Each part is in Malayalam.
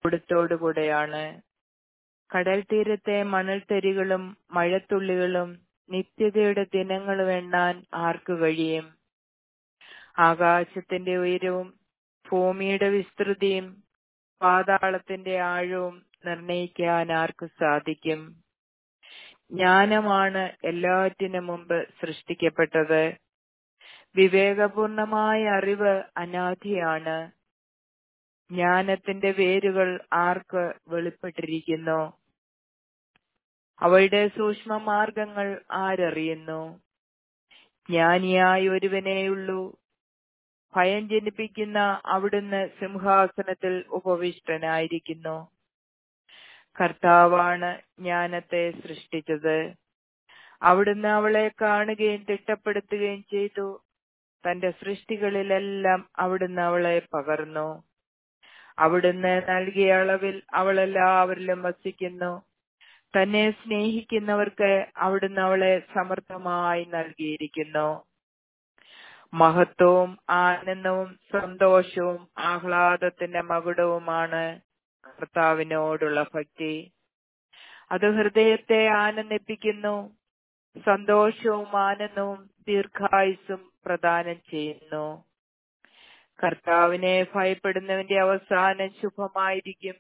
അവിടുത്തോടുകൂടെയാണ് കടൽ തീരത്തെ മണൽത്തരികളും മഴത്തുള്ളികളും നിത്യതയുടെ ദിനങ്ങളും എണ്ണാൻ ആർക്കു കഴിയും ആകാശത്തിന്റെ ഉയരവും ഭൂമിയുടെ വിസ്തൃതിയും പാതാളത്തിന്റെ ആഴവും നിർണയിക്കാൻ ആർക്ക് സാധിക്കും ജ്ഞാനമാണ് എല്ലാറ്റിനും മുമ്പ് സൃഷ്ടിക്കപ്പെട്ടത് വിവേകപൂർണമായ അറിവ് അനാദിയാണ് ജ്ഞാനത്തിന്റെ വേരുകൾ ആർക്ക് വെളിപ്പെട്ടിരിക്കുന്നു അവയുടെ സൂക്ഷ്മ മാർഗങ്ങൾ ആരറിയുന്നു ജ്ഞാനിയായ ഒരുവനേയുള്ളൂ ഭയം ജനിപ്പിക്കുന്ന അവിടുന്ന് സിംഹാസനത്തിൽ ഉപവിഷ്ടനായിരിക്കുന്നു കർത്താവാണ് ജ്ഞാനത്തെ സൃഷ്ടിച്ചത് അവിടുന്ന് അവളെ കാണുകയും തിട്ടപ്പെടുത്തുകയും ചെയ്തു തന്റെ സൃഷ്ടികളിലെല്ലാം അവിടുന്ന് അവളെ പകർന്നു അവിടുന്ന് നൽകിയ അളവിൽ അവൾ എല്ലാവരിലും വസിക്കുന്നു തന്നെ സ്നേഹിക്കുന്നവർക്ക് അവിടുന്ന് അവളെ സമർത്ഥമായി നൽകിയിരിക്കുന്നു മഹത്വവും ആനന്ദവും സന്തോഷവും ആഹ്ലാദത്തിന്റെ മകുടവുമാണ് കർത്താവിനോടുള്ള ഭക്തി അത് ഹൃദയത്തെ ആനന്ദിപ്പിക്കുന്നു സന്തോഷവും ആനന്ദവും ദീർഘായുസും പ്രദാനം ചെയ്യുന്നു കർത്താവിനെ ഭയപ്പെടുന്നവന്റെ അവസാനം ശുഭമായിരിക്കും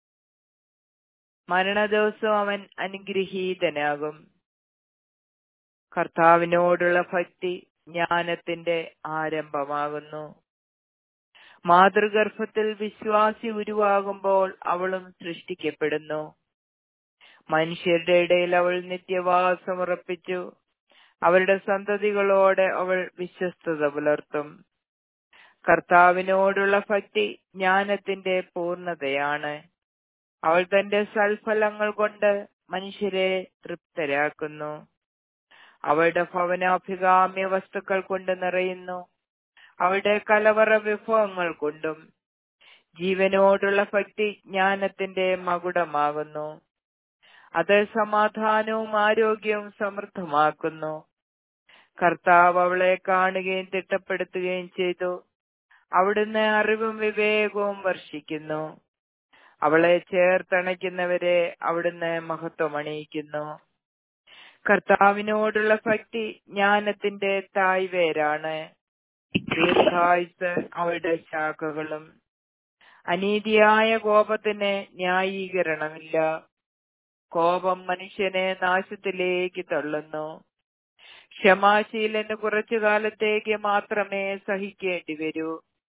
മരണദിവസം അവൻ അനുഗ്രഹീതനാകും കർത്താവിനോടുള്ള ഭക്തി ജ്ഞാനത്തിന്റെ ആരംഭമാകുന്നു മാതൃഗർഭത്തിൽ വിശ്വാസി ഉരുവാകുമ്പോൾ അവളും സൃഷ്ടിക്കപ്പെടുന്നു മനുഷ്യരുടെ ഇടയിൽ അവൾ നിത്യവാസം ഉറപ്പിച്ചു അവരുടെ സന്തതികളോട് അവൾ വിശ്വസ്തത പുലർത്തും കർത്താവിനോടുള്ള ഭക്തി ജ്ഞാനത്തിന്റെ പൂർണ്ണതയാണ് അവൾ തന്റെ സൽഫലങ്ങൾ കൊണ്ട് മനുഷ്യരെ തൃപ്തരാക്കുന്നു അവളുടെ ഭവനാഭികാമ്യ വസ്തുക്കൾ കൊണ്ട് നിറയുന്നു അവളുടെ കലവറ വിഭവങ്ങൾ കൊണ്ടും ജീവനോടുള്ള ഭക്തി ജ്ഞാനത്തിന്റെ മകുടമാകുന്നു അത് സമാധാനവും ആരോഗ്യവും സമൃദ്ധമാക്കുന്നു കർത്താവ് അവളെ കാണുകയും തിട്ടപ്പെടുത്തുകയും ചെയ്തു അവിടുന്ന് അറിവും വിവേകവും വർഷിക്കുന്നു അവളെ ചേർത്തണയ്ക്കുന്നവരെ അവിടുന്ന് മഹത്വമണിയിക്കുന്നു കർത്താവിനോടുള്ള ഭക്തി ജ്ഞാനത്തിന്റെ തായ്വേരാണ് ദീർഘായുസ് അവളുടെ ശാഖകളും അനീതിയായ കോപത്തിന് ന്യായീകരണമില്ല കോപം മനുഷ്യനെ നാശത്തിലേക്ക് തള്ളുന്നു ക്ഷമാശീലന് കുറച്ചു കാലത്തേക്ക് മാത്രമേ സഹിക്കേണ്ടി വരൂ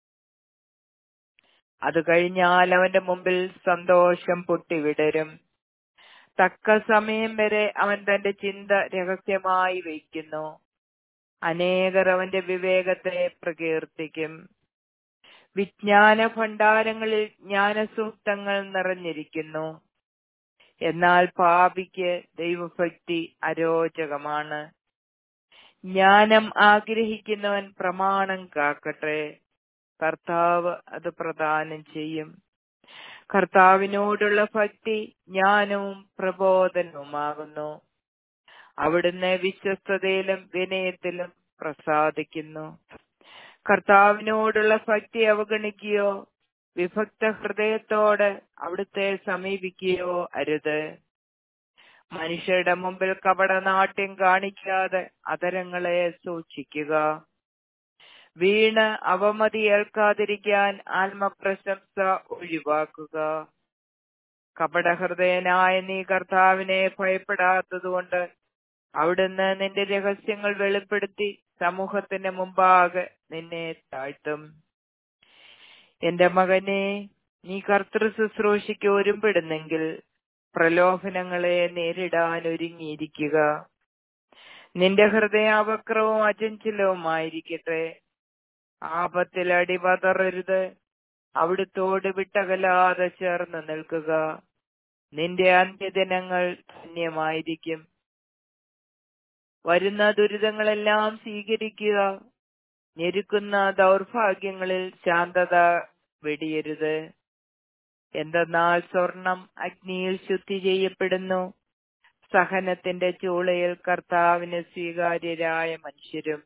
അത് കഴിഞ്ഞാൽ അവന്റെ മുമ്പിൽ സന്തോഷം പൊട്ടിവിടരും തക്ക സമയം വരെ അവൻ തന്റെ ചിന്ത രഹസ്യമായി വയ്ക്കുന്നു അനേകർ അവന്റെ വിവേകത്തെ പ്രകീർത്തിക്കും വിജ്ഞാന ഭണ്ഡാരങ്ങളിൽ ജ്ഞാനസൂക്തങ്ങൾ നിറഞ്ഞിരിക്കുന്നു എന്നാൽ പാപിക്ക് ദൈവഭക്തി അരോചകമാണ് ജ്ഞാനം ആഗ്രഹിക്കുന്നവൻ പ്രമാണം കാക്കട്ടെ കർത്താവ് അത് പ്രദാനം ചെയ്യും കർത്താവിനോടുള്ള ഭക്തി ജ്ഞാനവും പ്രബോധനവുമാകുന്നു അവിടുന്ന് വിശ്വസ്തതയിലും വിനയത്തിലും പ്രസാദിക്കുന്നു കർത്താവിനോടുള്ള ഭക്തി അവഗണിക്കുകയോ വിഭക്ത ഹൃദയത്തോട് അവിടുത്തെ സമീപിക്കുകയോ അരുത് മനുഷ്യരുടെ മുമ്പിൽ കപടനാട്യം കാണിക്കാതെ അതരങ്ങളെ സൂക്ഷിക്കുക വീണ് അവമതി ഏൽക്കാതിരിക്കാൻ ആത്മപ്രശംസ ഒഴിവാക്കുക കപടഹൃദയനായ നീ കർത്താവിനെ ഭയപ്പെടാത്തതുകൊണ്ട് അവിടുന്ന് നിന്റെ രഹസ്യങ്ങൾ വെളിപ്പെടുത്തി സമൂഹത്തിന് മുമ്പാകെ നിന്നെ താഴ്ത്തും എന്റെ മകനെ നീ കർത്തൃ ശുശ്രൂഷയ്ക്ക് ഒരുമ്പെടുന്നെങ്കിൽ പ്രലോഭനങ്ങളെ നേരിടാൻ ഒരുങ്ങിയിരിക്കുക നിന്റെ ഹൃദയാവക്രവും അചഞ്ചലവുമായിരിക്കട്ടെ ആപത്തിൽ അടിപതറരുത് അവിടുത്തോട് വിട്ടകലാതെ ചേർന്ന് നിൽക്കുക നിന്റെ അന്ത്യദിനങ്ങൾ ധന്യമായിരിക്കും വരുന്ന ദുരിതങ്ങളെല്ലാം സ്വീകരിക്കുക ഞെരുക്കുന്ന ദൗർഭാഗ്യങ്ങളിൽ ശാന്തത വെടിയരുത് എന്തെന്നാൽ സ്വർണം അഗ്നിയിൽ ശുദ്ധി ചെയ്യപ്പെടുന്നു സഹനത്തിന്റെ ചൂളയിൽ കർത്താവിന് സ്വീകാര്യരായ മനുഷ്യരും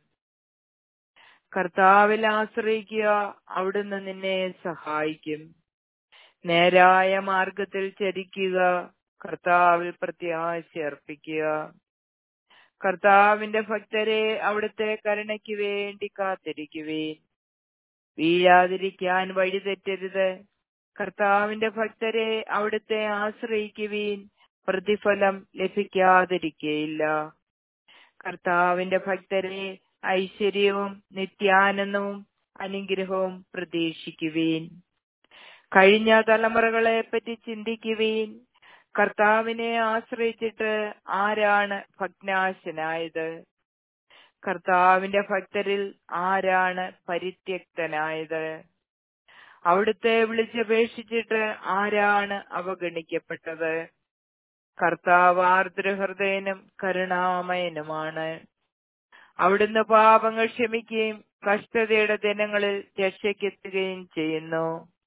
കർത്താവിൽ ആശ്രയിക്കുക അവിടുന്ന് നിന്നെ സഹായിക്കും നേരായ മാർഗത്തിൽ ചരിക്കുക കർത്താവിൽ പ്രത്യാശ അർപ്പിക്കുക കർത്താവിന്റെ ഭക്തരെ അവിടുത്തെ കരുണയ്ക്ക് വേണ്ടി കാത്തിരിക്കുവേൻ വീഴാതിരിക്കാൻ വഴിതെറ്റരുത് കർത്താവിന്റെ ഭക്തരെ അവിടുത്തെ ആശ്രയിക്കുവീൻ പ്രതിഫലം ലഭിക്കാതിരിക്കയില്ല കർത്താവിന്റെ ഭക്തരെ ഐശ്വര്യവും നിത്യാനന്ദവും അനുഗ്രഹവും പ്രതീക്ഷിക്കുവീൻ കഴിഞ്ഞ തലമുറകളെ പറ്റി ചിന്തിക്കുവീൻ കർത്താവിനെ ആശ്രയിച്ചിട്ട് ആരാണ് ഭഗ്നാശനായത് കർത്താവിന്റെ ഭക്തരിൽ ആരാണ് പരിത്യക്തനായത് അവിടുത്തെ വിളിച്ചപേക്ഷിച്ചിട്ട് ആരാണ് അവഗണിക്കപ്പെട്ടത് കർത്താവ് ആർദ്രഹൃദയനും കരുണാമയനുമാണ് അവിടുന്ന് പാപങ്ങൾ ക്ഷമിക്കുകയും കഷ്ടതയുടെ ദിനങ്ങളിൽ രക്ഷയ്ക്കെത്തുകയും ചെയ്യുന്നു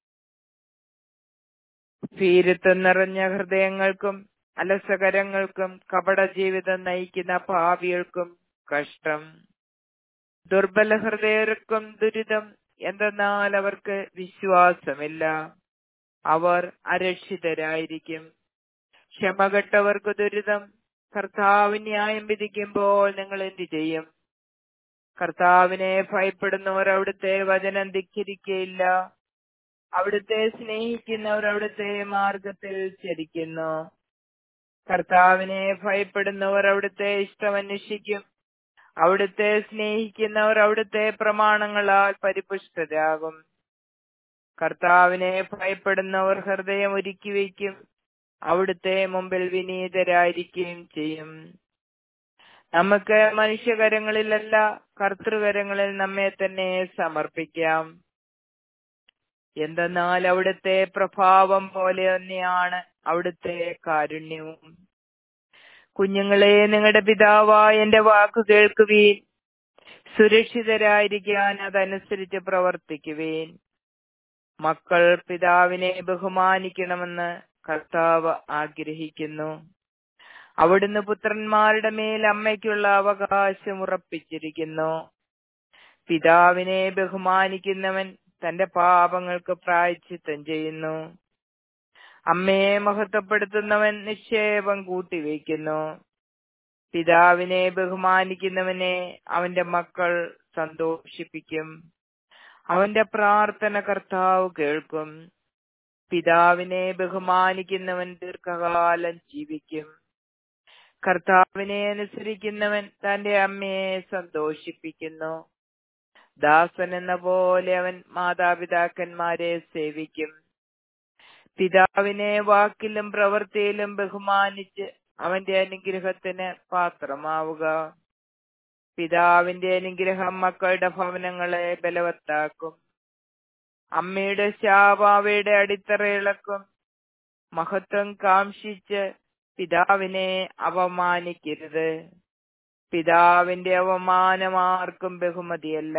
ഭീരുത്വം നിറഞ്ഞ ഹൃദയങ്ങൾക്കും അലസകരങ്ങൾക്കും കപട ജീവിതം നയിക്കുന്ന പാപികൾക്കും കഷ്ടം ദുർബല ഹൃദയർക്കും ദുരിതം എന്തെന്നാൽ അവർക്ക് വിശ്വാസമില്ല അവർ അരക്ഷിതരായിരിക്കും ക്ഷമകെട്ടവർക്ക് ദുരിതം കർത്താവ് ന്യായം വിധിക്കുമ്പോൾ നിങ്ങൾ എന്ത് ചെയ്യും കർത്താവിനെ ഭയപ്പെടുന്നവർ അവിടുത്തെ വചനം ധിക്കരിക്കയില്ല അവിടുത്തെ സ്നേഹിക്കുന്നവർ അവിടുത്തെ മാർഗത്തിൽ ചരിക്കുന്നു കർത്താവിനെ ഭയപ്പെടുന്നവർ അവിടുത്തെ ഇഷ്ടം അന്വേഷിക്കും അവിടുത്തെ സ്നേഹിക്കുന്നവർ അവിടുത്തെ പ്രമാണങ്ങളാൽ പരിപുഷ്ടരാകും കർത്താവിനെ ഭയപ്പെടുന്നവർ ഹൃദയം ഒരുക്കി വയ്ക്കും അവിടുത്തെ മുമ്പിൽ വിനീതരായിരിക്കുകയും ചെയ്യും നമുക്ക് മനുഷ്യകരങ്ങളിലല്ല കർത്തൃകരങ്ങളിൽ നമ്മെ തന്നെ സമർപ്പിക്കാം എന്തെന്നാൽ അവിടുത്തെ പ്രഭാവം പോലെ തന്നെയാണ് അവിടുത്തെ കാരുണ്യവും കുഞ്ഞുങ്ങളെ നിങ്ങളുടെ പിതാവായ എന്റെ വാക്കു കേൾക്കുവീൻ സുരക്ഷിതരായിരിക്കാൻ അതനുസരിച്ച് പ്രവർത്തിക്കുവേൻ മക്കൾ പിതാവിനെ ബഹുമാനിക്കണമെന്ന് കർത്താവ് ആഗ്രഹിക്കുന്നു അവിടുന്ന് പുത്രന്മാരുടെ മേൽ അമ്മയ്ക്കുള്ള അവകാശം ഉറപ്പിച്ചിരിക്കുന്നു പിതാവിനെ ബഹുമാനിക്കുന്നവൻ തന്റെ പാപങ്ങൾക്ക് പ്രായച്ചിത്തം ചെയ്യുന്നു അമ്മയെ മഹത്വപ്പെടുത്തുന്നവൻ നിക്ഷേപം കൂട്ടിവെക്കുന്നു പിതാവിനെ ബഹുമാനിക്കുന്നവനെ അവന്റെ മക്കൾ സന്തോഷിപ്പിക്കും അവന്റെ പ്രാർത്ഥന കർത്താവ് കേൾക്കും പിതാവിനെ ബഹുമാനിക്കുന്നവൻ ദീർഘകാലം ജീവിക്കും കർത്താവിനെ അനുസരിക്കുന്നവൻ തന്റെ അമ്മയെ സന്തോഷിപ്പിക്കുന്നു ദാസൻ എന്ന പോലെ അവൻ മാതാപിതാക്കന്മാരെ സേവിക്കും പിതാവിനെ വാക്കിലും പ്രവൃത്തിയിലും ബഹുമാനിച്ച് അവന്റെ അനുഗ്രഹത്തിന് പാത്രമാവുക പിതാവിന്റെ അനുഗ്രഹം മക്കളുടെ ഭവനങ്ങളെ ബലവത്താക്കും അമ്മയുടെ ശാപാവയുടെ അടിത്തറ ഇളക്കും മഹത്വം കാംക്ഷിച്ച് പിതാവിനെ അവമാനിക്കരുത് പിതാവിന്റെ അവമാനം ആർക്കും ബഹുമതിയല്ല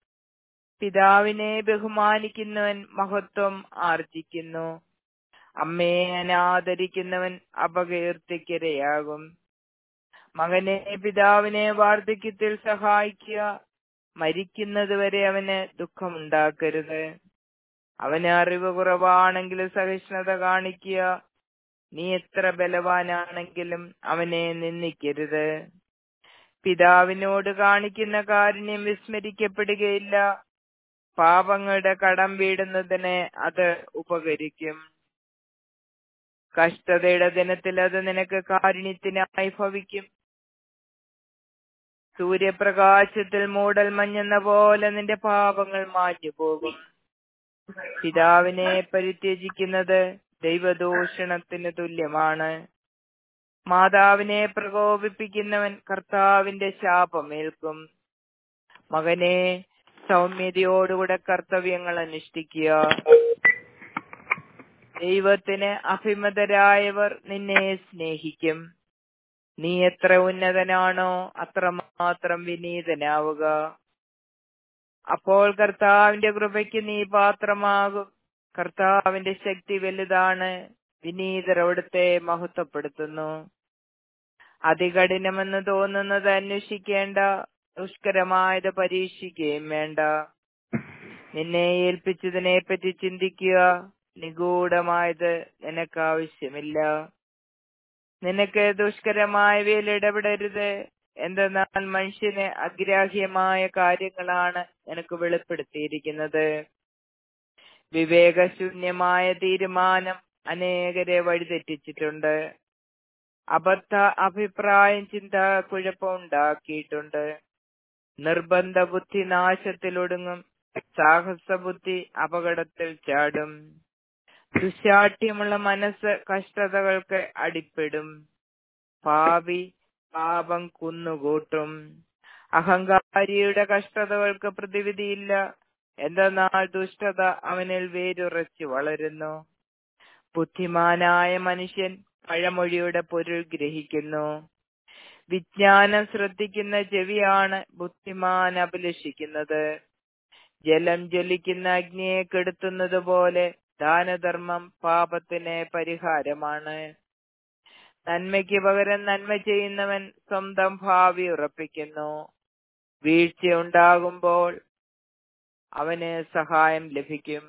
പിതാവിനെ ബഹുമാനിക്കുന്നവൻ മഹത്വം ആർജിക്കുന്നു അമ്മയെ അനാദരിക്കുന്നവൻ അപകീർത്തിക്കിരയാകും മകനെ പിതാവിനെ വാർദ്ധക്യത്തിൽ സഹായിക്കുക മരിക്കുന്നതുവരെ അവന് ദുഃഖമുണ്ടാക്കരുത് അവന് അറിവ് കുറവാണെങ്കിലും സഹിഷ്ണുത കാണിക്കുക നീ എത്ര ബലവാനാണെങ്കിലും അവനെ നിന്ദിക്കരുത് പിതാവിനോട് കാണിക്കുന്ന കാരുണ്യം വിസ്മരിക്കപ്പെടുകയില്ല പാപങ്ങളുടെ കടം വീടുന്നതിന് അത് ഉപകരിക്കും കഷ്ടതയുടെ ദിനത്തിൽ അത് നിനക്ക് കാരുണ്യത്തിനായി ഭവിക്കും സൂര്യപ്രകാശത്തിൽ മൂടൽ മഞ്ഞെന്ന പോലെ നിന്റെ പാപങ്ങൾ മാഞ്ഞു പോകും പിതാവിനെ പരിത്യജിക്കുന്നത് ദൈവദൂഷണത്തിന് തുല്യമാണ് മാതാവിനെ പ്രകോപിപ്പിക്കുന്നവൻ കർത്താവിന്റെ ശാപമേൽക്കും മകനെ സൗമ്യതയോടുകൂടെ കർത്തവ്യങ്ങൾ അനുഷ്ഠിക്കുക ദൈവത്തിന് അഭിമതരായവർ നിന്നെ സ്നേഹിക്കും നീ എത്ര ഉന്നതനാണോ അത്രമാത്രം വിനീതനാവുക അപ്പോൾ കർത്താവിന്റെ കൃപയ്ക്ക് നീ പാത്രമാകും കർത്താവിന്റെ ശക്തി വലുതാണ് വിനീതർ അവിടുത്തെ മഹത്വപ്പെടുത്തുന്നു അതികഠിനമെന്ന് തോന്നുന്നത് അന്വേഷിക്കേണ്ട ദുഷ്കരമായത് പരീക്ഷിക്കുകയും വേണ്ട നിന്നെ ഏൽപ്പിച്ചതിനെ പറ്റി ചിന്തിക്കുക നിഗൂഢമായത് നിനക്ക് ആവശ്യമില്ല നിനക്ക് ദുഷ്കരമായവയിൽ ഇടപെടരുത് എന്തെന്നാൽ മനുഷ്യന് അഗ്രാഹ്യമായ കാര്യങ്ങളാണ് നിനക്ക് വെളിപ്പെടുത്തിയിരിക്കുന്നത് വിവേകശൂന്യമായ തീരുമാനം അനേകരെ വഴിതെറ്റിച്ചിട്ടുണ്ട് അബദ്ധ അഭിപ്രായം ചിന്ത കുഴപ്പമുണ്ടാക്കിയിട്ടുണ്ട് നിർബന്ധ ബുദ്ധി നാശത്തിലൊടുങ്ങും സാഹസ ബുദ്ധി അപകടത്തിൽ ചാടും ദുശാഠ്യമുള്ള മനസ്സ് കഷ്ടതകൾക്ക് അടിപ്പെടും പാപി പാപം കുന്നുകൂട്ടും അഹങ്കാരിയുടെ കഷ്ടതകൾക്ക് പ്രതിവിധിയില്ല എന്തെന്നാൽ ദുഷ്ടത അവനിൽ വേരുറച്ചു വളരുന്നു ബുദ്ധിമാനായ മനുഷ്യൻ പഴമൊഴിയുടെ പൊരുൾ ഗ്രഹിക്കുന്നു വിജ്ഞാനം ശ്രദ്ധിക്കുന്ന ചെവിയാണ് ബുദ്ധിമാൻ അഭിലഷിക്കുന്നത് ജലം ജ്വലിക്കുന്ന അഗ്നിയെ കെടുത്തുന്നത് പോലെ ദാനധർമ്മം പാപത്തിന് പരിഹാരമാണ് നന്മയ്ക്ക് പകരം നന്മ ചെയ്യുന്നവൻ സ്വന്തം ഭാവി ഉറപ്പിക്കുന്നു വീഴ്ചയുണ്ടാകുമ്പോൾ അവന് സഹായം ലഭിക്കും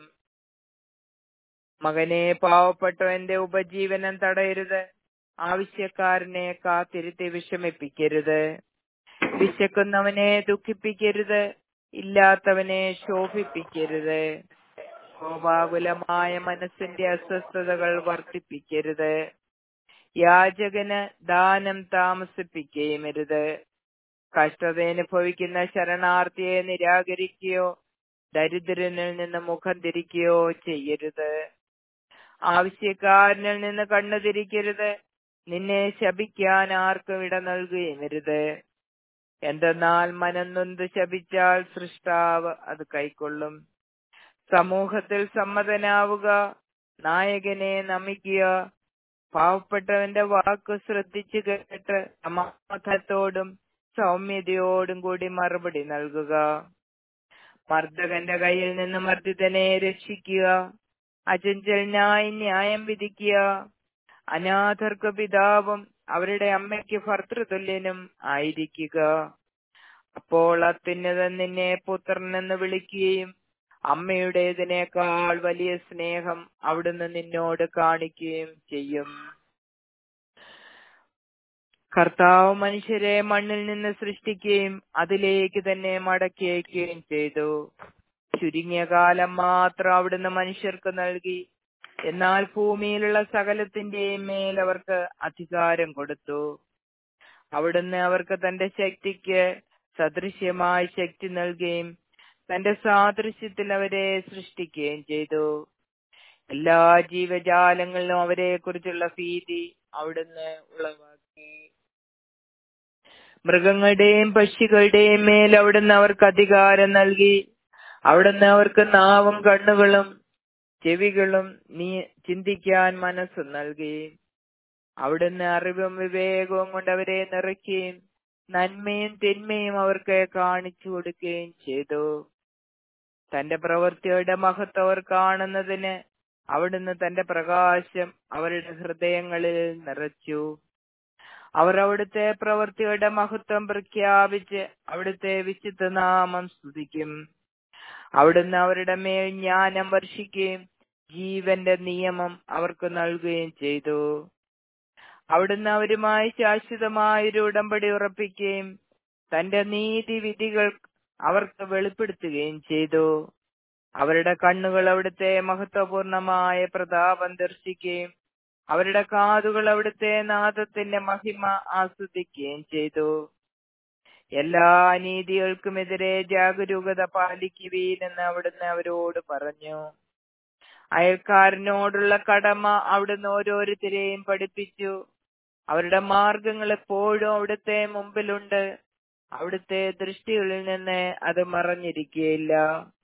മകനെ പാവപ്പെട്ടവന്റെ ഉപജീവനം തടയരുത് ആവശ്യക്കാരനെ കാത്തിരുത്തി വിഷമിപ്പിക്കരുത് വിശക്കുന്നവനെ ദുഃഖിപ്പിക്കരുത് ഇല്ലാത്തവനെ ശോഭിപ്പിക്കരുത് കോപാകുലമായ മനസ്സിന്റെ അസ്വസ്ഥതകൾ വർദ്ധിപ്പിക്കരുത് യാചകന് ദാനം താമസിപ്പിക്കുകയുമരുത് കഷ്ടത അനുഭവിക്കുന്ന ശരണാർത്ഥിയെ നിരാകരിക്കുകയോ ദരിദ്രനിൽ നിന്ന് മുഖം തിരിക്കുകയോ ചെയ്യരുത് ആവശ്യക്കാരനിൽ നിന്ന് കണ്ണു തിരിക്കരുത് നിന്നെ ശപിക്കാൻ ആർക്കും ഇട നൽകുകയുമരുത് എന്തെന്നാൽ മനം നൊന്ത് ശപിച്ചാൽ സൃഷ്ടാവ് അത് കൈക്കൊള്ളും സമൂഹത്തിൽ സമ്മതനാവുക നായകനെ നമിക്കുക പാവപ്പെട്ടവന്റെ വാക്ക് ശ്രദ്ധിച്ചു കേട്ട് സമാധാനത്തോടും സൗമ്യതയോടും കൂടി മറുപടി നൽകുക മർദ്ദകന്റെ കയ്യിൽ നിന്ന് മർദ്ദിതനെ രക്ഷിക്കുക അചഞ്ചലനായി ന്യായം വിധിക്കുക അനാഥർക്ക് പിതാവും അവരുടെ അമ്മയ്ക്ക് ഭർത്തൃതുല്യനും ആയിരിക്കുക അപ്പോൾ അത്യുന്നതൻ നിന്നെ പുത്രനെന്ന് വിളിക്കുകയും അമ്മയുടേതിനേക്കാൾ വലിയ സ്നേഹം അവിടുന്ന് നിന്നോട് കാണിക്കുകയും ചെയ്യും കർത്താവ് മനുഷ്യരെ മണ്ണിൽ നിന്ന് സൃഷ്ടിക്കുകയും അതിലേക്ക് തന്നെ മടക്കി അയക്കുകയും ചെയ്തു ചുരുങ്ങിയ കാലം മാത്രം അവിടുന്ന് മനുഷ്യർക്ക് നൽകി എന്നാൽ ഭൂമിയിലുള്ള സകലത്തിന്റെയും മേൽ അവർക്ക് അധികാരം കൊടുത്തു അവിടുന്ന് അവർക്ക് തന്റെ ശക്തിക്ക് സദൃശ്യമായ ശക്തി നൽകുകയും തന്റെ സാദൃശ്യത്തിൽ അവരെ സൃഷ്ടിക്കുകയും ചെയ്തു എല്ലാ ജീവജാലങ്ങളിലും അവരെ കുറിച്ചുള്ള ഭീതി അവിടുന്ന് ഉളവാക്കി മൃഗങ്ങളുടെയും പക്ഷികളുടെയും മേൽ അവിടുന്ന് അവർക്ക് അധികാരം നൽകി അവിടുന്ന് അവർക്ക് നാവും കണ്ണുകളും ചെവികളും നീ ചിന്തിക്കാൻ മനസ്സ് നൽകി അവിടുന്ന് അറിവും വിവേകവും കൊണ്ട് അവരെ നിറയ്ക്കുകയും നന്മയും തിന്മയും അവർക്ക് കാണിച്ചു കൊടുക്കുകയും ചെയ്തു തന്റെ പ്രവൃത്തിയുടെ മഹത്വം അവർ കാണുന്നതിന് അവിടുന്ന് തന്റെ പ്രകാശം അവരുടെ ഹൃദയങ്ങളിൽ നിറച്ചു അവർ അവിടുത്തെ പ്രവൃത്തിയുടെ മഹത്വം പ്രഖ്യാപിച്ച് അവിടുത്തെ വിശുദ്ധ നാമം സ്തുതിക്കും അവിടുന്ന് അവരുടെ മേൽ ജ്ഞാനം വർഷിക്കുകയും ജീവന്റെ നിയമം അവർക്ക് നൽകുകയും ചെയ്തു അവിടുന്ന് അവരുമായി ശാശ്വതമായൊരു ഉടമ്പടി ഉറപ്പിക്കുകയും തന്റെ നീതി വിധികൾ അവർക്ക് വെളിപ്പെടുത്തുകയും ചെയ്തു അവരുടെ കണ്ണുകൾ അവിടുത്തെ മഹത്വപൂർണമായ പ്രതാപം ദർശിക്കുകയും അവരുടെ കാതുകൾ അവിടുത്തെ നാദത്തിന്റെ മഹിമ ആസ്വദിക്കുകയും ചെയ്തു എല്ലാ അനീതികൾക്കുമെതിരെ ജാഗരൂകത പാലിക്കുവീനെന്ന് അവിടുന്ന് അവരോട് പറഞ്ഞു അയൽക്കാരനോടുള്ള കടമ അവിടുന്ന് ഓരോരുത്തരെയും പഠിപ്പിച്ചു അവരുടെ മാർഗങ്ങൾ എപ്പോഴും അവിടുത്തെ മുമ്പിലുണ്ട് അവിടുത്തെ ദൃഷ്ടികളിൽ നിന്ന് അത് മറഞ്ഞിരിക്കുകയില്ല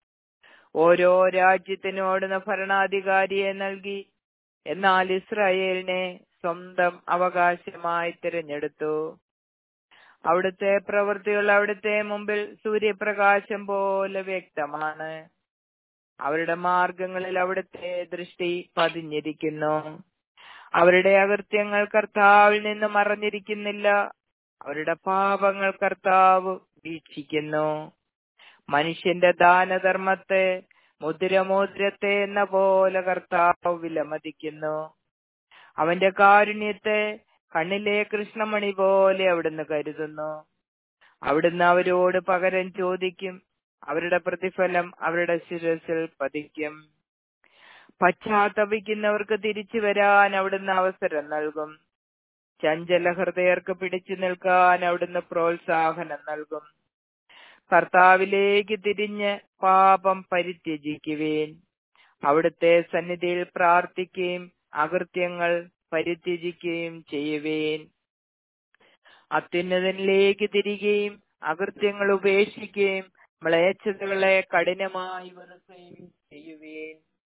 ഓരോ രാജ്യത്തിനോടുന്ന ഭരണാധികാരിയെ നൽകി എന്നാൽ ഇസ്രായേലിനെ സ്വന്തം അവകാശമായി തിരഞ്ഞെടുത്തു അവിടുത്തെ പ്രവൃത്തികൾ അവിടുത്തെ മുമ്പിൽ സൂര്യപ്രകാശം പോലെ വ്യക്തമാണ് അവരുടെ മാർഗങ്ങളിൽ അവിടുത്തെ ദൃഷ്ടി പതിഞ്ഞിരിക്കുന്നു അവരുടെ അകൃത്യങ്ങൾ കർത്താവിൽ നിന്ന് മറഞ്ഞിരിക്കുന്നില്ല അവരുടെ പാപങ്ങൾ കർത്താവ് വീക്ഷിക്കുന്നു മനുഷ്യന്റെ ദാനധർമ്മത്തെ മുദ്രമോദ്രത്തെ എന്ന പോലെ കർത്താവ് വിലമതിക്കുന്നു അവന്റെ കാരുണ്യത്തെ കണ്ണിലെ കൃഷ്ണമണി പോലെ അവിടുന്ന് കരുതുന്നു അവിടുന്ന് അവരോട് പകരം ചോദിക്കും അവരുടെ പ്രതിഫലം അവരുടെ ശിരസിൽ പതിക്കും പശ്ചാത്തപിക്കുന്നവർക്ക് തിരിച്ചു വരാൻ അവിടുന്ന് അവസരം നൽകും ചഞ്ചല ഹൃദയർക്ക് പിടിച്ചു നിൽക്കാൻ അവിടുന്ന് പ്രോത്സാഹനം നൽകും കർത്താവിലേക്ക് തിരിഞ്ഞ് പാപം പരിത്യജിക്കുവേൻ അവിടുത്തെ സന്നിധിയിൽ പ്രാർത്ഥിക്കുകയും അകൃത്യങ്ങൾ പരിത്യജിക്കുകയും ചെയ്യുവേൻ അത്യുന്നതനിലേക്ക് തിരികെയും അകൃത്യങ്ങൾ ഉപേക്ഷിക്കുകയും മ്ലേച്ഛതകളെ കഠിനമായി വെറുക്കുകയും ചെയ്യുവേൻ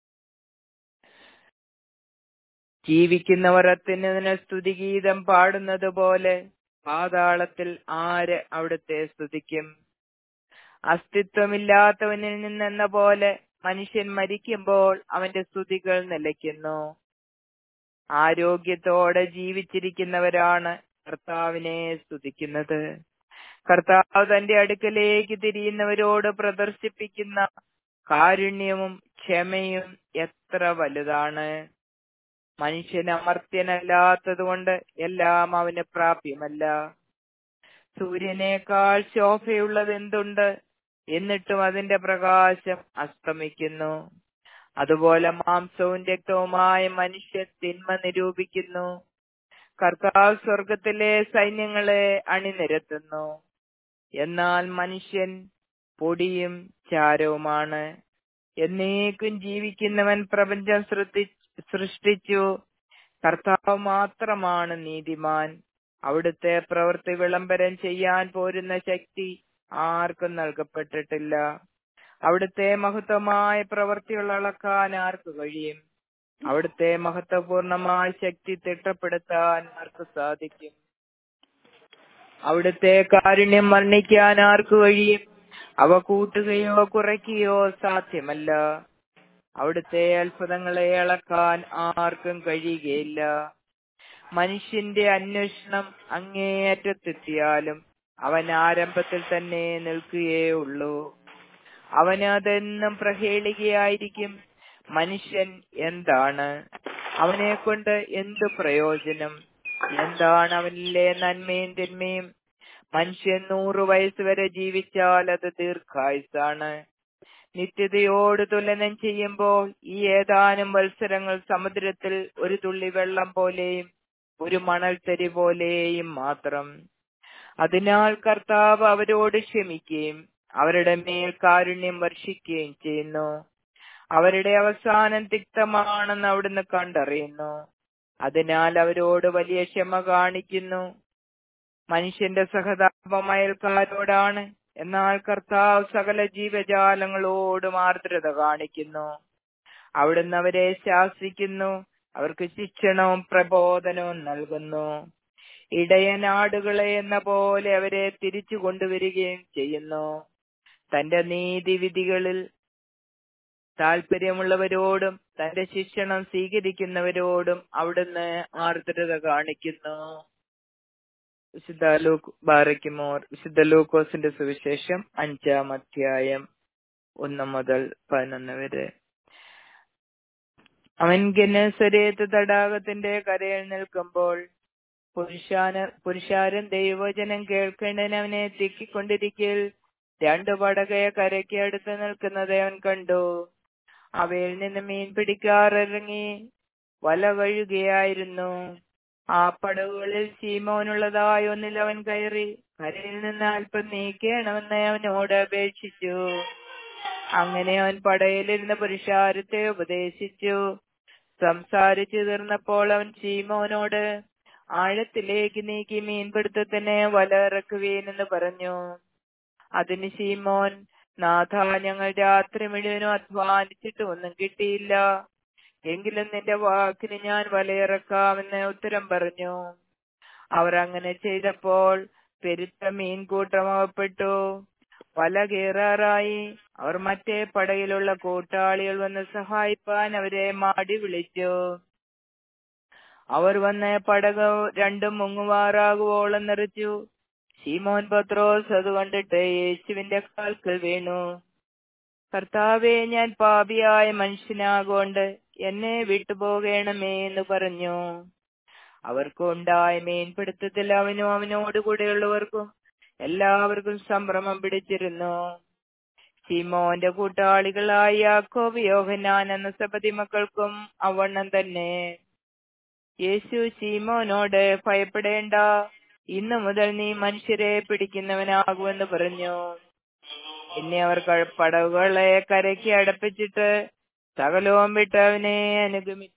ജീവിക്കുന്നവർ അത്യുന്നതിന് സ്തുതിഗീതം പാടുന്നത് പോലെ പാതാളത്തിൽ ആര് അവിടുത്തെ സ്തുതിക്കും അസ്തിത്വമില്ലാത്തവനിൽ നിന്നെന്ന പോലെ മനുഷ്യൻ മരിക്കുമ്പോൾ അവന്റെ സ്തുതികൾ നിലയ്ക്കുന്നു ആരോഗ്യത്തോടെ ജീവിച്ചിരിക്കുന്നവരാണ് കർത്താവിനെ സ്തുതിക്കുന്നത് കർത്താവ് തന്റെ അടുക്കലേക്ക് തിരിയുന്നവരോട് പ്രദർശിപ്പിക്കുന്ന കാരുണ്യവും ക്ഷമയും എത്ര വലുതാണ് മനുഷ്യൻ അമർത്യനല്ലാത്തതുകൊണ്ട് എല്ലാം അവന് പ്രാപ്യമല്ല സൂര്യനേക്കാൾ ശോഭയുള്ളത് എന്തുണ്ട് എന്നിട്ടും അതിന്റെ പ്രകാശം അസ്തമിക്കുന്നു അതുപോലെ മാംസവും രക്തവുമായ മനുഷ്യൻ തിന്മ നിരൂപിക്കുന്നു കർത്താവ് സ്വർഗത്തിലെ സൈന്യങ്ങളെ അണിനിരത്തുന്നു എന്നാൽ മനുഷ്യൻ പൊടിയും ചാരവുമാണ് എന്നേക്കും ജീവിക്കുന്നവൻ പ്രപഞ്ചം ശ്രദ്ധി സൃഷ്ടിച്ചു കർത്താവ് മാത്രമാണ് നീതിമാൻ അവിടുത്തെ പ്രവൃത്തി വിളംബരം ചെയ്യാൻ പോരുന്ന ശക്തി ആർക്കും നൽകപ്പെട്ടിട്ടില്ല അവിടുത്തെ മഹത്വമായ പ്രവൃത്തികൾ അളക്കാൻ ആർക്ക് കഴിയും അവിടുത്തെ മഹത്വപൂർണമായ ശക്തി തിട്ടപ്പെടുത്താൻ ആർക്ക് സാധിക്കും അവിടുത്തെ കാരുണ്യം വർണ്ണിക്കാൻ ആർക്ക് കഴിയും അവ കൂട്ടുകയോ കുറയ്ക്കുകയോ സാധ്യമല്ല അവിടുത്തെ അത്ഭുതങ്ങളെ അളക്കാൻ ആർക്കും കഴിയുകയില്ല മനുഷ്യന്റെ അന്വേഷണം അങ്ങേയറ്റത്തെത്തിയാലും അവൻ ആരംഭത്തിൽ തന്നെ നിൽക്കുകയേ ഉള്ളൂ അവന് അതെന്നും പ്രഹേളികയായിരിക്കും മനുഷ്യൻ എന്താണ് അവനെ കൊണ്ട് എന്ത് പ്രയോജനം എന്താണ് അവനിലെ നന്മയും തിന്മയും മനുഷ്യൻ നൂറു വയസ്സ് വരെ ജീവിച്ചാൽ അത് ദീർഘായുസാണ് നിത്യതയോട് തുലനം ചെയ്യുമ്പോൾ ഈ ഏതാനും മത്സരങ്ങൾ സമുദ്രത്തിൽ ഒരു തുള്ളി വെള്ളം പോലെയും ഒരു മണൽത്തരി പോലെയും മാത്രം അതിനാൽ കർത്താവ് അവരോട് ക്ഷമിക്കുകയും അവരുടെ മേൽ കാരുണ്യം വർഷിക്കുകയും ചെയ്യുന്നു അവരുടെ അവസാനം തിക്തമാണെന്ന് അവിടുന്ന് കണ്ടറിയുന്നു അതിനാൽ അവരോട് വലിയ ക്ഷമ കാണിക്കുന്നു മനുഷ്യന്റെ സഹതാപം അയൽക്കാരോടാണ് എന്നാൽ കർത്താവ് സകല ജീവജാലങ്ങളോടും ആർദ്രത കാണിക്കുന്നു അവിടുന്ന് അവരെ ശാസിക്കുന്നു അവർക്ക് ശിക്ഷണവും പ്രബോധനവും നൽകുന്നു ഇടയനാടുകളെ എന്ന പോലെ അവരെ തിരിച്ചു കൊണ്ടുവരികയും ചെയ്യുന്നു തന്റെ നീതിവിധികളിൽ താല്പര്യമുള്ളവരോടും തന്റെ ശിക്ഷണം സ്വീകരിക്കുന്നവരോടും അവിടുന്ന് ആർദ്രത കാണിക്കുന്നു വിശുദ്ധ ലൂക്ക് ബാറയ്ക്കുമോർ വിശുദ്ധ ലൂക്കോസിന്റെ സുവിശേഷം അഞ്ചാം അധ്യായം ഒന്ന് മുതൽ പതിനൊന്ന് വരെ അവൻ ഗനസരേത്ത് തടാകത്തിന്റെ കരയിൽ നിൽക്കുമ്പോൾ പുരുഷാന പുരുഷാരൻ ദൈവവചനം കേൾക്കേണ്ടതിന് അവനെ തിക്കിക്കൊണ്ടിരിക്കൽ രണ്ടു പടകയെ കരയ്ക്ക് അടുത്ത് നിൽക്കുന്നത് അവൻ കണ്ടു അവയിൽ നിന്ന് മീൻ പിടിക്കാറിറങ്ങി വല കഴുകുകയായിരുന്നു ആ പടവുകളിൽ ശീമോനുള്ളതായ ഒന്നിൽ അവൻ കയറി കരയിൽ നിന്ന് അല്പം നീക്കണമെന്ന് അവനോട് അപേക്ഷിച്ചു അങ്ങനെ അവൻ പടയിലിരുന്ന പുരുഷാരത്തെ ഉപദേശിച്ചു സംസാരിച്ചു തീർന്നപ്പോൾ അവൻ ശീമോനോട് ആഴത്തിലേക്ക് നീക്കി മീൻപിടുത്തത്തിന് വല ഇറക്കുവീനെന്ന് പറഞ്ഞു അതിന് ശീമോൻ നാഥ ഞങ്ങൾ രാത്രി മുഴുവനും അധ്വാനിച്ചിട്ട് ഒന്നും കിട്ടിയില്ല എങ്കിലും നിന്റെ വാക്കിന് ഞാൻ വലയിറക്കാമെന്ന് ഉത്തരം പറഞ്ഞു അവർ അങ്ങനെ ചെയ്തപ്പോൾ പെരുത്ത മീൻകൂട്ടം അകപ്പെട്ടു വല കീറാറായി അവർ മറ്റേ പടയിലുള്ള കൂട്ടാളികൾ വന്ന് സഹായിപ്പാൻ അവരെ മാടി വിളിച്ചു അവർ വന്ന് പടക രണ്ടും മുങ്ങുവാറാകുവോളം നിറച്ചു ശീമോൻ പത്രോസ് അത് കണ്ടിട്ട് യേശുവിന്റെ കാൽക്കൽ വീണു കർത്താവെ ഞാൻ പാപിയായ മനുഷ്യനാകൊണ്ട് എന്നെ വിട്ടുപോകണമേ എന്ന് പറഞ്ഞു അവർക്കുണ്ടായ മീൻപിടുത്തത്തിൽ അവനും അവനോട് കൂടെയുള്ളവർക്കും എല്ലാവർക്കും സംഭ്രമം പിടിച്ചിരുന്നു ശിമോന്റെ കൂട്ടാളികളായ യാക്കോബ് യോഹനാൻ എന്ന സപതി മക്കൾക്കും അവണ്ണം തന്നെ യേശു ശീമോനോട് ഭയപ്പെടേണ്ട ഇന്നു മുതൽ നീ മനുഷ്യരെ പിടിക്കുന്നവനാകുമെന്ന് പറഞ്ഞു പിന്നെ അവർ ക- പടവുകളെ കരയ്ക്ക് അടപ്പിച്ചിട്ട് സകലവും വിട്ട് അവനെ അനുഗമിച്ചു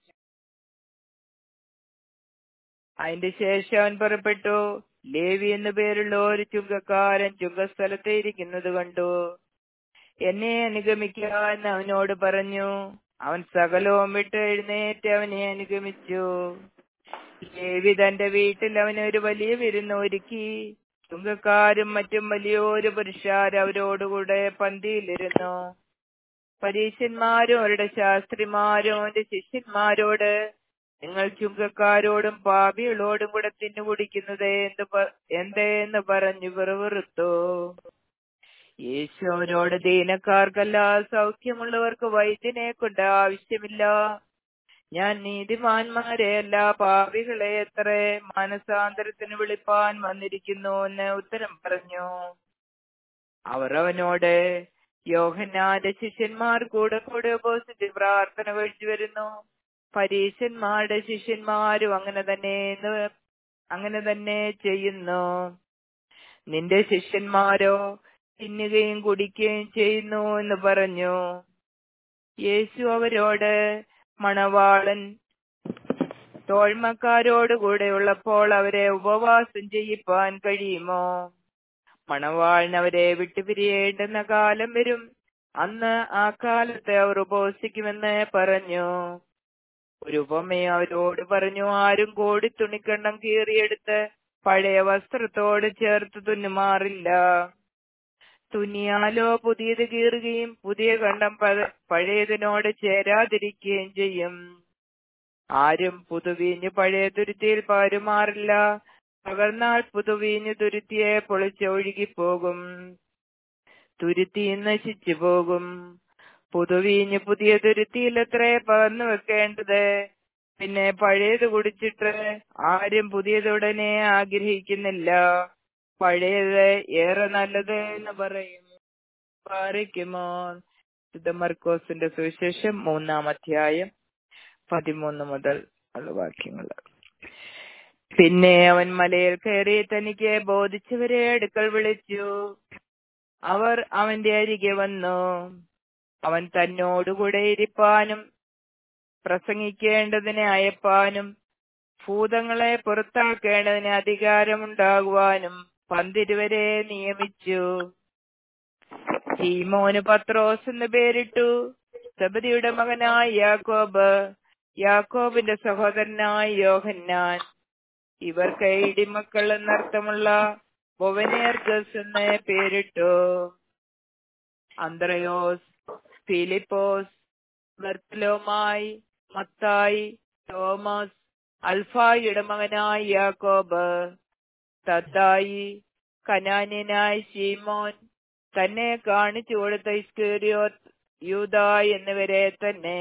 അതിന്റെ ശേഷം അവൻ പുറപ്പെട്ടു ലേവി എന്നു പേരുള്ള ഒരു ചുങ്കക്കാരൻ ചുങ്കസ്ഥലത്ത് ഇരിക്കുന്നത് കണ്ടു എന്നെ അനുഗമിക്കാൻ അവനോട് പറഞ്ഞു അവൻ സകലവും വിട്ട് എഴുന്നേറ്റ് അവനെ അനുഗമിച്ചു ലേവി തന്റെ വീട്ടിൽ അവന് ഒരു വലിയ വിരുന്ന് ഒരുക്കി ചുങ്കക്കാരും മറ്റും വലിയൊരു പുരുഷാർ അവരോടുകൂടെ പന്തിയിലിരുന്നു പരീശന്മാരും അവരുടെ ശാസ്ത്രിമാരും അവന്റെ ശിഷ്യന്മാരോട് നിങ്ങൾ ചുങ്കക്കാരോടും പാപികളോടും കൂടെ തിന്നു കുടിക്കുന്നത് എന്ത് പ- എന്തേന്ന് പറഞ്ഞു വെറുവെറുത്തു യേശു അവരോട് ദീനക്കാർക്കല്ല സൗഖ്യമുള്ളവർക്ക് വൈദ്യനെ കൊണ്ട് ആവശ്യമില്ല ഞാൻ നീതിമാന്മാരെ അല്ല പാപികളെ എത്ര മാനസാന്തരത്തിന് വിളിപ്പാൻ വന്നിരിക്കുന്നു എന്ന് ഉത്തരം പറഞ്ഞു അവർ അവനോട് യോഹന്നാന്റെ ശിഷ്യന്മാർ കൂടെ കൂടെ ഉപസിച്ച് പ്രാർത്ഥന കഴിച്ചു വരുന്നു പരീശന്മാരുടെ ശിഷ്യന്മാരും അങ്ങനെ തന്നെ എന്ന് അങ്ങനെ തന്നെ ചെയ്യുന്നു നിന്റെ ശിഷ്യന്മാരോ തിന്നുകയും കുടിക്കുകയും ചെയ്യുന്നു എന്ന് പറഞ്ഞു യേശു അവരോട് മണവാളൻ തോഴ്മക്കാരോട് കൂടെ ഉള്ളപ്പോൾ അവരെ ഉപവാസം ചെയ്യിപ്പാൻ കഴിയുമോ മണവാളൻ അവരെ വിട്ടുപിരിയേണ്ടുന്ന കാലം വരും അന്ന് ആ കാലത്ത് അവർ ഉപവസിക്കുമെന്ന് പറഞ്ഞു ഒരു ഉപമയും അവരോട് പറഞ്ഞു ആരും കോടി തുണിക്കണ്ണം കീറിയെടുത്ത് പഴയ വസ്ത്രത്തോട് ചേർത്ത് തുന്നുമാറില്ല തുന്നിയാലോ പുതിയത് കീറുകയും പുതിയ കണ്ണം പഴ- പഴയതിനോട് ചേരാതിരിക്കുകയും ചെയ്യും ആരും പുതുവീഞ്ഞ് പഴയ തുരുത്തിയിൽ പരുമാറില്ല പകർന്നാൽ പുതുവീഞ്ഞ് തുരുത്തിയെ പൊളിച്ചൊഴുകിപ്പോകും തുരുത്തി നശിച്ചു പോകും പുതുവീഞ്ഞ് പുതിയ തുരുത്തിയിൽ എത്രേ പകർന്നു വെക്കേണ്ടത് പിന്നെ പഴയത് കുടിച്ചിട്ട് ആരും പുതിയതുടനെ ആഗ്രഹിക്കുന്നില്ല പഴയത് ഏറെ നല്ലത് എന്ന് പറയും പാറിക്കുമോ മർക്കോസിന്റെ സുവിശേഷം മൂന്നാം അധ്യായം പതിമൂന്ന് മുതൽ ഉള്ള വാക്യങ്ങൾ പിന്നെ അവൻ മലയിൽ കയറി തനിക്ക് ബോധിച്ചവരെ അടുക്കൽ വിളിച്ചു അവർ അവന്റെ അരികെ വന്നു അവൻ തന്നോടുകൂടെ ഇരിപ്പാനും പ്രസംഗിക്കേണ്ടതിനെ അയപ്പാനും ഭൂതങ്ങളെ പുറത്താക്കേണ്ടതിന് അധികാരമുണ്ടാകുവാനും പന്തിരുവരെ നിയമിച്ചു ശീമോന് പത്രോസ് എന്ന് പേരിട്ടു സബദിയുടെ മകനായ യാക്കോബ് യാക്കോബിന്റെ സഹോദരനായ യോഹന്നാൻ ഇവർക്ക് ഇടിമക്കൾ എന്നർത്ഥമുള്ള ബൊവനേർഗസ് എന്ന് പേരിട്ടു അന്ത്രയോസ് ഫിലിപ്പോസ് ബർത്തലോമായി മത്തായി തോമസ് അൽഫായിയുടെ മകനായ യാക്കോബ് തദ്ദായി കനാന്യനായ ശീമോൻ തന്നെ കാണിച്ചു കൊടുത്ത ഇസ്കേരിയോത്ത് യൂദ എന്നിവരെ തന്നെ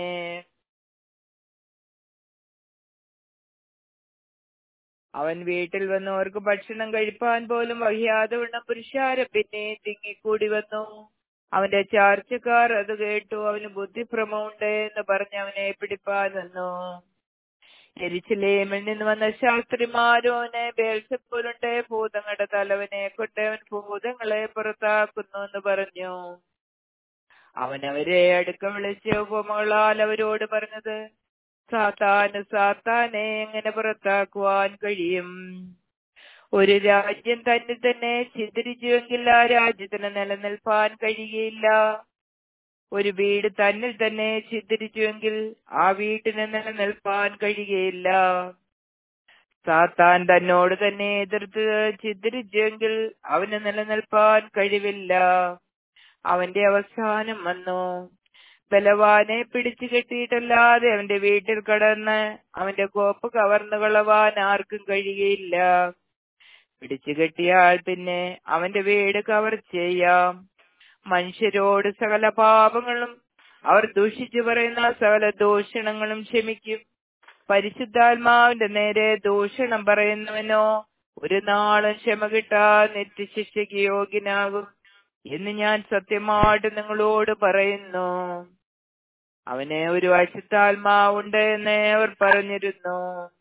അവൻ വീട്ടിൽ വന്നവർക്ക് ഭക്ഷണം കഴിപ്പാൻ പോലും വഹിയാതെ വണ്ണം പുരുഷാരെ പിന്നെ തിങ്ങിക്കൂടി വന്നു അവന്റെ ചാർച്ചക്കാർ അത് കേട്ടു അവന് ബുദ്ധിഭ്രമമുണ്ട് എന്ന് പറഞ്ഞ് അവനെ പിടിപ്പാൻ വന്നു എരിച്ചിലേമിൽ നിന്ന് വന്ന ശാസ്ത്രിമാരും അവനെ ബേൽസപ്പോലുണ്ട് ഭൂതങ്ങളുടെ തലവനെ കൊണ്ട് അവൻ ഭൂതങ്ങളെ പുറത്താക്കുന്നു എന്ന് പറഞ്ഞു അവൻ അവരെ അടുക്ക വിളിച്ച് ഉപമകളാൽ അവരോട് പറഞ്ഞത് സാത്താന് സാത്താനെ എങ്ങനെ പുറത്താക്കുവാൻ കഴിയും ഒരു രാജ്യം തന്നെ തന്നെ ചിതറിച്ചുവെങ്കിൽ ആ രാജ്യത്തിന് നിലനിൽപ്പാൻ കഴിയുകയില്ല ഒരു വീട് തന്നിൽ തന്നെ ചിതറിച്ചുവെങ്കിൽ ആ വീട്ടിന് നിലനിൽപ്പാൻ കഴിയുകയില്ല സാത്താൻ തന്നോട് തന്നെ എതിർത്ത് ചിതറിച്ചുവെങ്കിൽ അവന് നിലനിൽപ്പാൻ കഴിവില്ല അവന്റെ അവസാനം വന്നു ബലവാനെ പിടിച്ചു കെട്ടിയിട്ടല്ലാതെ അവന്റെ വീട്ടിൽ കടന്ന് അവന്റെ കോപ്പ് കവർന്നു കളവാൻ ആർക്കും കഴിയുകയില്ല പിടിച്ചു കെട്ടിയാൽ പിന്നെ അവന്റെ വീട് കവർ ചെയ്യാം മനുഷ്യരോട് സകല പാപങ്ങളും അവർ ദൂഷിച്ചു പറയുന്ന സകല ദൂഷണങ്ങളും ക്ഷമിക്കും പരിശുദ്ധാത്മാവിന്റെ നേരെ ദൂഷണം പറയുന്നവനോ ഒരു നാളും ക്ഷമ കിട്ടാൻ നിത്യശിക്ഷയ്ക്ക് യോഗ്യനാകും എന്ന് ഞാൻ സത്യമായിട്ട് നിങ്ങളോട് പറയുന്നു അവനെ ഒരു അശുദ്ധാത്മാവുണ്ട് എന്ന് അവർ പറഞ്ഞിരുന്നു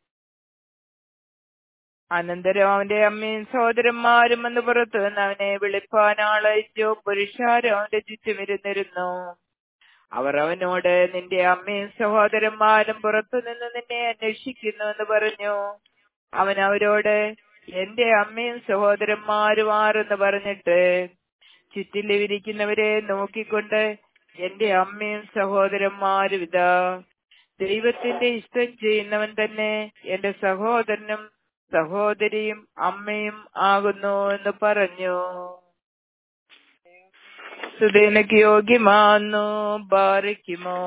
അനന്തരം അവന്റെ അമ്മയും സഹോദരന്മാരും എന്ന് പുറത്തു നിന്ന് അവനെ വിളിപ്പാൻ ആളയച്ചു പുരുഷാരം അവന്റെ ചുറ്റും ഇരുന്നിരുന്നു അവർ അവനോട് നിന്റെ അമ്മയും സഹോദരന്മാരും പുറത്തു നിന്ന് നിന്നെ അന്വേഷിക്കുന്നു എന്ന് പറഞ്ഞു അവൻ അവരോട് എന്റെ അമ്മയും സഹോദരന്മാരും ആരെന്ന് പറഞ്ഞിട്ട് ചുറ്റിലിരിക്കുന്നവരെ നോക്കിക്കൊണ്ട് എന്റെ അമ്മയും സഹോദരന്മാരും ഇതാ ദൈവത്തിന്റെ ഇഷ്ടം ചെയ്യുന്നവൻ തന്നെ എന്റെ സഹോദരനും സഹോദരിയും അമ്മയും ആകുന്നു എന്ന് പറഞ്ഞു സുതേനക്ക് യോഗ്യമാന്നു ബാറിക്കുമോ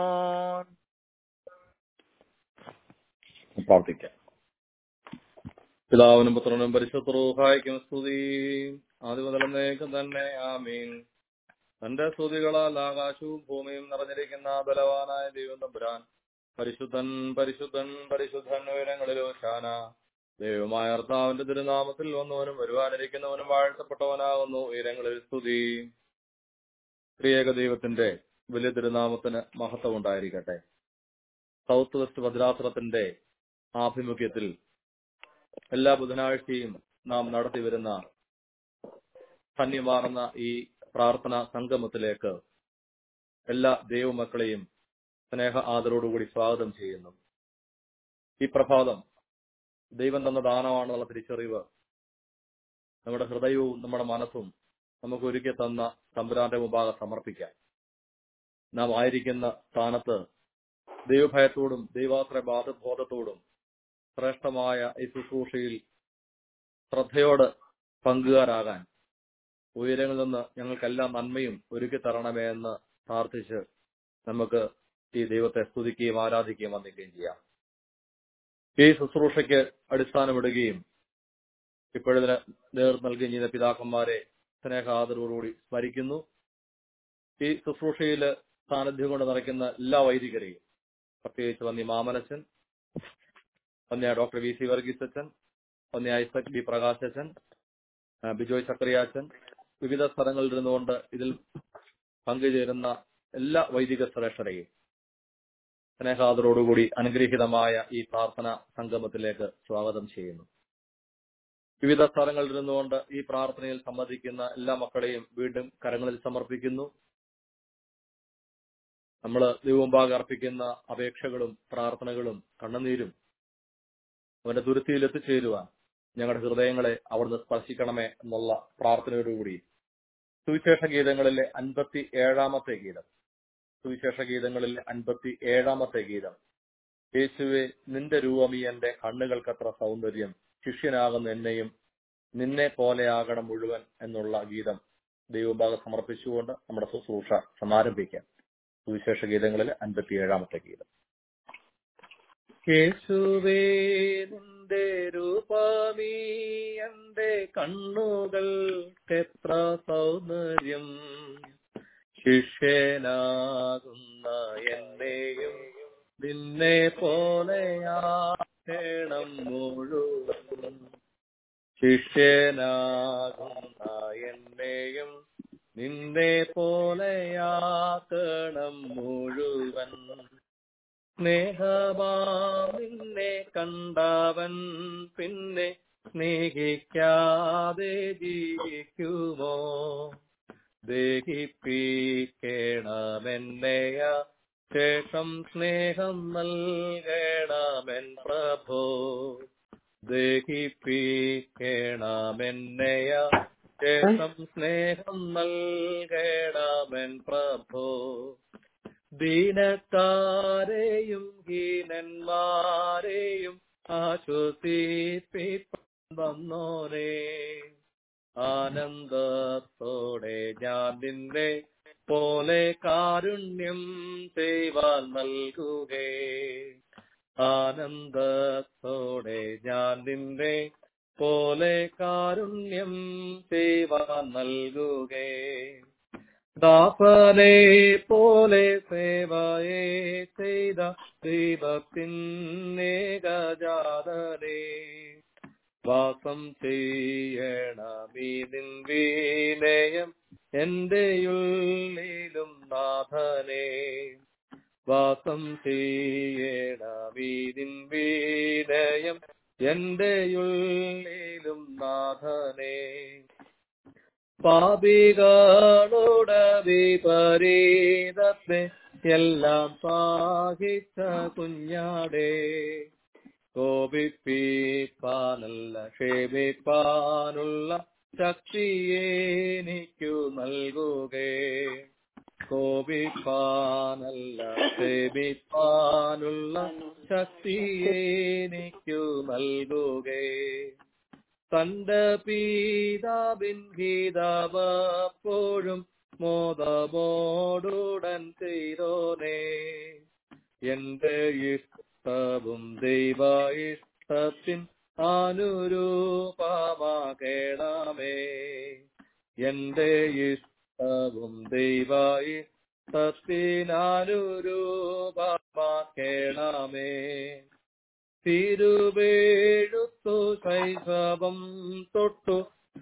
പ്രാർത്ഥിക്കാം പിതാവിനും പുത്രനും പരിശുദ്ധ റൂഹായിക്കും സ്തുതി ആദ്യമുതലന്നേക്കും തന്നെ ആമീൻ തന്റെ സ്തുതികളാൽ ആകാശവും ഭൂമിയും നിറഞ്ഞിരിക്കുന്ന ബലവാനായ ദൈവം തമ്പുരാൻ പരിശുദ്ധൻ പരിശുദ്ധൻ പരിശുദ്ധൻ ഉയരങ്ങളിലോ ശാന ദൈവമായ കർത്താവിന്റെ തിരുനാമത്തിൽ വന്നവനും വരുവാനിരിക്കുന്നവനും വാഴ്ത്തപ്പെട്ടവനാകുന്നു ഉയരങ്ങളിൽ സ്തുതി ത്രിയേക ദൈവത്തിന്റെ വലിയ തിരുനാമത്തിന് മഹത്വം ഉണ്ടായിരിക്കട്ടെ സൗത്ത് വെസ്റ്റ് ഭദ്രാസനത്തിന്റെ ആഭിമുഖ്യത്തിൽ എല്ലാ ബുധനാഴ്ചയും നാം നടത്തി വരുന്ന ധന്യമാർന്ന ഈ പ്രാർത്ഥന സംഗമത്തിലേക്ക് എല്ലാ ദൈവമക്കളെയും സ്നേഹ ആദരോടുകൂടി സ്വാഗതം ചെയ്യുന്നു ഈ പ്രഭാതം ദൈവം തന്ന ദാനമാണെന്നുള്ള തിരിച്ചറിവ് നമ്മുടെ ഹൃദയവും നമ്മുടെ മനസ്സും നമുക്ക് ഒരുക്കി തന്ന തമ്പുരാന്റെ മുമ്പാകെ സമർപ്പിക്കാം നാം ആയിരിക്കുന്ന സ്ഥാനത്ത് ദൈവഭയത്തോടും ദൈവാശ്രയ ബാധബോധത്തോടും ശ്രേഷ്ഠമായ ഈ ശുശ്രൂഷയിൽ ശ്രദ്ധയോട് പങ്കുകാരാകാൻ ഉയരങ്ങളിൽ നിന്ന് ഞങ്ങൾക്കെല്ലാം നന്മയും ഒരുക്കി തരണമേ എന്ന് പ്രാർത്ഥിച്ച് നമുക്ക് ഈ ദൈവത്തെ സ്തുതിക്കുകയും ആരാധിക്കുകയും വന്ദിക്കുകയും ചെയ്യാം ഈ ശുശ്രൂഷയ്ക്ക് അടിസ്ഥാനമിടുകയും ഇപ്പോഴിതിന് നേതൃത്വം നൽകുകയും ചെയ്ത പിതാക്കന്മാരെ സ്നേഹാദരവോടുകൂടി സ്മരിക്കുന്നു ഈ ശുശ്രൂഷയിൽ സാന്നിധ്യം കൊണ്ട് നിറയ്ക്കുന്ന എല്ലാ വൈദികരെയും പ്രത്യേകിച്ച് വന്നി മാമനച്ചൻ വന്യ ഡോക്ടർ വി സി വർഗീസ് അച്ഛൻ വന്യ ഐസക് ബി പ്രകാശ് അച്ഛൻ ആ, ബിജോയ് ചക്രിയാച്ചൻ വിവിധ സ്ഥലങ്ങളിൽ ഇരുന്നുകൊണ്ട് ഇതിൽ പങ്കുചേരുന്ന എല്ലാ വൈദിക ശ്രേഷ്ഠരെയും സ്നേഹാദരോടുകൂടി അനുഗ്രഹീതമായ ഈ പ്രാർത്ഥന സംഗമത്തിലേക്ക് സ്വാഗതം ചെയ്യുന്നു വിവിധ സ്ഥലങ്ങളിൽ ഇരുന്നുകൊണ്ട് ഈ പ്രാർത്ഥനയിൽ സംബന്ധിക്കുന്ന എല്ലാ മക്കളെയും വീണ്ടും കരങ്ങളിൽ സമർപ്പിക്കുന്നു നമ്മൾ ദൈവമുമ്പാകെ അർപ്പിക്കുന്ന അപേക്ഷകളും പ്രാർത്ഥനകളും കണ്ണുനീരും അവന്റെ തുരുത്തിയിൽ എത്തിച്ചേരുവാൻ ഞങ്ങളുടെ ഹൃദയങ്ങളെ അവിടുന്ന് സ്പർശിക്കണമേ എന്നുള്ള പ്രാർത്ഥനയോടുകൂടി സുവിശേഷ ഗീതങ്ങളിലെ അൻപത്തി ഏഴാമത്തെ ഗീതം സുവിശേഷ ഗീതങ്ങളിലെ അൻപത്തി ഏഴാമത്തെ ഗീതം യേശുവെ നിന്റെ രൂപമീ എന്റെ കണ്ണുകൾക്കത്ര സൗന്ദര്യം ശിഷ്യനാകുന്ന എന്നെയും നിന്നെ പോലെയാകണം മുഴുവൻ എന്നുള്ള ഗീതം ദൈവഭാഗം സമർപ്പിച്ചുകൊണ്ട് നമ്മുടെ ശുശ്രൂഷ സമാരംഭിക്കാം സുവിശേഷ ഗീതങ്ങളിലെ അൻപത്തി ഏഴാമത്തെ ഗീതം യേശുവേ നിന്റെ രൂപമീ എന്റെ കണ്ണുകൾക്കെത്ര സൗന്ദര്യം ശിഷ്യനാകുന്ന എന്നെയും നിന്നെ പോലെയാക്കണം മുഴുവൻ ശിഷ്യനാകുന്ന എന്നെയും നിന്നെ പോലെയാക്കണം മുഴുവൻ സ്നേഹമാം നിന്നെ കണ്ടവൻ പിന്നെ സ്നേഹിക്കാതെ ജീവിക്കുമോ ദഹിപ്പിക്കണമെന്നെയ ശേഷം സ്നേഹം നൽകണമെൻ പ്രഭോ ദഹിപ്പിക്കണമെന്നെയ ശേഷം സ്നേഹം നൽകണമെൻ പ്രഭോ ദീനക്കാരെയും ഹീനന്മാരെയും ആശ്വസിപ്പിപ്പൻ വന്നോരേ ആനന്ദത്തോടെ ഞാൻ നിന്നെ പോലെ കാരുണ്യം ചെയ്വാൻ നൽകുകേ ആനന്ദത്തോടെ ഞാൻ നിന്നെ പോലെ കാരുണ്യം ചെയ്വാൻ നൽകുകേ ദാസനെ പോലെ സേവയെ ചെയ്ത ദൈവത്തിന്നേകജാതനെ വാസം ചെയ്യണമീതിൻ വിനയം എന്റെ ഉള്ളിലും നാഥനെ വാസം ചെയ്യണമീതിൻ വിനയം എന്റെ ഉള്ളിലും നാഥനെ പാപികളോട് വിപരീതത്തെ എല്ലാം സാഹിച്ച കുഞ്ഞാടേ കോപിപ്പിപ്പാനല്ല ക്ഷേമിപ്പാനുള്ള ശക്തിയെനിക്കു നൽകുകേ കോപിപ്പാനല്ല ക്ഷേമിപ്പാനുള്ള ശക്തിയെനിക്കു നൽകുകേ തന്റെ പീതാവിൻ ഗീതാവപ്പോഴും മോദമോടുടൻ ചെയ്തോനേ എന്റെ ഇഷ്ടവും ദൈവ ഇഷ്ടത്തിൻ അനുരൂപമാകേണമേ എന്റെ ഇഷ്ടവും ദൈവ ഇഷ്ടത്തിനനുരൂപമാകേണമേ തിരുവേഴുത്തു ശൈശവം തൊട്ടു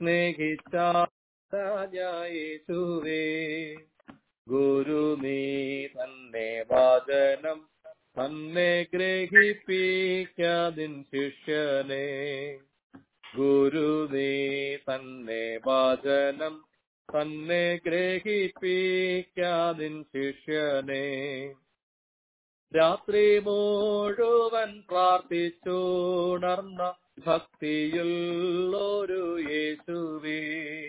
സ്നേഹിച്ചേശുവേ ഗുരു നീ തന്നെ വചനം തന്നെ ഗ്രഹിപ്പിക്കാതിൻ ശിഷ്യനെ ഗുരു നീ തന്നെ വചനം തന്നെ ഗ്രഹിപ്പിക്കാതിൻ ശിഷ്യനെ രാത്രി മുഴുവൻ പ്രാർത്ഥിച്ചുണർന്ന ഭക്തിയുള്ളൊരു യേശുവേ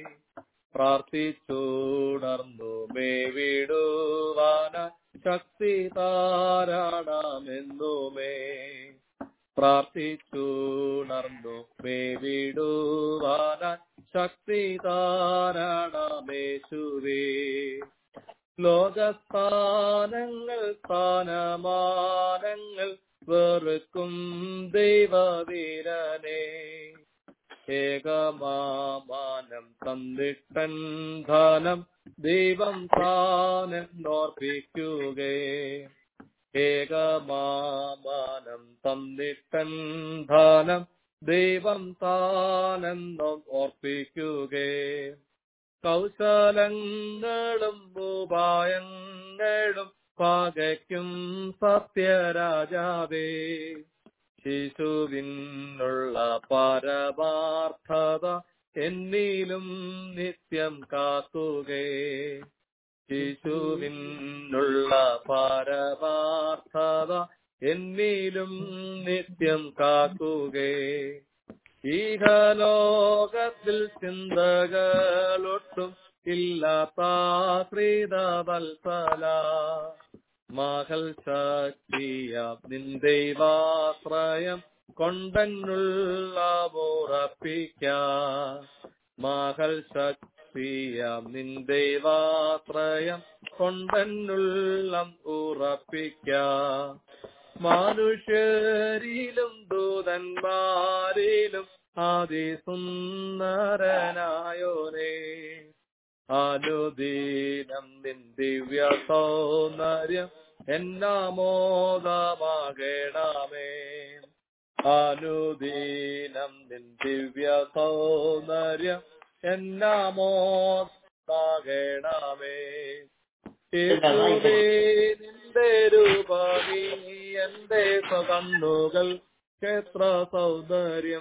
പ്രാർത്ഥിച്ചുണർന്നു മേവിടുവാന ശക്തി താരാണമെന്നുമേ പ്രാർത്ഥിച്ചുണർന്നു മേവിടുവാന ശക്തി താരാണമേശുവേ ലോകസ്ഥാനങ്ങൾ സ്ഥാനമാനങ്ങൾ വെറുക്കും ദൈവവീരനെ ഏകമാനം തന്നിട്ടൻ ധനം ദൈവം താനെന്നോർപ്പിക്കുകേ ഏകമാനം തന്നിട്ടൻ ധനം ദൈവം താനെന്നും ഓർപ്പിക്കുകേ കൗശലങ്ങളും ഉപായങ്ങളും പകയ്ക്കും സത്യരാജാവേ ശിശുവിനുള്ള പരമാർത്ഥത എന്നിലും നിത്യം കാക്കുകേ ശിശുവിനുള്ള പരമാർത്ഥത എന്നിലും നിത്യം കാക്കുകേ ഈഹലോകത്തിൽ ചിന്തകളൊട്ടും ഇല്ലാത്ത ശ്രീതവത്സല മകൾ ശക്തിയ നിന്ദൈവാശ്രയം കൊണ്ടെന്നുള്ള ഉറപ്പിക്ക മകൾ ശക്തിയ നിന്ദൈവാശ്രയം കൊണ്ടെന്നുള്ള ഉറപ്പിക്ക മനുഷ്യരിലും ദൂതന്മാരിലും അതിസുന്ദരനായോരേ അനുദീനം നിൻ ദിവ്യ സൗന്ദര്യം എന്നാമോദമാകേണമേ അനുദീനം നിൻ ദിവ്യ സൗന്ദര്യം എന്നാമോദമാകേണമേ യേശുവേ നിന്റെ രൂപമീ എന്റെ സ്വകണ്ണുകൾ ക്ഷേത്ര സൗന്ദര്യം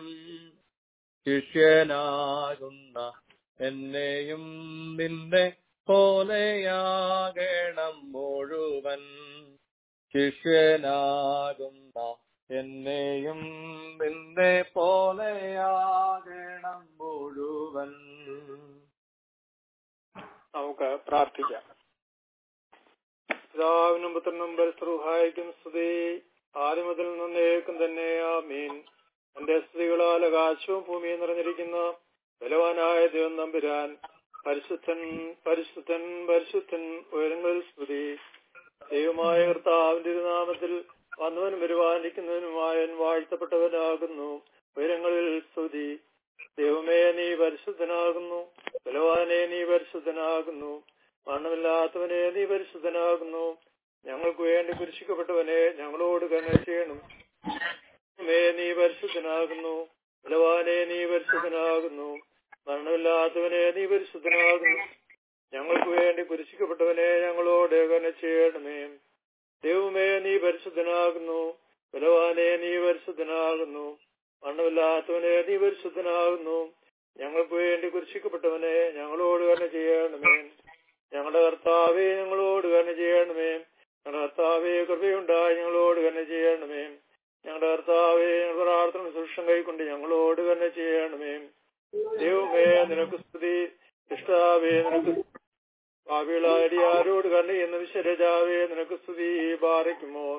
ശിഷ്യനാകുന്ന എന്നെയും നിന്റെ പോലെയാകണം മുഴുവൻ ശിഷ്യനാകുന്ന എന്നെയും നിന്റെ പോലെയാകണം മുഴുവൻ നമുക്ക് പ്രാർത്ഥിക്കാം പിതാവിനും പുത്രനും പരസ്രുഹായിക്കും സ്തുതി ആദ്യം മുതൽ നിന്നേക്കും തന്നെ ആമീൻ എന്റെ സ്ത്രീകളാൽ ആകാശവും ഭൂമിയും നിറഞ്ഞിരിക്കുന്ന ബലവാനായ ദൈവം നമ്പുരാൻ പരിശുദ്ധൻ പരിശുദ്ധൻ പരിശുദ്ധൻ ഉയരങ്ങളിൽ സ്തുതി ദൈവമായ കർത്താവിന്റെ നാമത്തിൽ വന്നവനും വരുവാനിരിക്കുന്നവനുമായൻ വാഴ്ത്തപ്പെട്ടവനാകുന്നു ഉയരങ്ങളിൽ സ്തുതി ദൈവമേ നീ പരിശുദ്ധനാകുന്നു ബലവാനെ നീ പരിശുദ്ധനാകുന്നു മരണമില്ലാത്തവനെ നീ പരിശുദ്ധനാകുന്നു ഞങ്ങൾക്ക് വേണ്ടി കുരിശിക്കപ്പെട്ടവനെ ഞങ്ങളോട് കരുണ ചെയ്യണം ദൈവമേ, നീ പരിശുദ്ധനാകുന്നു ബലവാനെ നീ പരിശുദ്ധനാകുന്നു മരണമില്ലാത്തവനെ നീ പരിശുദ്ധനാകുന്നു ഞങ്ങൾക്ക് വേണ്ടി കുരിശിക്കപ്പെട്ടവനെ ഞങ്ങളോട് കരുണ ചെയ്യണമേ ദൈവമേ നീ പരിശുദ്ധനാകുന്നു ബലവാനെ നീ പരിശുദ്ധനാകുന്നു മരണമില്ലാത്തവനെ നീ പരിശുദ്ധനാകുന്നു ഞങ്ങൾക്ക് വേണ്ടി കുരിശിക്കപ്പെട്ടവനെ ഞങ്ങളോട് കരുണ ചെയ്യണമേ ഞങ്ങളുടെ കർത്താവെ ഞങ്ങളോട് കരുണ ചെയ്യണമേ ഞങ്ങളുടെ കർത്താവെ കൃപയുണ്ടായി ഞങ്ങളോട് കരുണ ചെയ്യണമേ ഞങ്ങളുടെ കർത്താവെ ഞങ്ങളുടെ പ്രാർത്ഥന സുഷം കൈക്കൊണ്ട് ഞങ്ങളോട് കരുണ ചെയ്യണമേ ദൈവമേ നിനക്ക് സ്തുതി ഇഷ്ടാവേ നിനക്ക് ഭാവികളാരിയാരോട് കരുണ ചെയ്യുന്ന വിശ്വരജാവേ നിനക്ക് സ്തുതി പാറിക്കുമോ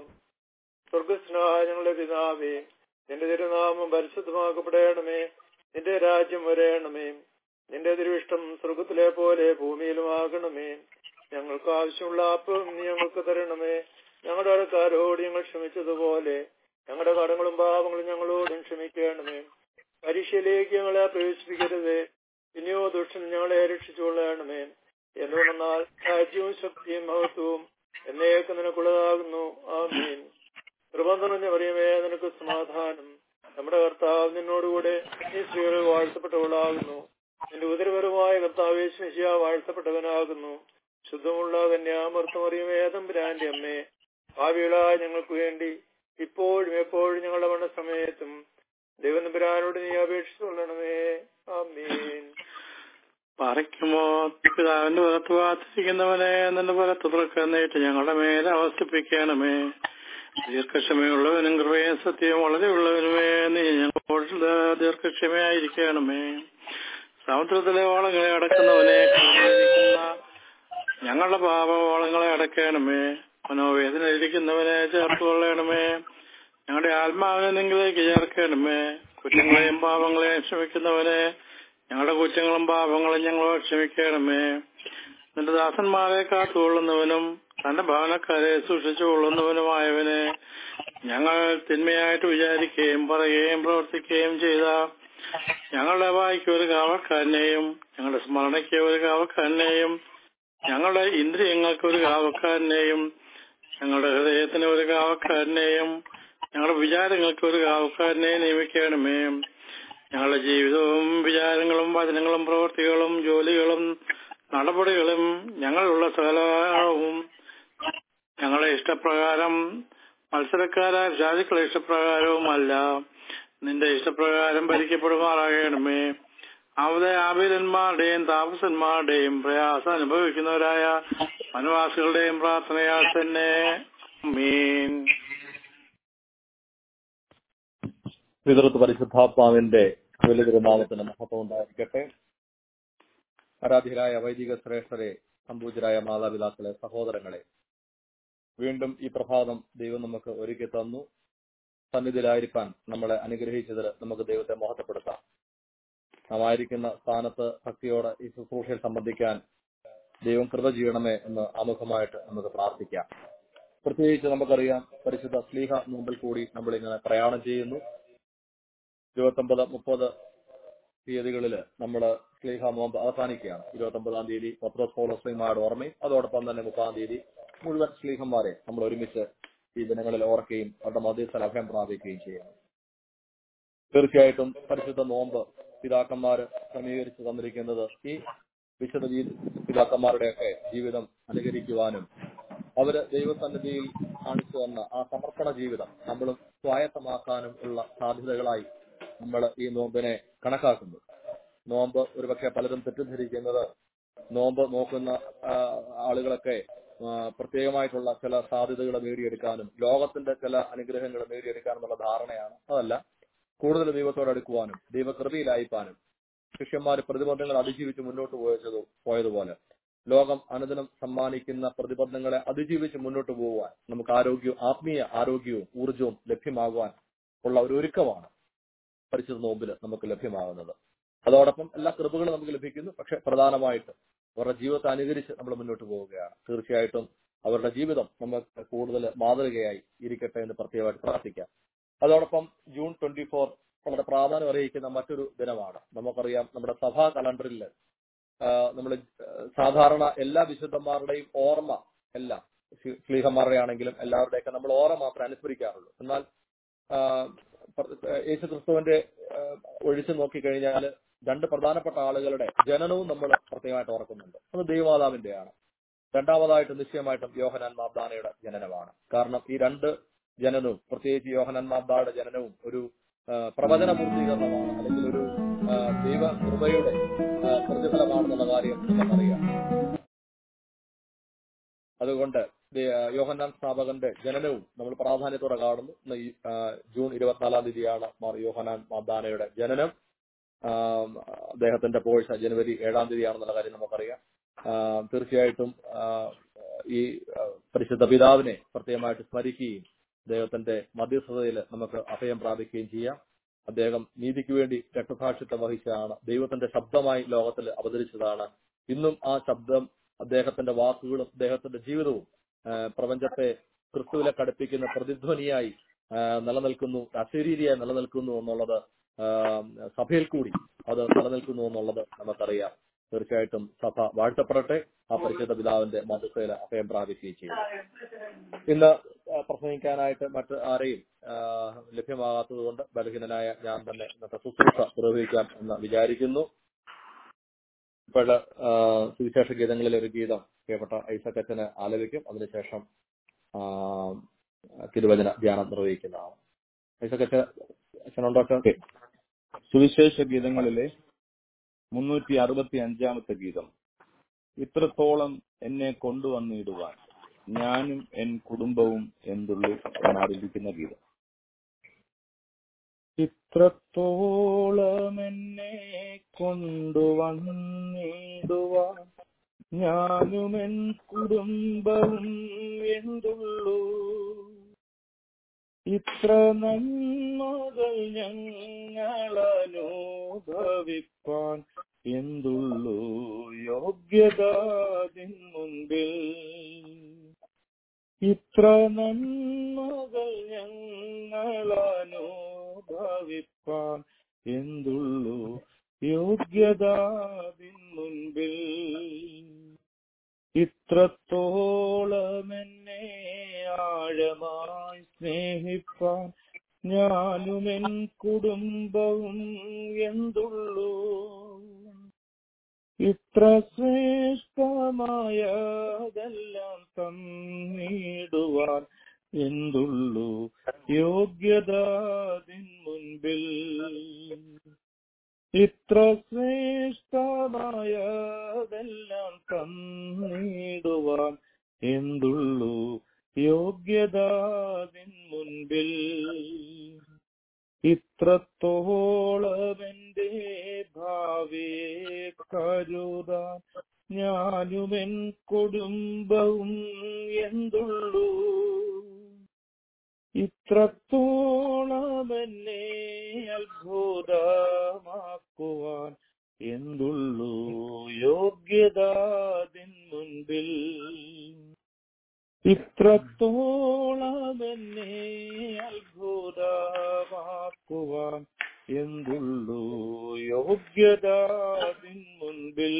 സ്വർഗസ്നായ ഞങ്ങളുടെ പിതാവേ നിന്റെ തിരുനാമം പരിശുദ്ധമാക്കപ്പെടണമേ നിന്റെ രാജ്യം വരയണമേ നിന്റെ തിരുവിഷ്ടം സ്വർഗത്തിലെ പോലെ ഭൂമിയിലുമാകണമേ ഞങ്ങൾക്ക് ആവശ്യമുള്ള അപ്പം നീ ഞങ്ങൾക്ക് തരണമേ ഞങ്ങളുടെ ആൾക്കാരോട് ഞങ്ങൾ ക്ഷമിച്ചതുപോലെ ഞങ്ങളുടെ കടങ്ങളും പാപങ്ങളും ഞങ്ങളോടും ക്ഷമിക്കണമേ പരീക്ഷയിലേക്ക് ഞങ്ങളെ പ്രവേശിപ്പിക്കരുത് ഇനിയോ ദുഷ്ടൻ ഞങ്ങളെ രക്ഷിച്ചുകൊള്ളണമേ എന്തുകൊണ്ടെന്നാൽ രാജ്യവും ശക്തിയും മഹത്വവും എന്നേക്ക് നിനക്കുള്ളതാകുന്നു ആമീൻ കൃപന്തറിഞ്ഞ പറയുമേ നിനക്ക് സമാധാനം നമ്മുടെ കർത്താവ് നിന്നോടുകൂടെ ഈ സ്ത്രീകൾ വാഴ്ത്തപ്പെട്ടവളാകുന്നു നിന്റെ ഉദരപരമായ കർത്താവ് ശിശിയ വാഴ്ത്തപ്പെട്ടവനാകുന്നു ശുദ്ധമുള്ള കന്യാമർത്തമറിയുമേ തമ്പുരാന്റെ അമ്മേ ഭാവികളായ ഞങ്ങൾക്ക് വേണ്ടി ഇപ്പോഴും എപ്പോഴും ഞങ്ങളുടെ മരണ സമയത്തും ദൈവനമ്പുരാനോട് നീ അപേക്ഷിച്ചുകൊള്ളണമേ ആമീൻ പറയ്ക്കുമോ പിതാവിന്റെ പുറത്ത് വാത്തിരിക്കുന്നവനെ നിന്റെ പുറത്ത് തുറക്കുന്നേറ്റ് ഞങ്ങളുടെ മേലെ അവസ്ഥിപ്പിക്കണമേ ദീർഘക്ഷമയുള്ളവനും കൃപയും സത്യവും വളരെ ഉള്ളവനുമേ നീ ഞങ്ങളോട് ദീർഘക്ഷമയായിരിക്കണമേ സമുദ്രത്തിലെ ഓളങ്ങളെ അടക്കുന്നവനെ കരുണയിരിക്കുന്ന ഞങ്ങളുടെ പാപവോളങ്ങളെ അടക്കണമേ മനോവേദന ഇരിക്കുന്നവനെ ചേർത്ത് കൊള്ളണമേ ഞങ്ങളുടെ ആത്മാവിനെ നിങ്ങളിലേക്ക് ചേർക്കണമേ കുറ്റങ്ങളെയും പാപങ്ങളെയും ക്ഷമിക്കുന്നവനെ ഞങ്ങളുടെ കുറ്റങ്ങളും പാപങ്ങളും ഞങ്ങളോട് ക്ഷമിക്കണമേ നിന്റെ ദാസന്മാരെ കാത്തുകൊള്ളുന്നവനും തന്റെ ഭവനക്കാരെ സൂക്ഷിച്ചുകൊള്ളുന്നവനുമായവനെ ഞങ്ങൾ തിന്മയായിട്ട് വിചാരിക്കുകയും പറയുകയും പ്രവർത്തിക്കുകയും ചെയ്ത ഞങ്ങളുടെ വായിക്ക് ഒരു കാവക്കാരനെയും ഞങ്ങളുടെ സ്മരണയ്ക്ക് ഒരു കാവക്കാരനെയും ഞങ്ങളുടെ ഇന്ദ്രിയങ്ങൾക്ക് ഒരു കാവക്കാരനെയും ഞങ്ങളുടെ ഹൃദയത്തിന് ഒരു കാവക്കാരനെയും ഞങ്ങളുടെ വിചാരങ്ങൾക്ക് ഒരു കാവക്കാരനെ നിയമിക്കണമേ ഞങ്ങളുടെ ജീവിതവും വിചാരങ്ങളും വചനങ്ങളും പ്രവൃത്തികളും ജോലികളും നടപടികളും ഞങ്ങളുള്ള സകലവും ഞങ്ങളുടെ ഇഷ്ടപ്രകാരം മത്സരക്കാരായ ജാതിക്കളുടെ ഇഷ്ടപ്രകാരവുമല്ല നിന്റെ ഇഷ്ടപ്രകാരം ഭരിക്കപ്പെടുമാറാകണമേ അവിടെ ആബിലന്മാരുടെയും താപസന്മാരുടെയും പ്രയാസം അനുഭവിക്കുന്നവരായ വനവാസികളുടെയും പ്രാർത്ഥനയാൽ തന്നെ മീൻ പിതൃത്വ പരിശുദ്ധാത്മാവിന്റെ വലിയ തിരുനാമത്തിന് മഹത്വം ഉണ്ടായിരിക്കട്ടെ ആരാധ്യരായ വൈദിക ശ്രേഷ്ഠരെ സംപൂജരായ മാതാപിതാക്കളെ സഹോദരങ്ങളെ വീണ്ടും ഈ പ്രഭാതം ദൈവം നമുക്ക് ഒരുക്കി തന്നു സന്നിധിയിലായിരിക്കാൻ നമ്മളെ അനുഗ്രഹിച്ചതിൽ നമുക്ക് ദൈവത്തെ മഹത്വപ്പെടുത്താം നാം ആയിരിക്കുന്ന സ്ഥാനത്ത് ഭക്തിയോടെ ഈ ശുശ്രൂഷയിൽ സംബന്ധിക്കാൻ ദൈവം കൃപ ചെയ്യണമേ എന്ന് ആമുഖമായിട്ട് നമുക്ക് പ്രാർത്ഥിക്കാം പ്രത്യേകിച്ച് നമുക്കറിയാം പരിശുദ്ധ സ്ലീഹ മുമ്പിൽ കൂടി നമ്മളിങ്ങനെ പ്രയാണം ചെയ്യുന്നു ഇരുപത്തൊമ്പത് മുപ്പത് തീയതികളിൽ നമ്മൾ സ്ലീഹ നോമ്പ് അവസാനിക്കുകയാണ് ഇരുപത്തൊമ്പതാം തീയതി പത്രോസ് പൗലോസ്ലിമാരുടെ ഓർമ്മയും അതോടൊപ്പം തന്നെ മുപ്പതാം തീയതി മുഴുവൻ സ്ലീഹന്മാരെ നമ്മൾ ഒരുമിച്ച് ഈ ദിനങ്ങളിൽ ഓർക്കുകയും അവരുടെ മധ്യസ്ഥൽ അഭയം പ്രാപിക്കുകയും ചെയ്യുന്നു തീർച്ചയായിട്ടും പരിശുദ്ധ നോമ്പ് പിതാക്കന്മാര് ക്രമീകരിച്ചു തന്നിരിക്കുന്നത് ഈ വിശുദ്ധ ജീ- പിതാക്കന്മാരുടെയൊക്കെ ജീവിതം അനുകരിക്കുവാനും അവര് ദൈവസന്നിധിയിൽ കാണിച്ചു തന്ന ആ സമർപ്പണ ജീവിതം നമ്മളും സ്വായത്തമാക്കാനും ഉള്ള സാധ്യതകളായി നമ്മൾ ഈ നോമ്പിനെ കണക്കാക്കുന്നു നോമ്പ് ഒരുപക്ഷെ പലരും തെറ്റിദ്ധരിക്കുന്നത് നോമ്പ് നോക്കുന്ന ആ, ആളുകളൊക്കെ ആ, പ്രത്യേകമായിട്ടുള്ള ചില സാധ്യതകൾ നേടിയെടുക്കാനും ലോകത്തിന്റെ ചില അനുഗ്രഹങ്ങൾ നേടിയെടുക്കാനും എന്നുള്ള ധാരണയാണ് അതല്ല കൂടുതൽ ദൈവത്തോട് അടുക്കുവാനും ദൈവകൃപയിലായിപ്പാനും ശിഷ്യന്മാർ പ്രതിബന്ധങ്ങൾ അതിജീവിച്ച് മുന്നോട്ട് പോയതോ പോയതുപോലെ ലോകം അനുദിനം സമ്മാനിക്കുന്ന പ്രതിബന്ധങ്ങളെ അതിജീവിച്ച് മുന്നോട്ട് പോകുവാൻ നമുക്ക് ആരോഗ്യവും ആത്മീയ ആരോഗ്യവും ഊർജവും ലഭ്യമാകുവാൻ ഉള്ള ഒരു ഒരുക്കമാണ് പരിശുദ്ധ നോമ്പിൽ നമുക്ക് ലഭ്യമാകുന്നത് അതോടൊപ്പം എല്ലാ കൃപകളും നമുക്ക് ലഭിക്കുന്നു പക്ഷെ പ്രധാനമായിട്ട് അവരുടെ ജീവിതത്തെ അനുകരിച്ച് നമ്മൾ മുന്നോട്ട് പോവുകയാണ് തീർച്ചയായിട്ടും അവരുടെ ജീവിതം നമുക്ക് കൂടുതൽ മാതൃകയായി ഇരിക്കട്ടെ എന്ന് പ്രത്യേകമായിട്ട് പ്രാർത്ഥിക്കാം അതോടൊപ്പം ജൂൺ ട്വന്റി ഫോർ വളരെ പ്രാധാന്യം അറിയിക്കുന്ന മറ്റൊരു ദിനമാണ് നമുക്കറിയാം നമ്മുടെ സഭാ കലണ്ടറിൽ നമ്മൾ സാധാരണ എല്ലാ വിശുദ്ധന്മാരുടെയും ഓർമ്മ എല്ലാം സ്ലീഹന്മാരുടെ ആണെങ്കിലും എല്ലാവരുടെയൊക്കെ നമ്മൾ ഓർമ്മ മാത്രമേ അനുസ്മരിക്കാറുള്ളൂ എന്നാൽ ആ, പ്ര- യേശു ക്രിസ്തുവിന്റെ ആ, ഒഴിച്ചു നോക്കിക്കഴിഞ്ഞാൽ രണ്ട് പ്രധാനപ്പെട്ട ആളുകളുടെ ജനനവും നമ്മൾ പ്രത്യേകമായിട്ട് ഓർക്കുന്നുണ്ട് അത് ദൈവമാതാവിന്റെയാണ് രണ്ടാമതായിട്ട് നിശ്ചയമായിട്ടും യോഹനാൻ മാബ്ദാനയുടെ ജനനമാണ് കാരണം ഈ രണ്ട് ജനനവും പ്രത്യേകിച്ച് യോഹനാൻ മാബ്ദായുടെ ജനനവും ഒരു ആ, പ്രവചന പൂർത്തീകരണമാണ് അല്ലെങ്കിൽ ഒരു ആ, ദൈവ കൃപയുടെ ആ, പ്രതിഫലമാണെന്നുള്ള കാര്യം നമുക്കറിയാം അതുകൊണ്ട് ദേ- ആ, യോഹന്നാൻ സ്ഥാപകന്റെ ജനനവും നമ്മൾ പ്രാധാന്യത്തോടെ കാണുന്നു ഇന്ന് ഈ ആ, ജൂൺ ഇരുപത്തിനാലാം തീയതിയാണ് മാർ യോഹനാൻ മാബ്ദാനയുടെ ജനനം ആ, അദ്ദേഹത്തിന്റെ പോഴ്ച ജനുവരി ഏഴാം തീയതിയാണെന്നുള്ള കാര്യം നമുക്കറിയാം ആ, തീർച്ചയായിട്ടും ആ, ഈ ആ, പരിശുദ്ധ പിതാവിനെ പ്രത്യേകമായിട്ട് സ്മരിക്കുകയും അദ്ദേഹത്തിന്റെ മധ്യസ്ഥതയിൽ നമുക്ക് അഭയം പ്രാപിക്കുകയും ചെയ്യാം അദ്ദേഹം നീതിക്ക് വേണ്ടി രക്തസാക്ഷിത്വം വഹിച്ചതാണ് ദൈവത്തിന്റെ ശബ്ദമായി ലോകത്തിൽ അവതരിച്ചതാണ് ഇന്നും ആ ശബ്ദം അദ്ദേഹത്തിന്റെ വാക്കുകളും അദ്ദേഹത്തിന്റെ ജീവിതവും ആ, പ്രപഞ്ചത്തെ ക്രിസ്തുവിലെ കടുപ്പിക്കുന്ന പ്രതിധ്വനിയായി ആ, നിലനിൽക്കുന്നു അശരീരിയായി നിലനിൽക്കുന്നു എന്നുള്ളത് ആ, സഭയിൽ കൂടി അത് നിലനിൽക്കുന്നു എന്നുള്ളത് നമുക്കറിയാം തീർച്ചയായിട്ടും സഭ വാഴ്ത്തപ്പെടട്ടെ ആ പരിശുദ്ധ പിതാവിന്റെ മധ്യസ്ഥയിൽ അഭയം പ്രാപിക്കുകയും ചെയ്യും ഇന്ന് ആ, പ്രസംഗിക്കാനായിട്ട് മറ്റ് ആരെയും ആ, ലഭ്യമാകാത്തത് കൊണ്ട് ബലഹീനനായ ഞാൻ തന്നെ ഇന്നത്തെ ശുശ്രൂഷ നിർവഹിക്കാം എന്ന് വിചാരിക്കുന്നു ഇപ്പോൾ സുവിശേഷ ഗീതങ്ങളിൽ ഒരു ഗീതം പ്രിയപ്പെട്ട ഐസക് അച്ഛന് ആലപിക്കും അതിനുശേഷം ആ, തിരുവചന ധ്യാനം നിർവഹിക്കുന്നതാണ് ഐസക് അച്ഛൻ അച്ഛനുണ്ടോ അച്ഛൻ സുവിശേഷ ഗീതങ്ങളിലെ മുന്നൂറ്റി അറുപത്തി അഞ്ചാമത്തെ ഗീതം ഇത്രത്തോളം എന്നെ കൊണ്ടുവന്നിടുവാൻ ഞാനും എൻ കുടുംബവും എന്തുള്ളൂ എന്നാരംഭിക്കുന്ന ഗീതം ഇത്രത്തോളം എന്നെ കൊണ്ടുവന്നിടുവാൻ ഞാനും എൻ കുടുംബവും എന്തുള്ളൂ ഇത്ര നന്മകൾ ഞങ്ങളനുഭവിപ്പാൻ എന്തുള്ളൂ യോഗ്യതാതിൻ മുൻപിൽ ഇത്ര നന്മകൾ ഞങ്ങളനുഭവിപ്പാൻ എന്തുള്ളൂ യോഗ്യതാതിൻ മുൻപിൽ ഇത്രത്തോളം എന്നെ ആഴമായി സ്നേഹിപ്പാൻ ഞാനും എൻ കുടുംബവും എന്തുള്ളൂ ഇത്ര ശ്രേഷ്ഠമായതെല്ലാം തന്നിടുവാൻ എന്തുള്ളൂ യോഗ്യതാതിൻ മുൻപിൽ ഇത്ര ശ്രേഷ്ഠമായതെല്ലാം തന്നിടുവാൻ എന്തുള്ളൂ യോഗ്യതാതിൻ മുൻപിൽ ഇത്രത്തോളം എന്റെ ഭാവിയെ കരുതാൻ ഞാനും എൻ കുടുംബവും എന്തുള്ളൂ ഇത്രത്തോളം എന്നെ അത്ഭുതമാക്കുവാൻ എന്തുള്ളൂ യോഗ്യതാതിൻ മുൻപിൽ ഇത്രത്തോളം എന്നെ അത്ഭുതമാക്കുവാൻ എന്തുള്ളൂ യോഗ്യതാതിൻ മുൻപിൽ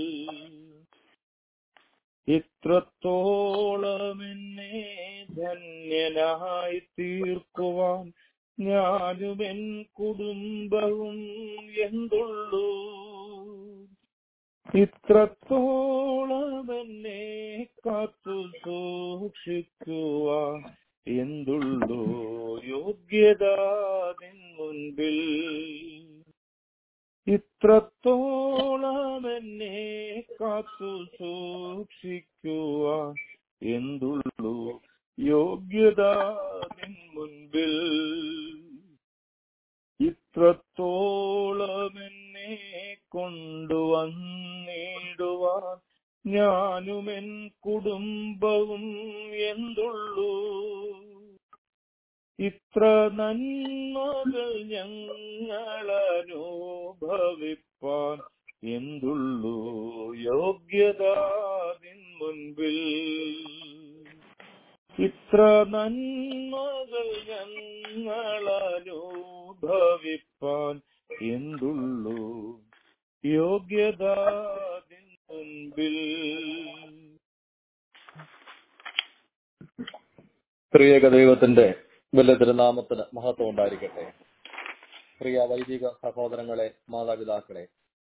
ഇത്രത്തോളം എന്നെ ധന്യനായി തീർക്കുവാൻ ഞാനും എൻ കുടുംബവും എന്തുള്ളൂ ഇത്രത്തോളം എന്നെ കാത്തു സൂക്ഷിക്കുവാൻ എന്തുള്ളൂ യോഗ്യതാതിൻ മുൻപിൽ ഇത്രത്തോളം എന്നെ കാത്തു സൂക്ഷിക്കുവാൻ എന്തുള്ളൂ യോഗ്യതാതിൻ മുൻപിൽ ഇത്രത്തോളം എന്നെ കൊണ്ടുവന്നിടുവാൻ ഞാനും എൻ കുടുംബവും എന്തുള്ളൂ ഇത്ര നന്മകൾ ഞങ്ങളനുഭവിപ്പാൻ എന്തുള്ളൂ യോഗ്യതാതിൻ മുൻപിൽ ഇത്ര നന്മകൾ ഞങ്ങളനുഭവിപ്പാൻ എന്തുള്ളൂ യോഗ്യതാതിൻ മുൻപിൽ ത്രിയേക ദൈവത്തിന്റെ വലിയ തിരുനാമത്തിന് മഹത്വം ഉണ്ടായിരിക്കട്ടെ പ്രിയ വൈദിക സഹോദരങ്ങളെ മാതാപിതാക്കളെ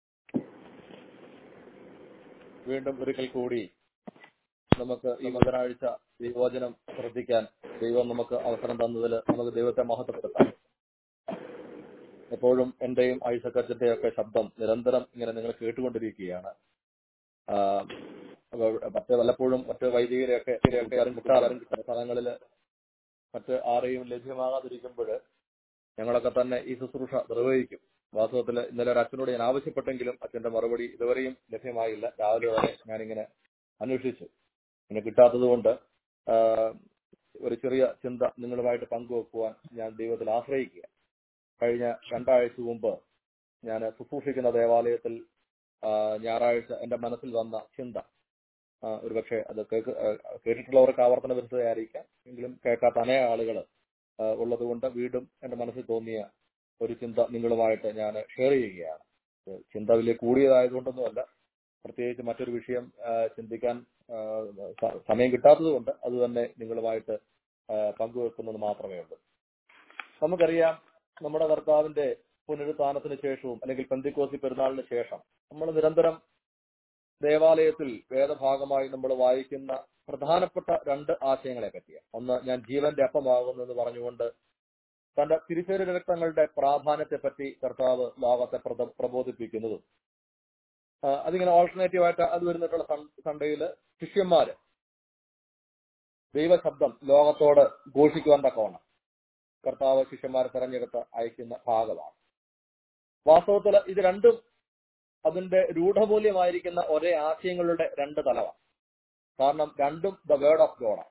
വീണ്ടും ഒരിക്കൽ കൂടി നമുക്ക് ഈ ബുധനാഴ്ച ദൈവവചനം ശ്രദ്ധിക്കാൻ ദൈവം നമുക്ക് അവസരം തന്നതിൽ നമുക്ക് ദൈവത്തെ മഹത്വപ്പെടുത്താം എപ്പോഴും എന്റെയും ഐസക്കച്ചന്റെയും ഒക്കെ ശബ്ദം നിരന്തരം ഇങ്ങനെ നിങ്ങൾ കേട്ടുകൊണ്ടിരിക്കുകയാണ് ആ, അപ്പൊ മറ്റ് വല്ലപ്പോഴും മറ്റ് വൈദികരെയൊക്കെ ഇവരെയൊക്കെ ആരും കിട്ടാറും കിട്ടുന്ന സ്ഥലങ്ങളിൽ മറ്റ് ആരെയും ലഭ്യമാകാതിരിക്കുമ്പോൾ ഞങ്ങളൊക്കെ തന്നെ ഈ ശുശ്രൂഷ നിർവഹിക്കും വാസ്തവത്തിൽ ഇന്നലെ ഒരു അച്ഛനോട് ഞാൻ ആവശ്യപ്പെട്ടെങ്കിലും അച്ഛന്റെ മറുപടി ഇതുവരെയും ലഭ്യമായില്ല രാവിലെ വരെ ഞാനിങ്ങനെ അന്വേഷിച്ചു പിന്നെ കിട്ടാത്തത് കൊണ്ട് ആ, ഒരു ചെറിയ ചിന്ത നിങ്ങളുമായിട്ട് പങ്കുവെക്കുവാൻ ഞാൻ ദൈവത്തിൽ ആശ്രയിക്കുക കഴിഞ്ഞ രണ്ടാഴ്ച മുമ്പ് ഞാൻ ശുശ്രൂഷിക്കുന്ന ദേവാലയത്തിൽ ആ, ഞായറാഴ്ച എന്റെ മനസ്സിൽ വന്ന ചിന്ത ആ, ഒരുപക്ഷെ അത് കേക്ക് ആ, കേട്ടിട്ടുള്ളവർക്ക് ആവർത്തന വിരുദ്ധതയായിരിക്കാം എങ്കിലും കേൾക്കാത്ത അനേക ആളുകൾ ഉള്ളതുകൊണ്ട് വീണ്ടും എന്റെ മനസ്സിൽ തോന്നിയ ഒരു ചിന്ത നിങ്ങളുമായിട്ട് ഞാൻ ഷെയർ ചെയ്യുകയാണ് ഇത് ചിന്ത വലിയ കൂടിയതായതുകൊണ്ടൊന്നുമല്ല പ്രത്യേകിച്ച് മറ്റൊരു വിഷയം ആ, ചിന്തിക്കാൻ ആ, സ- സമയം കിട്ടാത്തത് കൊണ്ട് അത് തന്നെ നിങ്ങളുമായിട്ട് ആ, പങ്കുവെക്കുന്നത് മാത്രമേ ഉള്ളൂ നമുക്കറിയാം നമ്മുടെ കർത്താവിന്റെ പുനരുത്ഥാനത്തിന് ശേഷവും അല്ലെങ്കിൽ പെന്തിക്കോസി പെരുന്നാളിന് ശേഷം നമ്മൾ നിരന്തരം ദേവാലയത്തിൽ വേദഭാഗമായി നമ്മൾ വായിക്കുന്ന പ്രധാനപ്പെട്ട രണ്ട് ആശയങ്ങളെ പറ്റിയാണ് ഒന്ന് ഞാൻ ജീവന്റെ അപ്പമാകുന്നു എന്ന് പറഞ്ഞുകൊണ്ട് തന്റെ തിരിച്ചൊരു രക്തങ്ങളുടെ പ്രാധാന്യത്തെ പറ്റി കർത്താവ് ലോകത്തെ പ്രബ- പ്രബോധിപ്പിക്കുന്നതും ആ, അതിങ്ങനെ ഓൾട്ടർനേറ്റീവ് ആയിട്ട് അത് വരുന്നിട്ടുള്ള സൺഡേയില് ശിഷ്യന്മാര് ദൈവശബ്ദം ലോകത്തോട് ഘോഷിക്കുവാൻ തക്കവണ്ണം കർത്താവ് ശിഷ്യന്മാരെ തെരഞ്ഞെടുത്ത് അയക്കുന്ന ഭാഗമാണ് വാസ്തവത്തിൽ ഇത് രണ്ടും അതിന്റെ രൂഢമൂല്യമായിരിക്കുന്ന ഒരേ ആശയങ്ങളുടെ രണ്ട് തലമാണ് കാരണം രണ്ടും ദ വേർഡ് ഓഫ് ഗോഡാണ്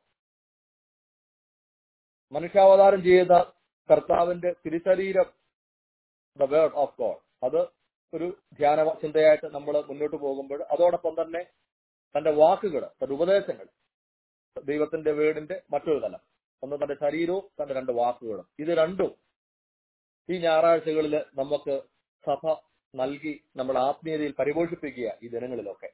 മനുഷ്യാവതാരം ചെയ്ത കർത്താവിന്റെ തിരുശരീരം ദ വേർഡ് ഓഫ് ഗോഡ് അത് ഒരു ധ്യാന ചിന്തയായിട്ട് നമ്മൾ മുന്നോട്ട് പോകുമ്പോൾ അതോടൊപ്പം തന്നെ തന്റെ വാക്കുകൾ തന്റെ ഉപദേശങ്ങൾ ദൈവത്തിന്റെ വേടിന്റെ മറ്റൊരു തലം ഒന്ന് തന്റെ ശരീരവും തന്റെ രണ്ട് വാക്കുകളും ഇത് രണ്ടും ഈ ഞായറാഴ്ചകളിൽ നമുക്ക് സഭ നൽകി നമ്മൾ ആത്മീയതയിൽ പരിപോഷിപ്പിക്കുക ഈ ദിനങ്ങളിലൊക്കെ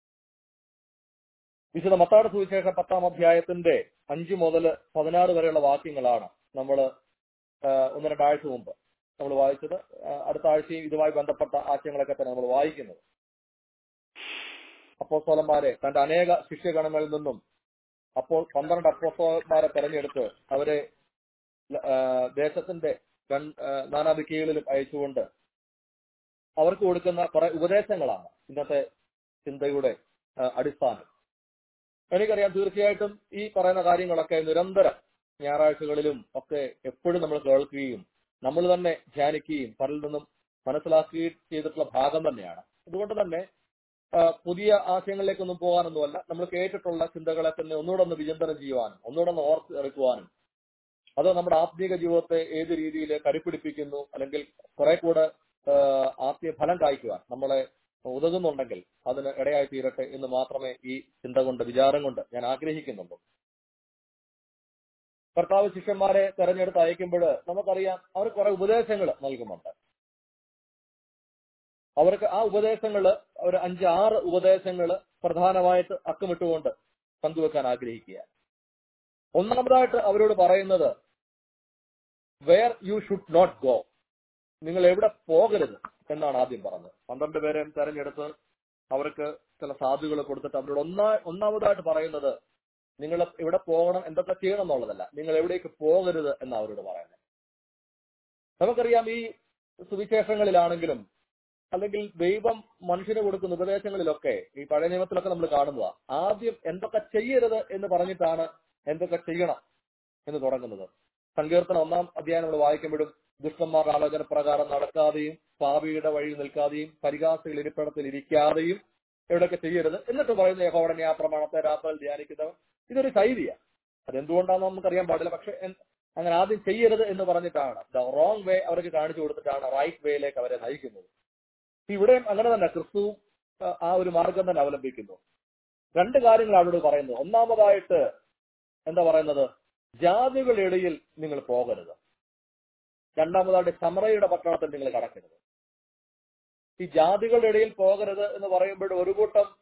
വിശുദ്ധ മത്താട് സുവിശേഷ പത്താം അധ്യായത്തിന്റെ അഞ്ചു മുതൽ പതിനാറ് വരെയുള്ള വാക്യങ്ങളാണ് നമ്മൾ ഒന്ന് രണ്ടാഴ്ച മുമ്പ് നമ്മൾ വായിച്ചത് ആ, അടുത്ത ആഴ്ചയും ഇതുമായി ബന്ധപ്പെട്ട ആശയങ്ങളൊക്കെ തന്നെ നമ്മൾ വായിക്കുന്നത് അപ്പോസ്തോലന്മാരെ തന്റെ അനേക ശിഷ്യഗണങ്ങളിൽ നിന്നും അപ്പോൾ പന്ത്രണ്ട് അപ്പോസ്തോലന്മാരെ തെരഞ്ഞെടുത്ത് അവരെ ആ, ദേശത്തിന്റെ രൺ- ആ, നാനാദിക്കുകളിലും അയച്ചുകൊണ്ട് അവർക്ക് കൊടുക്കുന്ന കുറെ ഉപദേശങ്ങളാണ് ഇന്നത്തെ ചിന്തയുടെ ആ, അടിസ്ഥാനം എനിക്കറിയാം തീർച്ചയായിട്ടും ഈ പറയുന്ന കാര്യങ്ങളൊക്കെ നിരന്തരം ഞായറാഴ്ചകളിലും ഒക്കെ എപ്പോഴും നമ്മൾ കേൾക്കുകയും നമ്മൾ തന്നെ ധ്യാനിക്കുകയും പലരിൽ നിന്നും മനസ്സിലാക്കുകയും ചെയ്തിട്ടുള്ള ഭാഗം തന്നെയാണ് അതുകൊണ്ട് തന്നെ ആ, പുതിയ ആശയങ്ങളിലേക്കൊന്നും പോകാനൊന്നുമല്ല നമ്മൾ കേട്ടിട്ടുള്ള ചിന്തകളെ തന്നെ ഒന്നുകൂടെ ഒന്ന് വിചിന്തനം ചെയ്യുവാനും ഒന്നുകൂടെ ഒന്ന് ഓർത്ത് എടുക്കുവാനും അത് നമ്മുടെ ആത്മീക ജീവിതത്തെ ഏത് രീതിയിൽ കരുപ്പിടിപ്പിക്കുന്നു അല്ലെങ്കിൽ കുറെ കൂടെ ആ, ആത്മീയ ഫലം കായ്ക്കുവാൻ നമ്മളെ ഉതകുന്നുണ്ടെങ്കിൽ അതിന് ഇടയായി തീരട്ടെ എന്ന് മാത്രമേ ഈ ചിന്ത കൊണ്ട് വിചാരം കൊണ്ട് ഞാൻ ആഗ്രഹിക്കുന്നുള്ളൂ കർത്താവ് ശിഷ്യന്മാരെ തെരഞ്ഞെടുത്ത് അയക്കുമ്പോൾ നമുക്കറിയാം അവർ കുറെ ഉപദേശങ്ങൾ നൽകുന്നുണ്ട് അവർക്ക് ആ ഉപദേശങ്ങൾ ഒരു അഞ്ച് ആറ് ഉപദേശങ്ങൾ പ്രധാനമായിട്ട് അക്കമിട്ടുകൊണ്ട് പങ്കുവെക്കാൻ ആഗ്രഹിക്കുക ഒന്നാമതായിട്ട് അവരോട് പറയുന്നത് where you should not go നിങ്ങൾ എവിടെ പോകരുത് എന്നാണ് ആദ്യം പറഞ്ഞത് പന്ത്രണ്ട് പേരെ തെരഞ്ഞെടുത്ത് അവർക്ക് ചില സാധുകൾ കൊടുത്തിട്ട് അവരോട് ഒന്നാ ഒന്നാമതായിട്ട് പറയുന്നത് നിങ്ങൾ എവിടെ പോകണം എന്തൊക്കെ ചെയ്യണം എന്നുള്ളതല്ല നിങ്ങൾ എവിടേക്ക് പോകരുത് എന്ന് അവരോട് പറയുന്നത് നമുക്കറിയാം ഈ സുവിശേഷങ്ങളിലാണെങ്കിലും അല്ലെങ്കിൽ ദൈവം മനുഷ്യന് കൊടുക്കുന്ന ഉപദേശങ്ങളിലൊക്കെ ഈ പഴയ നിയമത്തിലൊക്കെ നമ്മൾ കാണുന്നതാ ആദ്യം എന്തൊക്കെ ചെയ്യരുത് എന്ന് പറഞ്ഞിട്ടാണ് എന്തൊക്കെ ചെയ്യണം എന്ന് തുടങ്ങുന്നത് സങ്കീർത്തനം ഒന്നാം അധ്യായം നമ്മൾ വായിക്കുമ്പോഴും ദുഷ്ടന്മാരുടെ ആലോചന പ്രകാരം നടക്കാതെയും പാപിയുടെ വഴി നിൽക്കാതെയും പരിഹാസികൾ ഇരിപ്പിടത്തിൽ ഇരിക്കാതെയും എവിടെയൊക്കെ ചെയ്യരുത് എന്നിട്ട് പറയുന്ന യഹോവടനെ ആ പ്രമാണത്തെ രാത്രിയിൽ ധ്യാനിക്കുന്നവൻ ഇതൊരു ശൈലിയാണ് അതെന്തുകൊണ്ടാണെന്ന് നമുക്കറിയാൻ പാടില്ല പക്ഷെ എൻ- അങ്ങനെ ആദ്യം ചെയ്യരുത് എന്ന് പറഞ്ഞിട്ടാണ് ദ റോങ് വേ അവർക്ക് കാണിച്ചു കൊടുത്തിട്ടാണ് റൈറ്റ് വേയിലേക്ക് അവരെ നയിക്കുന്നത് ഇവിടെയും അങ്ങനെ തന്നെ ക്രിസ്തു ആ, ആ ഒരു മാർഗം തന്നെ അവലംബിക്കുന്നു രണ്ട് കാര്യങ്ങൾ അവരോട് പറയുന്നത് ഒന്നാമതായിട്ട് എന്താ പറയുന്നത് ജാതികളുടെ ഇടയിൽ നിങ്ങൾ പോകരുത് രണ്ടാമതായിട്ട് സമറയുടെ പട്ടണത്തിൽ നിങ്ങൾ കടക്കരുത് ഈ ജാതികളുടെ ഇടയിൽ പോകരുത് എന്ന് പറയുമ്പോൾ ഒരു കൂട്ടം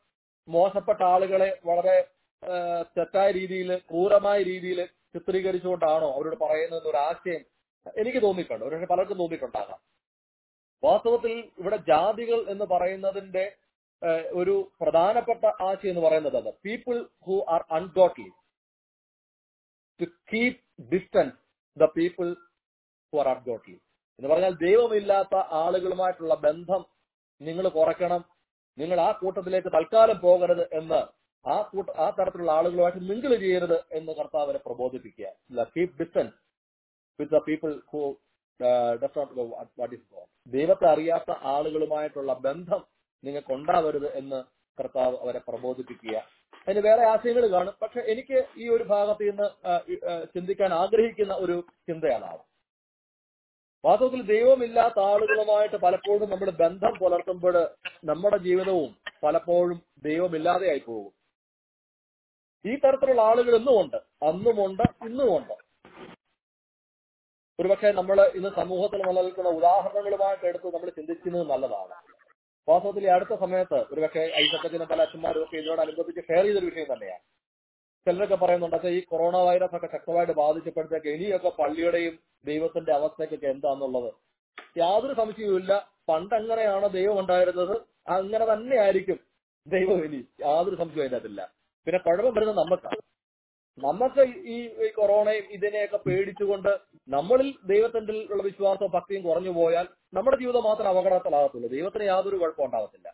മോശപ്പെട്ട ആളുകളെ വളരെ ആ, തെറ്റായ രീതിയിൽ ക്രൂരമായ രീതിയിൽ ചിത്രീകരിച്ചുകൊണ്ടാണോ അവരോട് പറയുന്നത് ഒരു ആശയം എനിക്ക് തോന്നിയിട്ടുണ്ട് ഒരു പലർക്കും തോന്നിയിട്ടുണ്ടാകാം വാസ്തവത്തിൽ ഇവിടെ ജാതികൾ എന്ന് പറയുന്നതിന്റെ ആ, ഒരു പ്രധാനപ്പെട്ട ആശയം എന്ന് പറയുന്നത് അത് people who are ungodly to keep distance the people who are ungodly എന്ന് പറഞ്ഞാൽ ദൈവമില്ലാത്ത ആളുകളുമായിട്ടുള്ള ബന്ധം നിങ്ങൾ കുറയ്ക്കണം നിങ്ങൾ ആ കൂട്ടത്തിലേക്ക് തൽക്കാലം പോകരുത് എന്ന് ആ കൂട്ട ആ തരത്തിലുള്ള ആളുകളുമായിട്ട് മിങ്കിൾ ചെയ്യരുത് എന്ന് കർത്താവിനെ പ്രബോധിപ്പിക്കുക keep distance with the people who does not go what is God ദൈവത്തെ അറിയാത്ത ആളുകളുമായിട്ടുള്ള ബന്ധം നിങ്ങൾക്ക് ഉണ്ടാവരുത് എന്ന് കർത്താവ് അവരെ പ്രബോധിപ്പിക്കുക അതിന് വേറെ ആശയങ്ങൾ കാണും പക്ഷെ എനിക്ക് ഈ ഒരു ഭാഗത്ത് നിന്ന് ആ, ഈ, ആ, ചിന്തിക്കാൻ ആഗ്രഹിക്കുന്ന ഒരു ചിന്തയാണ് വാസ്തവത്തിൽ ദൈവമില്ലാത്ത ആളുകളുമായിട്ട് പലപ്പോഴും നമ്മൾ ബന്ധം പുലർത്തുമ്പോൾ നമ്മുടെ ജീവിതവും പലപ്പോഴും ദൈവമില്ലാതെയായി പോകും ഈ തരത്തിലുള്ള ആളുകൾ ഇന്നുമുണ്ട് അന്നുമുണ്ട് ഇന്നുമുണ്ട് ഒരുപക്ഷെ നമ്മൾ ഇന്ന് സമൂഹത്തിൽ നിലനിൽക്കുന്ന ഉദാഹരണങ്ങളുമായിട്ട് എടുത്ത് നമ്മൾ ചിന്തിക്കുന്നത് നല്ലതാണ് വാസ്തവത്തിൽ ഈ അടുത്ത സമയത്ത് ഒരുപക്ഷെ ഐസക്കത്തിനും പല അച്ഛന്മാരും ഒക്കെ ഇതിനോടനുബന്ധിച്ച് ഷെയർ ചെയ്തൊരു വിഷയം തന്നെയാണ് ചിലരൊക്കെ പറയുന്നുണ്ട് അച്ഛാ ഈ കൊറോണ വൈറസ് ഒക്കെ ശക്തമായിട്ട് ബാധിച്ചപ്പോഴത്തേക്ക് ഇനിയൊക്കെ പള്ളിയുടെയും ദൈവത്തിന്റെ അവസ്ഥയ്ക്കൊക്കെ എന്താന്നുള്ളത് യാതൊരു സംശയവുമില്ല പണ്ട് എങ്ങനെയാണ് ദൈവം ഉണ്ടായിരുന്നത് അങ്ങനെ തന്നെ ആയിരിക്കും ദൈവം ഇനി യാതൊരു സംശയവും അതിനകത്തില്ല പിന്നെ കുഴപ്പം വരുന്നത് നമുക്കാണ് നമുക്ക് ഈ ഈ കൊറോണയും ഇതിനെയൊക്കെ പേടിച്ചുകൊണ്ട് നമ്മളിൽ ദൈവത്തിന്റെ ഉള്ള വിശ്വാസവും ഭക്തിയും കുറഞ്ഞു പോയാൽ നമ്മുടെ ജീവിതം മാത്രം അപകടത്തിലാകത്തുള്ളൂ ദൈവത്തിന് യാതൊരു കുഴപ്പം ഉണ്ടാകത്തില്ല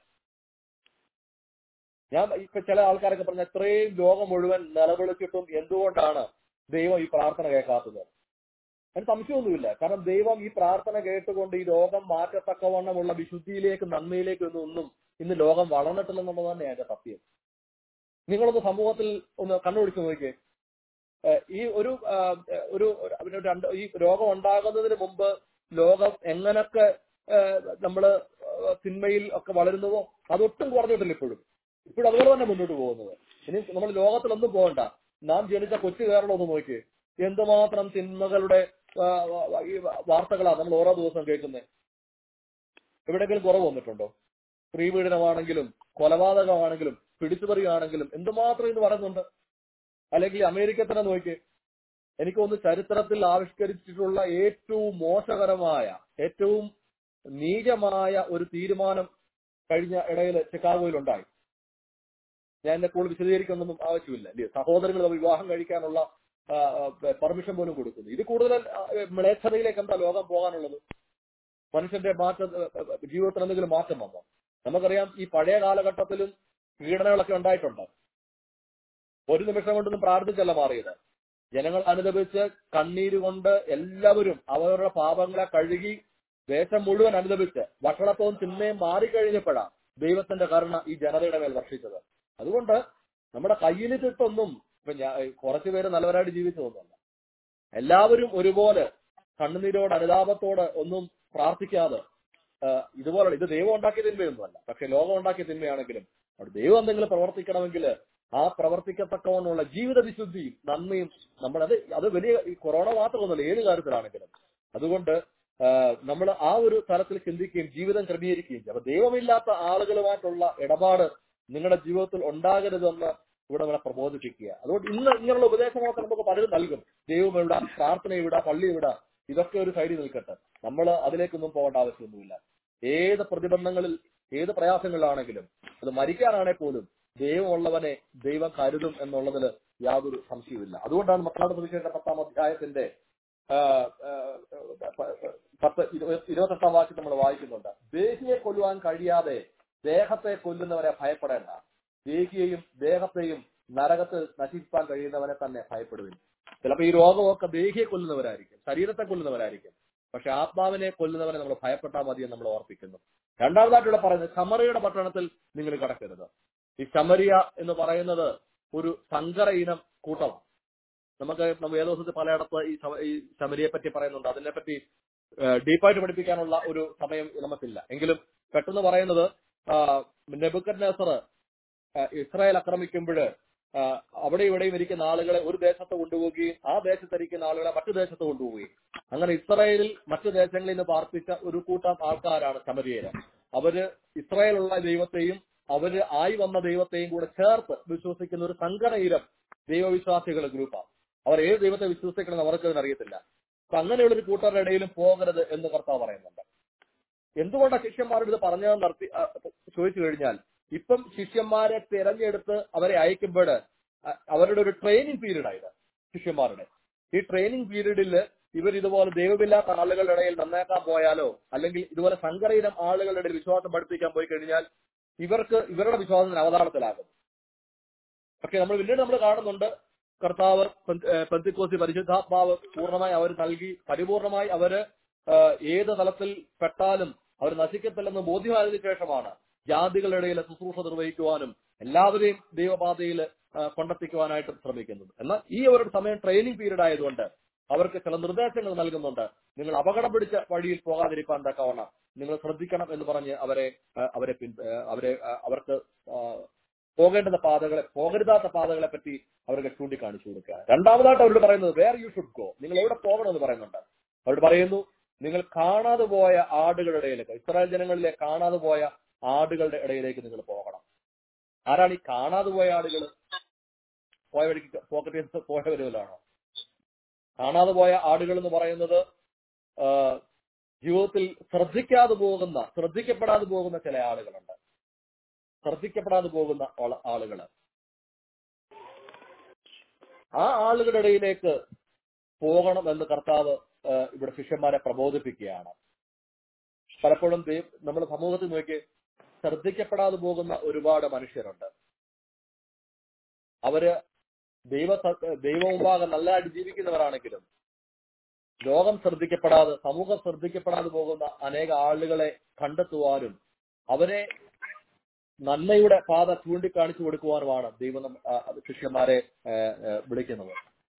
ഞാൻ ഇപ്പൊ ചില ആൾക്കാരൊക്കെ പറഞ്ഞ ഇത്രയും ലോകം മുഴുവൻ നിലവിളിച്ചിട്ടും എന്തുകൊണ്ടാണ് ദൈവം ഈ പ്രാർത്ഥന കേൾക്കാത്തത് അതിന് സംശയമൊന്നുമില്ല കാരണം ദൈവം ഈ പ്രാർത്ഥന കേട്ടുകൊണ്ട് ഈ ലോകം മാറ്റത്തക്കവണ്ണമുള്ള വിശുദ്ധിയിലേക്ക് നന്മയിലേക്ക് ഒന്നും ഒന്നും ഇന്ന് ലോകം വളർന്നിട്ടില്ലെന്നുള്ളത് തന്നെയാണ് എന്റെ സത്യം നിങ്ങളൊന്ന് സമൂഹത്തിൽ ഒന്ന് കണ്ണുപിടിച്ച് നോക്കിയേ ഏഹ് ഈ ഒരു ആഹ് ഒരു ഒരു രണ്ട് ഈ രോഗം ഉണ്ടാകുന്നതിന് മുമ്പ് ലോകം എങ്ങനൊക്കെ നമ്മൾ തിന്മയിൽ ഒക്കെ വളരുന്നതോ അതൊട്ടും കുറഞ്ഞിട്ടില്ല ഇപ്പോഴും ഇപ്പോഴും അതുപോലെ തന്നെ മുന്നോട്ട് പോകുന്നത് ഇനി നമ്മൾ ലോകത്തിലൊന്നും പോകണ്ട നാം ജനിച്ച കൊച്ചു കേരളം ഒന്ന് നോക്കി എന്തുമാത്രം തിന്മകളുടെ ആഹ് വ- ഈ വാർത്തകളാണ് നമ്മൾ ഓരോ ദിവസം കേൾക്കുന്നത് എവിടെയെങ്കിലും കുറവ് വന്നിട്ടുണ്ടോ സ്ത്രീപീഡനമാണെങ്കിലും കൊലപാതകമാണെങ്കിലും പിടിച്ചുപറിയാണെങ്കിലും എന്തുമാത്രം ഇത് പറയുന്നുണ്ട് അല്ലെങ്കിൽ അമേരിക്ക തന്നെ നോക്കി എനിക്ക് തോന്നുന്നു ചരിത്രത്തിൽ ആവിഷ്കരിച്ചിട്ടുള്ള ഏറ്റവും മോശകരമായ ഏറ്റവും നീചമായ ഒരു തീരുമാനം കഴിഞ്ഞ ഇടയിൽ ചിക്കാഗോയിൽ ഉണ്ടായി ഞാൻ എന്നെ കൂടുതൽ വിശദീകരിക്കുന്നൊന്നും ആവശ്യമില്ല ഇല്ലേ സഹോദരങ്ങൾ തമ്മിൽ വിവാഹം കഴിക്കാനുള്ള പെർമിഷൻ പോലും കൊടുക്കുന്നു ഇത് കൂടുതൽ ആ, മ്ലേച്ഛതയിലേക്ക് എന്താ ലോകം പോകാനുള്ളത് മനുഷ്യന്റെ മാറ്റ ജീവിതത്തിൽ എന്തെങ്കിലും മാറ്റം വന്നോ നമുക്കറിയാം ഈ പഴയ കാലഘട്ടത്തിലും പീഡനങ്ങളൊക്കെ ഉണ്ടായിട്ടുണ്ട് ഒരു നിമിഷം കൊണ്ടൊന്നും പ്രാർത്ഥിച്ചല്ല മാറിയത് ജനങ്ങൾ അനുദപിച്ച് കണ്ണീരുകൊണ്ട് എല്ലാവരും അവരുടെ പാപങ്ങളെ കഴുകി ദേശം മുഴുവൻ അനുദപിച്ച് ഭക്ഷണത്വവും തിന്മയും മാറിക്കഴിഞ്ഞപ്പോഴാണ് ദൈവത്തിന്റെ കരുണ ഈ ജനതയുടെ മേൽ വർഷിച്ചത് അതുകൊണ്ട് നമ്മുടെ കയ്യിലിട്ടിട്ടൊന്നും ഇപ്പൊ ഞാൻ കുറച്ചു പേര് നല്ലവരായിട്ട് ജീവിച്ചു തോന്നുന്നില്ല എല്ലാവരും ഒരുപോലെ കണ്ണുനീരോട് അനുതാപത്തോട് ഒന്നും പ്രാർത്ഥിക്കാതെ ആ, ഇതുപോലെ ഇത് ദൈവം ഉണ്ടാക്കിയ തിന്മയൊന്നുമല്ല പക്ഷെ ലോകം ഉണ്ടാക്കിയ തിന്മയാണെങ്കിലും അവിടെ ദൈവം എന്തെങ്കിലും പ്രവർത്തിക്കണമെങ്കിൽ ആ പ്രവർത്തിക്കത്തക്കവണ്ണമുള്ള ജീവിത വിശുദ്ധിയും നന്മയും നമ്മളത് അത് വലിയ ഈ കൊറോണ മാത്രമൊന്നുമല്ല ഏത് കാര്യത്തിലാണെങ്കിലും അതുകൊണ്ട് നമ്മൾ ആ ഒരു തലത്തിൽ ചിന്തിക്കുകയും ജീവിതം ക്രമീകരിക്കുകയും ചെയ്യും അപ്പൊ ദൈവമില്ലാത്ത ആളുകളുമായിട്ടുള്ള ഇടപാട് നിങ്ങളുടെ ജീവിതത്തിൽ ഉണ്ടാകരുതെന്ന് ഇവിടെ നമ്മളെ പ്രബോധിപ്പിക്കുക അതുകൊണ്ട് ഇന്ന് ഇങ്ങനെയുള്ള ഉപദേശങ്ങളൊക്കെ നമുക്ക് പലരും നൽകും ദൈവം ഇവിടെ പ്രാർത്ഥന ഇവിടെ പള്ളി ഇവിടെ ഇതൊക്കെ ഒരു സൈഡിൽ നിൽക്കട്ടെ നമ്മൾ അതിലേക്കൊന്നും പോകേണ്ട ആവശ്യമൊന്നുമില്ല ഏത് പ്രതിബന്ധങ്ങളിൽ ഏത് പ്രയാസങ്ങളിലാണെങ്കിലും അത് മരിക്കാനാണെങ്കിൽ പോലും ദൈവമുള്ളവനെ ദൈവം കരുതും എന്നുള്ളതിൽ യാതൊരു സംശയവുമില്ല അതുകൊണ്ടാണ് മക്കളുടെ സുവിശേഷ പത്താം അധ്യായത്തിന്റെ ആ, ആ, പത്ത് ഇരുപ- ഇരുപത്തെട്ടാം വാക്യം നമ്മൾ വായിക്കുന്നുണ്ട് ദേഹിയെ കൊല്ലുവാൻ കഴിയാതെ ദേഹത്തെ കൊല്ലുന്നവരെ ഭയപ്പെടേണ്ട ദേഹിയെയും ദേഹത്തെയും നരകത്തിൽ നശിപ്പാൻ കഴിയുന്നവനെ തന്നെ ഭയപ്പെടുവിൻ ചിലപ്പോൾ ഈ രോഗമൊക്കെ ദേഹിയെ കൊല്ലുന്നവരായിരിക്കും ശരീരത്തെ കൊല്ലുന്നവരായിരിക്കും പക്ഷെ ആത്മാവിനെ കൊല്ലുന്നവനെ നമ്മൾ ഭയപ്പെട്ടാൽ മതി എന്ന് നമ്മൾ ഓർപ്പിക്കുന്നു രണ്ടാമതായിട്ടുള്ള പറയുന്നത് ശമറിയുടെ പട്ടണത്തിൽ നിങ്ങൾ കിടക്കരുത് ഈ ശമരിയ എന്ന് പറയുന്നത് ഒരു സങ്കര ഇനം കൂട്ടമാണ് നമുക്ക് നമ്മ വേദോസത്തിൽ പലയിടത്ത് ഈ ശമ- ഈ ശമരിയെ പറ്റി പറയുന്നുണ്ട് അതിനെപ്പറ്റി ഡീപ്പായിട്ട് പഠിപ്പിക്കാനുള്ള ഒരു സമയം നമുക്കില്ല എങ്കിലും പെട്ടെന്ന് പറയുന്നത് നെബുക്കറ്റ് നെസർ ഇസ്രായേൽ ആക്രമിക്കുമ്പോൾ അവിടെ ഇവിടെയും ഇരിക്കുന്ന ആളുകളെ ഒരു ദേശത്ത് കൊണ്ടുപോവുകയും ആ ദേശത്തിരിക്കുന്ന ആളുകളെ മറ്റു ദേശത്ത് കൊണ്ടുപോവുകയും അങ്ങനെ ഇസ്രായേലിൽ മറ്റു ദേശങ്ങളിൽ നിന്ന് പാർപ്പിച്ച ഒരു കൂട്ടം ആൾക്കാരാണ് ശമരിയര് അവര് ഇസ്രായേലുള്ള ദൈവത്തെയും അവര് ആയി വന്ന ദൈവത്തെയും കൂടെ ചേർത്ത് വിശ്വസിക്കുന്ന ഒരു സങ്കരയിരം ദൈവവിശ്വാസികളുടെ ഗ്രൂപ്പാണ് അവർ ഏത് ദൈവത്തെ വിശ്വസിക്കണമെന്ന് അവർക്ക് അതിന് അറിയത്തില്ല അപ്പൊ അങ്ങനെയുള്ള ഒരു കൂട്ടരുടെ ഇടയിലും പോകരുത് എന്ന് കർത്താവ് പറയുന്നുണ്ട് എന്തുകൊണ്ടാണ് ശിഷ്യന്മാരോട് ഇത് പറഞ്ഞതെന്ന് നടത്തി ആ, ചോദിച്ചു കഴിഞ്ഞാൽ ഇപ്പം ശിഷ്യന്മാരെ തിരഞ്ഞെടുത്ത് അവരെ അയക്കുമ്പോൾ അവരുടെ ഒരു ട്രെയിനിങ് പീരീഡ് ആയത് ശിഷ്യന്മാരുടെ ഈ ട്രെയിനിങ് പീരീഡിൽ ഇവർ ഇതുപോലെ ദൈവമില്ലാത്ത ആളുകളുടെ ഇടയിൽ നന്നാക്കാൻ പോയാലോ അല്ലെങ്കിൽ ഇതുപോലെ സങ്കരയിനം ആളുകളുടെ ഇടയിൽ വിശ്വാസം പഠിപ്പിക്കാൻ പോയി കഴിഞ്ഞാൽ ഇവർക്ക് ഇവരുടെ വിശ്വാസത്തിന് അവതാളത്തിലാകും പക്ഷെ നമ്മൾ പിന്നീട് നമ്മൾ കാണുന്നുണ്ട് കർത്താവ് പെന്തിക്കോസി പരിശുദ്ധാത്മാവ് പൂർണ്ണമായി അവർ നൽകി പരിപൂർണമായി അവര് ആ, ഏത് തലത്തിൽ പെട്ടാലും അവർ നശിക്കത്തില്ലെന്ന് ബോധ്യമായതിനു ശേഷമാണ് ജാതികളുടെ ഇടയിൽ ശുശ്രൂഷ നിർവഹിക്കുവാനും എല്ലാവരെയും ദൈവപാതയിൽ ആ, കൊണ്ടെത്തിക്കുവാനായിട്ട് ശ്രമിക്കുന്നത് എന്നാൽ ഈ ഒരു സമയം ട്രെയിനിങ് പീരീഡ് ആയതുകൊണ്ട് അവർക്ക് ചില നിർദ്ദേശങ്ങൾ നൽകുന്നുണ്ട് നിങ്ങൾ അപകടം പിടിച്ച വഴിയിൽ പോകാതിരിക്കാൻ തക്കവണ്ണം നിങ്ങൾ ശ്രദ്ധിക്കണം എന്ന് പറഞ്ഞ് അവരെ ആ, അവരെ പിൻ- ആ, അവരെ ആ, അവർക്ക് ആ, പോകേണ്ടുന്ന പാതകളെ പോകരുതാത്ത പാതകളെ പറ്റി അവർക്ക് ചൂണ്ടിക്കാണിച്ചു കൊടുക്കുക രണ്ടാമതായിട്ട് അവരോട് പറയുന്നത് വേർ യു ഷുഡ് ഗോ നിങ്ങൾ എവിടെ പോകണമെന്ന് പറയുന്നുണ്ട് അവരോട് പറയുന്നു നിങ്ങൾ കാണാതെ പോയ ആടുകളുടെ ഇടയിലേക്ക് ഇസ്രായേൽ ജനങ്ങളിലെ കാണാതെ പോയ ആടുകളുടെ ഇടയിലേക്ക് നിങ്ങൾ പോകണം ആരാണ് ഈ കാണാതെ പോയ ആടുകൾ പോയ വഴിക്ക് പോക്കറ്റ് പോയവരുമല്ലാണോ കാണാതെ പോയ ആടുകൾ എന്ന് പറയുന്നത് ആ, ജീവിതത്തിൽ ശ്രദ്ധിക്കാതെ പോകുന്ന ശ്രദ്ധിക്കപ്പെടാതെ പോകുന്ന ചില ആളുകളുണ്ട് ശ്രദ്ധിക്കപ്പെടാതെ പോകുന്ന ആള- ആളുകള് ആ ആളുകളുടെ ഇടയിലേക്ക് പോകണം എന്ന് കർത്താവ് ആ, ഇവിടെ ശിഷ്യന്മാരെ പ്രബോധിപ്പിക്കുകയാണ് പലപ്പോഴും ദൈവ- നമ്മുടെ സമൂഹത്തിൽ നോക്കി ശ്രദ്ധിക്കപ്പെടാതെ പോകുന്ന ഒരുപാട് മനുഷ്യരുണ്ട് അവര് ദൈവ ദൈവമുമ്പാകെ നല്ലതായിട്ട് ജീവിക്കുന്നവരാണെങ്കിലും ലോകം ശ്രദ്ധിക്കപ്പെടാതെ സമൂഹം ശ്രദ്ധിക്കപ്പെടാതെ പോകുന്ന അനേക ആളുകളെ കണ്ടെത്തുവാനും അവരെ നന്മയുടെ പാത ചൂണ്ടിക്കാണിച്ചു കൊടുക്കുവാനുമാണ് ദൈവം നമ്മ- ആ, അത് ശിഷ്യന്മാരെ ഏ, ഏ, വിളിക്കുന്നത്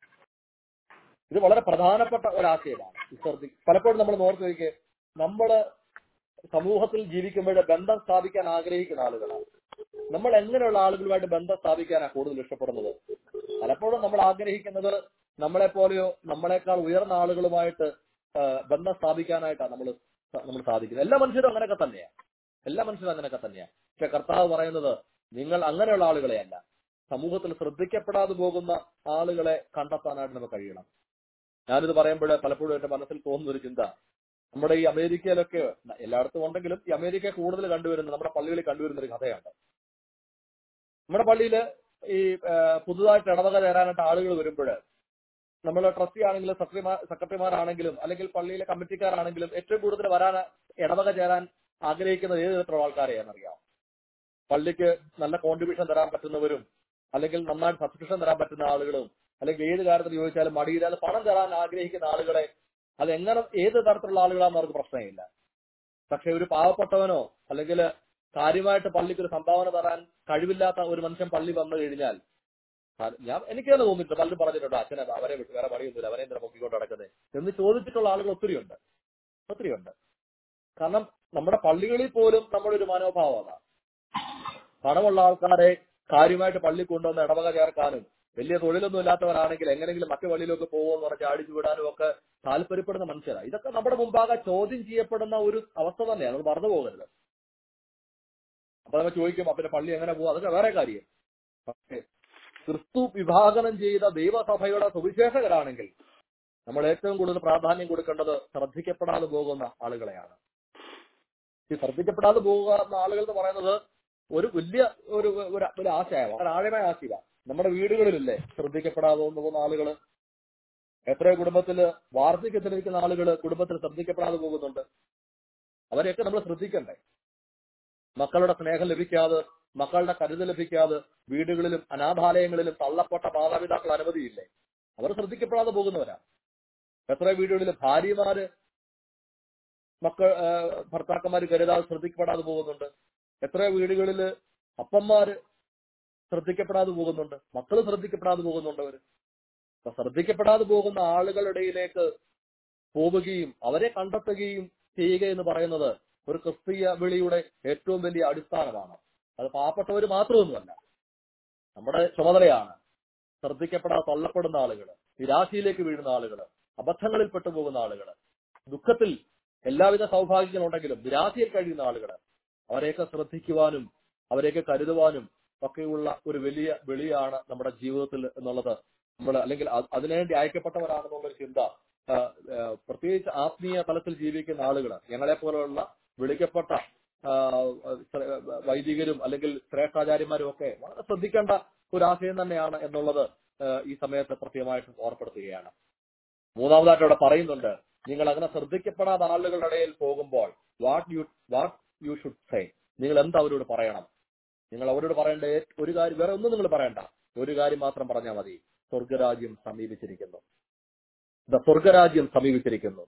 ഇത് വളരെ പ്രധാനപ്പെട്ട ഒരാശയമാണ് ഈ ശ്രദ്ധി പലപ്പോഴും നമ്മൾ ഓർത്ത് നോക്കിയേ നമ്മള് സമൂഹത്തിൽ ജീവിക്കുമ്പോൾ ബന്ധം സ്ഥാപിക്കാൻ ആഗ്രഹിക്കുന്ന ആളുകളാണ് നമ്മൾ എങ്ങനെയുള്ള ആളുകളുമായിട്ട് ബന്ധം സ്ഥാപിക്കാനാണ് കൂടുതൽ ഇഷ്ടപ്പെടുന്നത് പലപ്പോഴും നമ്മൾ ആഗ്രഹിക്കുന്നത് നമ്മളെ പോലെയോ നമ്മളെക്കാൾ ഉയർന്ന ആളുകളുമായിട്ട് ആ, ബന്ധം സ്ഥാപിക്കാനായിട്ടാണ് നമ്മൾ നമ്മൾ സാധിക്കുന്നത് എല്ലാ മനുഷ്യരും അങ്ങനെയൊക്കെ തന്നെയാണ് എല്ലാ മനുഷ്യരും അങ്ങനെയൊക്കെ തന്നെയാണ് പക്ഷെ കർത്താവ് പറയുന്നത് നിങ്ങൾ അങ്ങനെയുള്ള ആളുകളെയല്ല സമൂഹത്തിൽ ശ്രദ്ധിക്കപ്പെടാതെ പോകുന്ന ആളുകളെ കണ്ടെത്താനായിട്ട് നമുക്ക് കഴിയണം ഞാനിത് പറയുമ്പോൾ പലപ്പോഴും എന്റെ മനസ്സിൽ തോന്നുന്ന ഒരു ചിന്ത നമ്മുടെ ഈ അമേരിക്കയിലൊക്കെ എല്ലായിടത്തും ഉണ്ടെങ്കിലും ഈ അമേരിക്ക കൂടുതൽ കണ്ടുവരുന്ന നമ്മുടെ പള്ളികളിൽ കണ്ടുവരുന്ന ഒരു കഥയാണ് നമ്മുടെ പള്ളിയിൽ ഈ ആ, പുതുതായിട്ട് ഇടവക ചേരാനായിട്ട് ആളുകൾ വരുമ്പോൾ നമ്മൾ ട്രസ്റ്റി ആണെങ്കിലും സെക്രട്ടറിമാർ സെക്രട്ടറിമാരാണെങ്കിലും അല്ലെങ്കിൽ പള്ളിയിലെ കമ്മിറ്റിക്കാരാണെങ്കിലും ഏറ്റവും കൂടുതൽ വരാൻ ഇടവക ചേരാൻ ആഗ്രഹിക്കുന്നത് ഏത് തരത്തിലുള്ള ആൾക്കാരെയാണെന്നറിയാം പള്ളിക്ക് നല്ല കോൺട്രിബ്യൂഷൻ തരാൻ പറ്റുന്നവരും അല്ലെങ്കിൽ നന്നായിട്ട് സബ്സ്ക്രിപ്ഷൻ തരാൻ പറ്റുന്ന ആളുകളും അല്ലെങ്കിൽ ഏത് കാര്യത്തിൽ ചോദിച്ചാലും മടിയില്ലാതെ പണം തരാൻ ആഗ്രഹിക്കുന്ന ആളുകളെ അത് എങ്ങനെ ഏത് തരത്തിലുള്ള ആളുകളാണെന്ന് അവർക്ക് പ്രശ്നമില്ല പക്ഷെ ഒരു പാവപ്പെട്ടവനോ അല്ലെങ്കിൽ കാര്യമായിട്ട് പള്ളിക്ക് ഒരു സംഭാവന തരാൻ കഴിവില്ലാത്ത ഒരു മനുഷ്യൻ പള്ളി വന്നു കഴിഞ്ഞാൽ ആ- ഞാൻ എനിക്ക് തന്നെ തോന്നിയിട്ടുണ്ട് പലരും പറഞ്ഞിട്ടുണ്ട് അച്ഛനെ അവരെ വിട്ട് വേറെ പണിയൊന്നുമില്ല അവരെ എന്തിനാ പൊക്കിക്കൊണ്ട് നടക്കുന്നത് എന്ന് ചോദിച്ചിട്ടുള്ള ആളുകൾ ഒത്തിരിയുണ്ട് ഒത്തിരിയുണ്ട് കാരണം നമ്മുടെ പള്ളികളിൽ പോലും നമ്മുടെ ഒരു മനോഭാവം അതാണ് പണമുള്ള ആൾക്കാരെ കാര്യമായിട്ട് പള്ളി കൊണ്ടുവന്ന് ഇടവക ചേർക്കാനും വലിയ തൊഴിലൊന്നും ഇല്ലാത്തവരാണെങ്കിൽ എങ്ങനെങ്കിലും മറ്റു പള്ളിയിലൊക്കെ പോകുമെന്ന് പറഞ്ഞ് അടിച്ചു വിടാനും ഒക്കെ താല്പര്യപ്പെടുന്ന മനുഷ്യരാണ് ഇതൊക്കെ നമ്മുടെ മുമ്പാകെ ചോദ്യം ചെയ്യപ്പെടുന്ന ഒരു അവസ്ഥ തന്നെയാണ് അത് മറന്നു പോകരുത് അപ്പൊ നമ്മൾ ചോദിക്കും അപ്പൊ പിന്നെ പള്ളി എങ്ങനെ പോകും അതൊക്കെ വേറെ കാര്യം പക്ഷേ ക്രിസ്തു വിഭാഗനം ചെയ്ത ദൈവസഭയുടെ സുവിശേഷകരാണെങ്കിൽ നമ്മൾ ഏറ്റവും കൂടുതൽ പ്രാധാന്യം കൊടുക്കേണ്ടത് ശ്രദ്ധിക്കപ്പെടാതെ പോകുന്ന ആളുകളെയാണ് ഈ ശ്രദ്ധിക്കപ്പെടാതെ പോകുന്ന ആളുകൾ എന്ന് പറയുന്നത് ഒരു വലിയ ഒരു ഒരു ഒരു ആശയമാണ് വളരെ ആഴമായ ആശയ നമ്മുടെ വീടുകളിലില്ലേ ശ്രദ്ധിക്കപ്പെടാതെ പോകുന്ന ആളുകള് എത്രയോ കുടുംബത്തില് വാർദ്ധക്യത്തിലിരിക്കുന്ന ആളുകള് കുടുംബത്തിൽ ശ്രദ്ധിക്കപ്പെടാതെ പോകുന്നുണ്ട് അവരെയൊക്കെ നമ്മൾ ശ്രദ്ധിക്കണ്ടേ മക്കളുടെ സ്നേഹം ലഭിക്കാതെ മക്കളുടെ കരുതൽ ലഭിക്കാതെ വീടുകളിലും അനാഥാലയങ്ങളിലും തള്ളപ്പെട്ട മാതാപിതാക്കൾ അനുമതിയില്ലേ അവർ ശ്രദ്ധിക്കപ്പെടാതെ പോകുന്നവരാ എത്ര വീടുകളിൽ ഭാര്യമാര് മക്കൾ ആ, ഭർത്താക്കന്മാര് കരുതാതെ ശ്രദ്ധിക്കപ്പെടാതെ പോകുന്നുണ്ട് എത്രയോ വീടുകളിൽ അപ്പന്മാര് ശ്രദ്ധിക്കപ്പെടാതെ പോകുന്നുണ്ട് മക്കൾ ശ്രദ്ധിക്കപ്പെടാതെ പോകുന്നുണ്ട് അവര് അപ്പൊ ശ്രദ്ധിക്കപ്പെടാതെ പോകുന്ന ആളുകളുടെ ഇടയിലേക്ക് പോവുകയും അവരെ കണ്ടെത്തുകയും ചെയ്യുക എന്ന് പറയുന്നത് ഒരു ക്രിസ്തീയ വിളിയുടെ ഏറ്റവും വലിയ അടിസ്ഥാനമാണ് അത് പാവപ്പെട്ടവർ മാത്രമൊന്നുമല്ല നമ്മുടെ ചുമതലയാണ് ശ്രദ്ധിക്കപ്പെടാതെ തള്ളപ്പെടുന്ന ആളുകൾ നിരാശയിലേക്ക് വീഴുന്ന ആളുകൾ അബദ്ധങ്ങളിൽ പെട്ടുപോകുന്ന ആളുകൾ ദുഃഖത്തിൽ എല്ലാവിധ സൗഭാഗ്യങ്ങളുണ്ടെങ്കിലും നിരാശയിൽ കഴിയുന്ന ആളുകൾ അവരെയൊക്കെ ശ്രദ്ധിക്കുവാനും അവരെയൊക്കെ കരുതുവാനും ഒക്കെയുള്ള ഒരു വലിയ വെളിയാണ് നമ്മുടെ ജീവിതത്തിൽ എന്നുള്ളത് നമ്മൾ അല്ലെങ്കിൽ അ- അതിനുവേണ്ടി അയക്കപ്പെട്ടവരാണെന്നുള്ള ഒരു ചിന്ത ആ, ആ, പ്രത്യേകിച്ച് ആത്മീയ തലത്തിൽ ജീവിക്കുന്ന ആളുകൾ ഞങ്ങളെ പോലെയുള്ള വിളിക്കപ്പെട്ട ആ, ശ്ര- വൈദികരും അല്ലെങ്കിൽ ശ്രേഷ്ഠാചാര്യന്മാരും ഒക്കെ വളരെ ശ്രദ്ധിക്കേണ്ട ഒരു ആശയം തന്നെയാണ് എന്നുള്ളത് ആ, ഈ സമയത്ത് പ്രത്യേകമായിട്ട് ഓർപ്പെടുത്തുകയാണ് മൂന്നാമതായിട്ട് അവിടെ പറയുന്നുണ്ട് നിങ്ങൾ അങ്ങനെ ശ്രദ്ധിക്കപ്പെടാത്ത ആളുകളുടെ ഇടയിൽ പോകുമ്പോൾ what you what you should say നിങ്ങൾ എന്ത് അവരോട് പറയണം നിങ്ങൾ അവരോട് പറയേണ്ട ഏ- ഒരു കാര്യം വേറെ ഒന്നും നിങ്ങൾ പറയണ്ട ഒരു കാര്യം മാത്രം പറഞ്ഞാൽ മതി സ്വർഗരാജ്യം സമീപിച്ചിരിക്കുന്നു ദ സ്വർഗരാജ്യം സമീപിച്ചിരിക്കുന്നു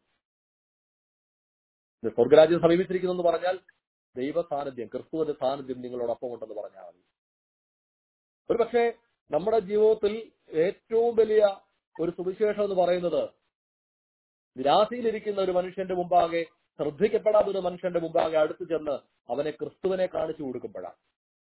ഇത് സ്വർഗരാജ്യം സമീപിച്ചിരിക്കുന്നു എന്ന് പറഞ്ഞാൽ ദൈവ സാന്നിധ്യം ക്രിസ്തുവിന്റെ സാന്നിധ്യം നിങ്ങളോടൊപ്പം ഉണ്ടെന്ന് പറഞ്ഞാൽ മതി ഒരു പക്ഷേ നമ്മുടെ ജീവിതത്തിൽ ഏറ്റവും വലിയ ഒരു സുവിശേഷം എന്ന് പറയുന്നത് നിരാശയിലിരിക്കുന്ന ഒരു മനുഷ്യന്റെ മുമ്പാകെ ശ്രദ്ധിക്കപ്പെടാത്ത ഒരു മനുഷ്യന്റെ മുമ്പാകെ അടുത്തു ചെന്ന് അവനെ ക്രിസ്തുവിനെ കാണിച്ചു കൊടുക്കുമ്പോഴാണ്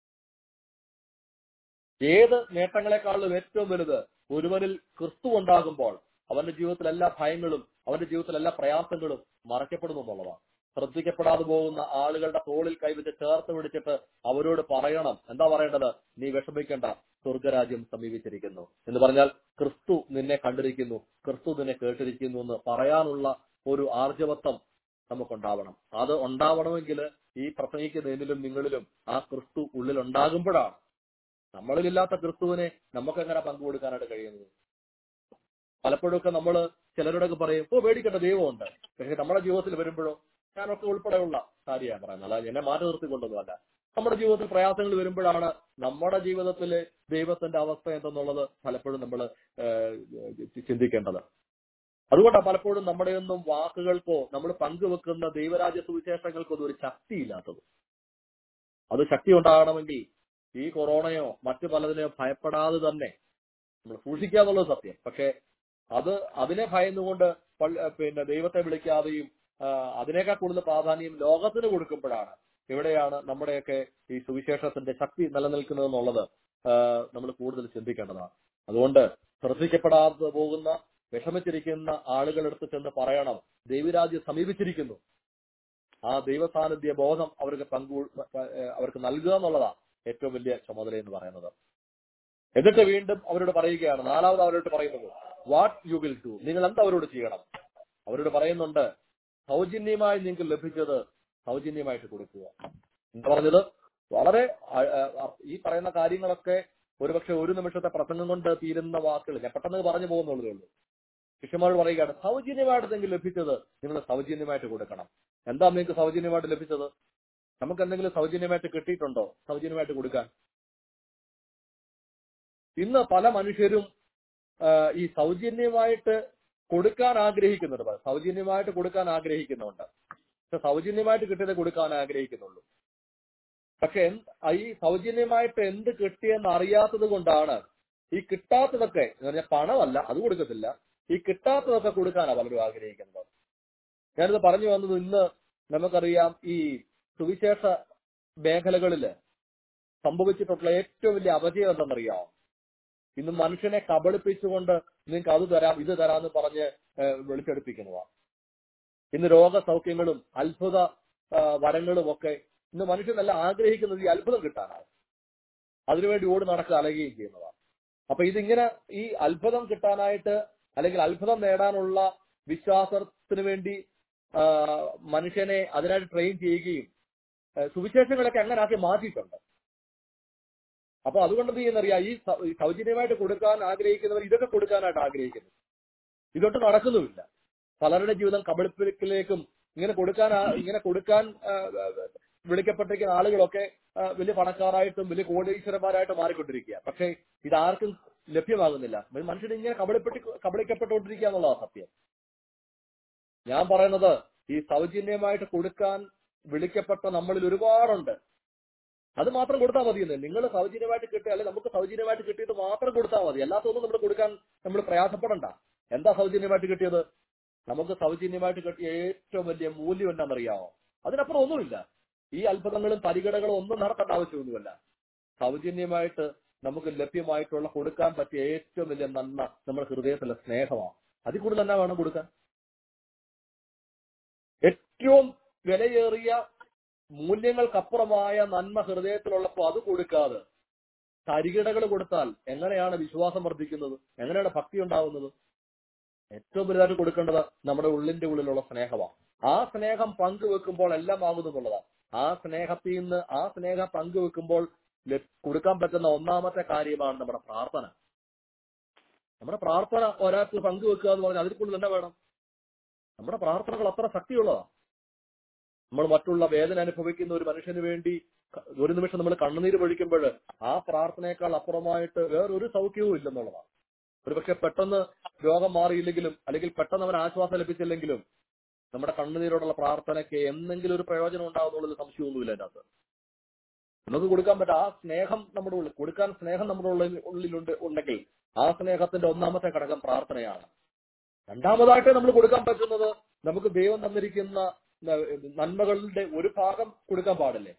ഏത് നേട്ടങ്ങളെക്കാളും ഏറ്റവും വലുത് ഒരുവനിൽ ക്രിസ്തു ഉണ്ടാകുമ്പോൾ അവന്റെ ജീവിതത്തിൽ എല്ലാ ഭയങ്ങളും അവന്റെ ജീവിതത്തിൽ എല്ലാ പ്രയാസങ്ങളും മറയ്ക്കപ്പെടുന്നു എന്നുള്ളതാണ് ശ്രദ്ധിക്കപ്പെടാതെ പോകുന്ന ആളുകളുടെ തോളിൽ കൈവച്ച് ചേർത്ത് പിടിച്ചിട്ട് അവരോട് പറയണം എന്താ പറയേണ്ടത് നീ വിഷമിക്കേണ്ട സ്വർഗരാജ്യം സമീപിച്ചിരിക്കുന്നു എന്ന് പറഞ്ഞാൽ ക്രിസ്തു നിന്നെ കണ്ടിരിക്കുന്നു ക്രിസ്തു നിന്നെ കേട്ടിരിക്കുന്നു എന്ന് പറയാനുള്ള ഒരു ആർജവത്വം നമുക്കുണ്ടാവണം അത് ഉണ്ടാവണമെങ്കിൽ ഈ പ്രസംഗിക്കുന്ന എന്നിലും നിങ്ങളിലും ആ ക്രിസ്തു ഉള്ളിൽ ഉണ്ടാകുമ്പോഴാണ് നമ്മളിലില്ലാത്ത ക്രിസ്തുവിനെ നമുക്ക് എങ്ങനെ പങ്കുകൊടുക്കാനായിട്ട് കഴിയുന്നത് പലപ്പോഴൊക്കെ നമ്മൾ ചിലരോടൊക്കെ പറയും ഓ പേടിക്കേണ്ട ദൈവമുണ്ട് പക്ഷെ നമ്മുടെ ജീവിതത്തിൽ വരുമ്പോഴോ ഞാനൊക്കെ ഉൾപ്പെടെയുള്ള കാര്യമാണ് പറയുന്നത് അല്ലാതെ എന്നെ മാറ്റി നിർത്തിക്കൊണ്ടൊന്നുമല്ല നമ്മുടെ ജീവിതത്തിൽ പ്രയാസങ്ങൾ വരുമ്പോഴാണ് നമ്മുടെ ജീവിതത്തിലെ ദൈവത്തിന്റെ അവസ്ഥ എന്തെന്നുള്ളത് പലപ്പോഴും നമ്മൾ ചിന്തിക്കേണ്ടത് അതുകൊണ്ടാണ് പലപ്പോഴും നമ്മുടെ ഒന്നും വാക്കുകൾക്കോ നമ്മൾ പങ്കുവെക്കുന്ന ദൈവരാജ്യ സുവിശേഷങ്ങൾക്കോ ഒന്നും ഒരു ശക്തിയില്ലാത്തത് അത് ശക്തി ഉണ്ടാകണമെങ്കിൽ ഈ കൊറോണയോ മറ്റു പലതിനെയോ ഭയപ്പെടാതെ തന്നെ നമ്മൾ സൂക്ഷിക്കുക എന്നുള്ളത് സത്യം പക്ഷെ അത് അതിനെ ഭയന്നുകൊണ്ട് പള്ളി- പിന്നെ ദൈവത്തെ വിളിക്കാതെയും ആ, അതിനേക്കാൾ കൂടുതൽ പ്രാധാന്യം ലോകത്തിന് കൊടുക്കുമ്പോഴാണ് എവിടെയാണ് നമ്മുടെയൊക്കെ ഈ സുവിശേഷത്തിന്റെ ശക്തി നിലനിൽക്കുന്നത് എന്നുള്ളത് നമ്മൾ കൂടുതൽ ചിന്തിക്കേണ്ടതാണ് അതുകൊണ്ട് ശ്രദ്ധിക്കപ്പെടാതെ പോകുന്ന വിഷമിച്ചിരിക്കുന്ന ആളുകളെടുത്ത് ചെന്ന് പറയണം ദൈവരാജ്യം സമീപിച്ചിരിക്കുന്നു ആ ദൈവ സാന്നിധ്യ ബോധം അവർക്ക് പങ്കു ഏഹ് അവർക്ക് നൽകുക എന്നുള്ളതാണ് ഏറ്റവും വലിയ ചുമതല എന്ന് പറയുന്നത് എന്നിട്ട് വീണ്ടും അവരോട് പറയുകയാണ് നാലാമത് അവരോട് പറയുന്നത് വാട്ട് യു വിൽ ഡു നിങ്ങൾ എന്താ അവരോട് ചെയ്യണം അവരോട് പറയുന്നുണ്ട് സൗജന്യമായി നിങ്ങൾക്ക് ലഭിച്ചത് സൗജന്യമായിട്ട് കൊടുക്കുക എന്താ പറഞ്ഞത് വളരെ ആ- ആ- ഈ പറയുന്ന കാര്യങ്ങളൊക്കെ ഒരുപക്ഷെ ഒരു നിമിഷത്തെ പ്രസംഗം കൊണ്ട് തീരുന്ന വാക്കുകൾ ഞാൻ പെട്ടെന്ന് പറഞ്ഞു പോകുന്നുള്ളതേ ഉള്ളൂ ശിഷ്യന്മാരോട് പറയുകയാണ് സൗജന്യമായിട്ട് എന്തെങ്കിലും ലഭിച്ചത് നിങ്ങൾ സൗജന്യമായിട്ട് കൊടുക്കണം എന്താ നിങ്ങൾക്ക് സൗജന്യമായിട്ട് ലഭിച്ചത് നമുക്ക് എന്തെങ്കിലും സൗജന്യമായിട്ട് കിട്ടിയിട്ടുണ്ടോ സൗജന്യമായിട്ട് കൊടുക്കാൻ ഇന്ന് പല മനുഷ്യരും ആ, ഈ സൗജന്യമായിട്ട് കൊടുക്കാൻ ആഗ്രഹിക്കുന്നുണ്ട് സൗജന്യമായിട്ട് കൊടുക്കാൻ ആഗ്രഹിക്കുന്നുണ്ട് പക്ഷെ സൗജന്യമായിട്ട് കിട്ടിയത് കൊടുക്കാൻ ആഗ്രഹിക്കുന്നുള്ളൂ പക്ഷെ എന്ത്- ഈ സൗജന്യമായിട്ട് എന്ത് കിട്ടിയെന്ന് അറിയാത്തത് കൊണ്ടാണ് ഈ കിട്ടാത്തതൊക്കെ എന്ന് പറഞ്ഞാൽ പണമല്ല അത് കൊടുക്കത്തില്ല ഈ കിട്ടാത്തതൊക്കെ കൊടുക്കാനാണ് പലരും ആഗ്രഹിക്കുന്നത് ഞാനിത് പറഞ്ഞു വന്നത് ഇന്ന് നമുക്കറിയാം ഈ സുവിശേഷ മേഖലകളില് സംഭവിച്ചിട്ടുള്ള ഏറ്റവും വലിയ അപജയം എന്തെന്നറിയാമോ ഇന്ന് മനുഷ്യനെ കബളിപ്പിച്ചുകൊണ്ട് നിങ്ങൾക്ക് അത് തരാം ഇത് തരാമെന്ന് പറഞ്ഞ് ഏഹ്, വിളിച്ചെടുപ്പിക്കുന്നതാണ് ഇന്ന് രോഗസൗഖ്യങ്ങളും അത്ഭുത ആ, വരങ്ങളും ഒക്കെ ഇന്ന് മനുഷ്യനെല്ലാം ആഗ്രഹിക്കുന്നത് ഈ അത്ഭുതം കിട്ടാനാണ് അതിനുവേണ്ടി ഓടി നടക്കുക അലയുകയും ചെയ്യുന്നതാണ് അപ്പൊ ഇതിങ്ങനെ ഈ അത്ഭുതം കിട്ടാനായിട്ട് അല്ലെങ്കിൽ അത്ഭുതം നേടാനുള്ള വിശ്വാസത്തിന് വേണ്ടി ആ, മനുഷ്യനെ അതിനായിട്ട് ട്രെയിൻ ചെയ്യുകയും ആ, സുവിശേഷങ്ങളൊക്കെ അങ്ങനെ ആക്കി മാറ്റിയിട്ടുണ്ട് അപ്പൊ അതുകൊണ്ട് എന്ത് ചെയ്യുന്നറിയാം ഈ സൗ- ഈ സൗജന്യമായിട്ട് കൊടുക്കാൻ ആഗ്രഹിക്കുന്നവർ ഇതൊക്കെ കൊടുക്കാനായിട്ട് ആഗ്രഹിക്കുന്നു ഇതൊട്ട് നടക്കുന്നുമില്ല പലരുടെ ജീവിതം കബളിപ്പിലേക്കും ഇങ്ങനെ കൊടുക്കാൻ ആ- ഇങ്ങനെ കൊടുക്കാൻ ആ, ആ, വിളിക്കപ്പെട്ടിരിക്കുന്ന ആളുകളൊക്കെ ആ, വലിയ പണക്കാരായിട്ടും വലിയ കോടീശ്വരന്മാരായിട്ടും മാറിക്കൊണ്ടിരിക്കുക പക്ഷേ ഇതാർക്കും ലഭ്യമാകുന്നില്ല മനുഷ്യൻ ഇങ്ങനെ കബളിപ്പെട്ടി കബളിക്കപ്പെട്ടുകൊണ്ടിരിക്കുക എന്നുള്ളതാണ് സത്യം ഞാൻ പറയുന്നത് ഈ സൗജന്യമായിട്ട് കൊടുക്കാൻ വിളിക്കപ്പെട്ട നമ്മളിൽ ഒരുപാടുണ്ട് അത് മാത്രം കൊടുത്താൽ മതി എന്ന് നിങ്ങൾ സൗജന്യമായിട്ട് കിട്ടുക അല്ലെങ്കിൽ നമുക്ക് സൗജന്യമായിട്ട് കിട്ടിയത് മാത്രം കൊടുത്താൽ മതി അല്ലാത്തൊന്നും നമ്മൾ കൊടുക്കാൻ നമ്മൾ പ്രയാസപ്പെടണ്ട എന്താ സൗജന്യമായിട്ട് കിട്ടിയത് നമുക്ക് സൗജന്യമായിട്ട് കിട്ടിയ ഏറ്റവും വലിയ മൂല്യം എന്താണെന്നറിയാമോ അതിനപ്പുറം ഒന്നുമില്ല ഈ അത്ഭുതങ്ങളും പരിഗണകളും ഒന്നും നടത്തേണ്ട ആവശ്യമൊന്നുമില്ല സൗജന്യമായിട്ട് നമുക്ക് ലഭ്യമായിട്ടുള്ള കൊടുക്കാൻ പറ്റിയ ഏറ്റവും വലിയ നന്മ നമ്മുടെ ഹൃദയത്തിലെ സ്നേഹമാണ് അതിൽ കൂടുതൽ എന്നാ വേണം കൊടുക്കാൻ ഏറ്റവും വിലയേറിയ മൂല്യങ്ങൾക്കപ്പുറമായ നന്മ ഹൃദയത്തിലുള്ളപ്പോൾ അത് കൊടുക്കാതെ തരികിടകൾ കൊടുത്താൽ എങ്ങനെയാണ് വിശ്വാസം വർദ്ധിക്കുന്നത് എങ്ങനെയാണ് ഭക്തി ഉണ്ടാവുന്നത് ഏറ്റവും വലുതായിട്ട് കൊടുക്കേണ്ടത് നമ്മുടെ ഉള്ളിന്റെ ഉള്ളിലുള്ള സ്നേഹമാണ് ആ സ്നേഹം പങ്കുവെക്കുമ്പോൾ എല്ലാം ആകുന്നു എന്നുള്ളതാണ് ആ സ്നേഹത്തിൽ നിന്ന് ആ സ്നേഹം പങ്കുവെക്കുമ്പോൾ ലഭ്- കൊടുക്കാൻ പറ്റുന്ന ഒന്നാമത്തെ കാര്യമാണ് നമ്മുടെ പ്രാർത്ഥന നമ്മുടെ പ്രാർത്ഥന ഒരാൾക്ക് പങ്കുവെക്കുക എന്ന് പറഞ്ഞാൽ അതിൽ കൂടുതൽ തന്നെ വേണം നമ്മുടെ പ്രാർത്ഥനകൾ അത്ര ശക്തിയുള്ളതാണ് നമ്മൾ മറ്റുള്ള വേദന അനുഭവിക്കുന്ന ഒരു മനുഷ്യന് വേണ്ടി ക- ഒരു നിമിഷം നമ്മൾ കണ്ണുനീര് പൊഴിക്കുമ്പോൾ ആ പ്രാർത്ഥനയേക്കാൾ അപ്പുറമായിട്ട് വേറൊരു സൗഖ്യവും ഇല്ലെന്നുള്ളതാണ് ഒരുപക്ഷെ പെട്ടെന്ന് രോഗം മാറിയില്ലെങ്കിലും അല്ലെങ്കിൽ പെട്ടെന്ന് അവൻ ആശ്വാസം ലഭിച്ചില്ലെങ്കിലും നമ്മുടെ കണ്ണുനീരോടുള്ള പ്രാർത്ഥനയ്ക്ക് എന്തെങ്കിലും ഒരു പ്രയോജനം ഉണ്ടാകുന്നുള്ളത് സംശയമൊന്നുമില്ല അതിനകത്ത് നമുക്ക് കൊടുക്കാൻ പറ്റും ആ സ്നേഹം നമ്മുടെ ഉള്ളിൽ കൊടുക്കാൻ സ്നേഹം നമ്മുടെ ഉള്ളിൽ ഉള്ളിലുണ്ട് ഉണ്ടെങ്കിൽ ആ സ്നേഹത്തിന്റെ ഒന്നാമത്തെ ഘടകം പ്രാർത്ഥനയാണ് രണ്ടാമതായിട്ട് നമ്മൾ കൊടുക്കാൻ പറ്റുന്നത് നമുക്ക് ദൈവം തന്നിരിക്കുന്ന ന- നന്മകളുടെ ഒരു ഭാഗം കൊടുക്കാൻ പാടില്ലേ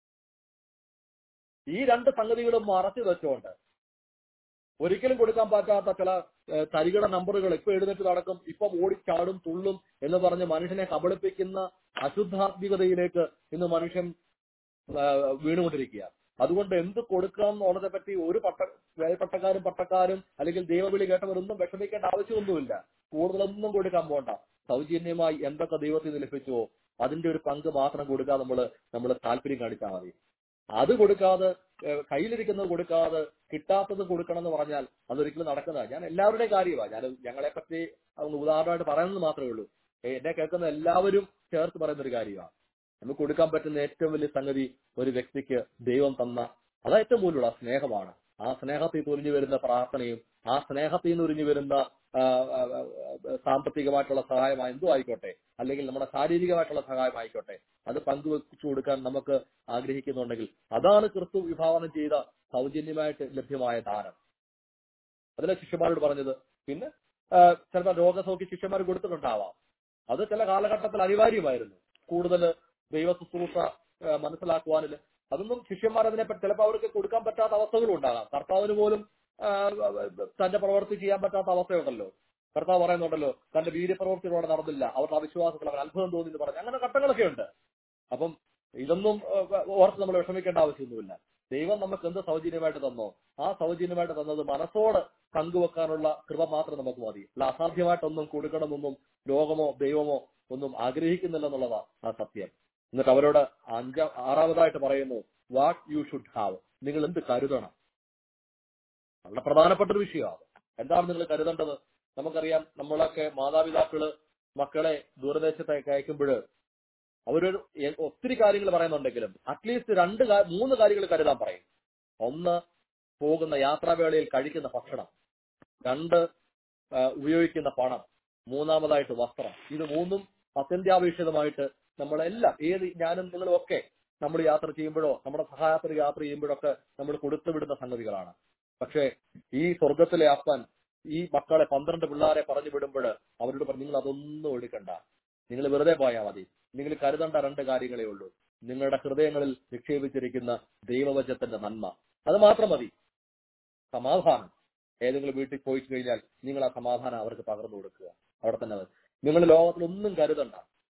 ഈ രണ്ട് സംഗതികളും മറച്ചു വെച്ചുകൊണ്ട് ഒരിക്കലും കൊടുക്കാൻ പറ്റാത്ത ചില ഏഹ്, തരികിട നമ്പറുകൾ ഇപ്പൊ എഴുന്നേറ്റ് നടക്കും ഇപ്പം ഓടിച്ചാടും തുള്ളും എന്ന് പറഞ്ഞ് മനുഷ്യനെ കബളിപ്പിക്കുന്ന അശുദ്ധാത്മികതയിലേക്ക് ഇന്ന് മനുഷ്യൻ ആഹ്, വീണുകൊണ്ടിരിക്കുക അതുകൊണ്ട് എന്ത് കൊടുക്കാം എന്നുള്ളതിനെ പറ്റി ഒരു പട്ട പട്ടക്കാരും പട്ടക്കാരും അല്ലെങ്കിൽ ദൈവവിളി കേട്ടവരൊന്നും വിഷമിക്കേണ്ട ആവശ്യമൊന്നുമില്ല കൂടുതലൊന്നും കൊടുക്കാൻ പോണ്ട സൗജന്യമായി എന്തൊക്കെ ദൈവത്തിൽ നിന്ന് ലഭിച്ചുവോ അതിന്റെ ഒരു പങ്ക് മാത്രം കൊടുക്കാൻ നമ്മൾ നമ്മൾ താല്പര്യം കാണിച്ചാൽ മതി അത് കൊടുക്കാതെ ഏഹ്, കയ്യിലിരിക്കുന്നത് കൊടുക്കാതെ കിട്ടാത്തത് കൊടുക്കണം എന്ന് പറഞ്ഞാൽ അതൊരിക്കലും നടക്കുന്നതാണ് ഞാൻ എല്ലാവരുടെയും കാര്യമാണ് ഞാൻ ഞങ്ങളെ പറ്റി ഒന്ന് ഉദാഹരണമായിട്ട് പറയുന്നത് മാത്രമേ ഉള്ളൂ ഏ, എന്നെ കേൾക്കുന്ന എല്ലാവരും ചേർത്ത് പറയുന്ന ഒരു കാര്യമാണ് നമുക്ക് കൊടുക്കാൻ പറ്റുന്ന ഏറ്റവും വലിയ സംഗതി ഒരു വ്യക്തിക്ക് ദൈവം തന്ന അതാ ഏറ്റവും മൂലമുള്ള സ്നേഹമാണ് ആ സ്നേഹത്തിൽ നിന്ന് ഉരിഞ്ഞു വരുന്ന പ്രാർത്ഥനയും ആ സ്നേഹത്തിൽ നിന്ന് ഉരിഞ്ഞു വരുന്ന ആ, ആ, ആ, സാമ്പത്തികമായിട്ടുള്ള സഹായം എന്തും ആയിക്കോട്ടെ അല്ലെങ്കിൽ നമ്മുടെ ശാരീരികമായിട്ടുള്ള സഹായം ആയിക്കോട്ടെ അത് പങ്കുവെച്ചു കൊടുക്കാൻ നമുക്ക് ആഗ്രഹിക്കുന്നുണ്ടെങ്കിൽ അതാണ് ക്രിസ്തു വിഭാവനം ചെയ്ത സൗജന്യമായിട്ട് ലഭ്യമായ ദാനം അതിലെ ശിഷ്യന്മാരോട് പറഞ്ഞത് പിന്നെ ആ, ചിലപ്പോൾ രോഗസൗഖ്യ ശിഷ്യന്മാർ കൊടുത്തിട്ടുണ്ടാവാം അത് ചില കാലഘട്ടത്തിൽ അനിവാര്യമായിരുന്നു കൂടുതൽ ദൈവ ശുശ്രൂഷ ആ, മനസ്സിലാക്കുവാനില്ല അതൊന്നും ശിഷ്യന്മാർ അതിനെപ്പറ്റി ചിലപ്പോൾ അവർക്ക് കൊടുക്കാൻ പറ്റാത്ത അവസ്ഥകളും ഉണ്ടാകാം കർത്താവിന് പോലും ആ, തന്റെ പ്രവൃത്തി ചെയ്യാൻ പറ്റാത്ത അവസ്ഥയുണ്ടല്ലോ കർത്താവ് പറയുന്നുണ്ടല്ലോ തന്റെ വീര്യപ്രവൃത്തിയിലൂടെ നടന്നില്ല അവരുടെ അവിശ്വാസത്തിൽ അവർ അത്ഭുതം തോന്നി എന്ന് പറഞ്ഞു അങ്ങനെ ഘട്ടങ്ങളൊക്കെ ഉണ്ട് അപ്പം ഇതൊന്നും ആ, ഓർത്ത് നമ്മൾ വിഷമിക്കേണ്ട ആവശ്യമൊന്നുമില്ല ദൈവം നമുക്ക് എന്ത് സൗജന്യമായിട്ട് തന്നോ ആ സൗജന്യമായിട്ട് തന്നത് മനസ്സോട് പങ്കുവെക്കാനുള്ള കൃപ മാത്രം നമുക്ക് മതി അല്ല അസാധ്യമായിട്ടൊന്നും കൊടുക്കണമെന്നും ലോകമോ ദൈവമോ ഒന്നും ആഗ്രഹിക്കുന്നില്ല ആ സത്യം എന്നിട്ട് അവരോട് അഞ്ച ആറാമതായിട്ട് പറയുന്നു വാട്ട് യു ഷുഡ് ഹാവ് നിങ്ങൾ എന്ത് കരുതണം വളരെ പ്രധാനപ്പെട്ട ഒരു വിഷയമാണ് എന്താണ് നിങ്ങൾ കരുതേണ്ടത് നമുക്കറിയാം നമ്മളൊക്കെ മാതാപിതാക്കള് മക്കളെ ദൂരദേശത്തേക്ക് അയക്കുമ്പോൾ അവരൊരു എ- ഒത്തിരി കാര്യങ്ങൾ പറയുന്നുണ്ടെങ്കിലും അറ്റ്ലീസ്റ്റ് രണ്ട് കാ- മൂന്ന് കാര്യങ്ങൾ കരുതാൻ പറയും ഒന്ന് പോകുന്ന യാത്രാവേളയിൽ കഴിക്കുന്ന ഭക്ഷണം രണ്ട് ആ, ഉപയോഗിക്കുന്ന പണം മൂന്നാമതായിട്ട് വസ്ത്രം ഇത് മൂന്നും അത്യന്താപേക്ഷിതമായിട്ട് നമ്മളെല്ലാം ഏത് ഞാനും നിങ്ങളും ഒക്കെ നമ്മൾ യാത്ര ചെയ്യുമ്പോഴോ നമ്മുടെ സഹായത്തിന് യാത്ര ചെയ്യുമ്പോഴൊക്കെ നമ്മൾ കൊടുത്തുവിടുന്ന സംഗതികളാണ് പക്ഷേ ഈ സ്വർഗത്തിലെ അപ്പൻ ഈ മക്കളെ പന്ത്രണ്ട് പിള്ളേരെ പറഞ്ഞു വിടുമ്പോൾ അവരോട് പറഞ്ഞു നിങ്ങൾ അതൊന്നും എടുക്കണ്ട നിങ്ങൾ വെറുതെ പോയാൽ മതി നിങ്ങൾ കരുതേണ്ട രണ്ട് കാര്യങ്ങളേ ഉള്ളൂ നിങ്ങളുടെ ഹൃദയങ്ങളിൽ നിക്ഷേപിച്ചിരിക്കുന്ന ദൈവവചത്തിന്റെ നന്മ അത് മാത്രം മതി സമാധാനം ഏതെങ്കിലും വീട്ടിൽ പോയി കഴിഞ്ഞാൽ നിങ്ങൾ ആ സമാധാനം അവർക്ക് പകർന്നു കൊടുക്കുക അവിടെ തന്നെ മതി. നിങ്ങൾ ലോകത്തിൽ ഒന്നും കരുതണ്ട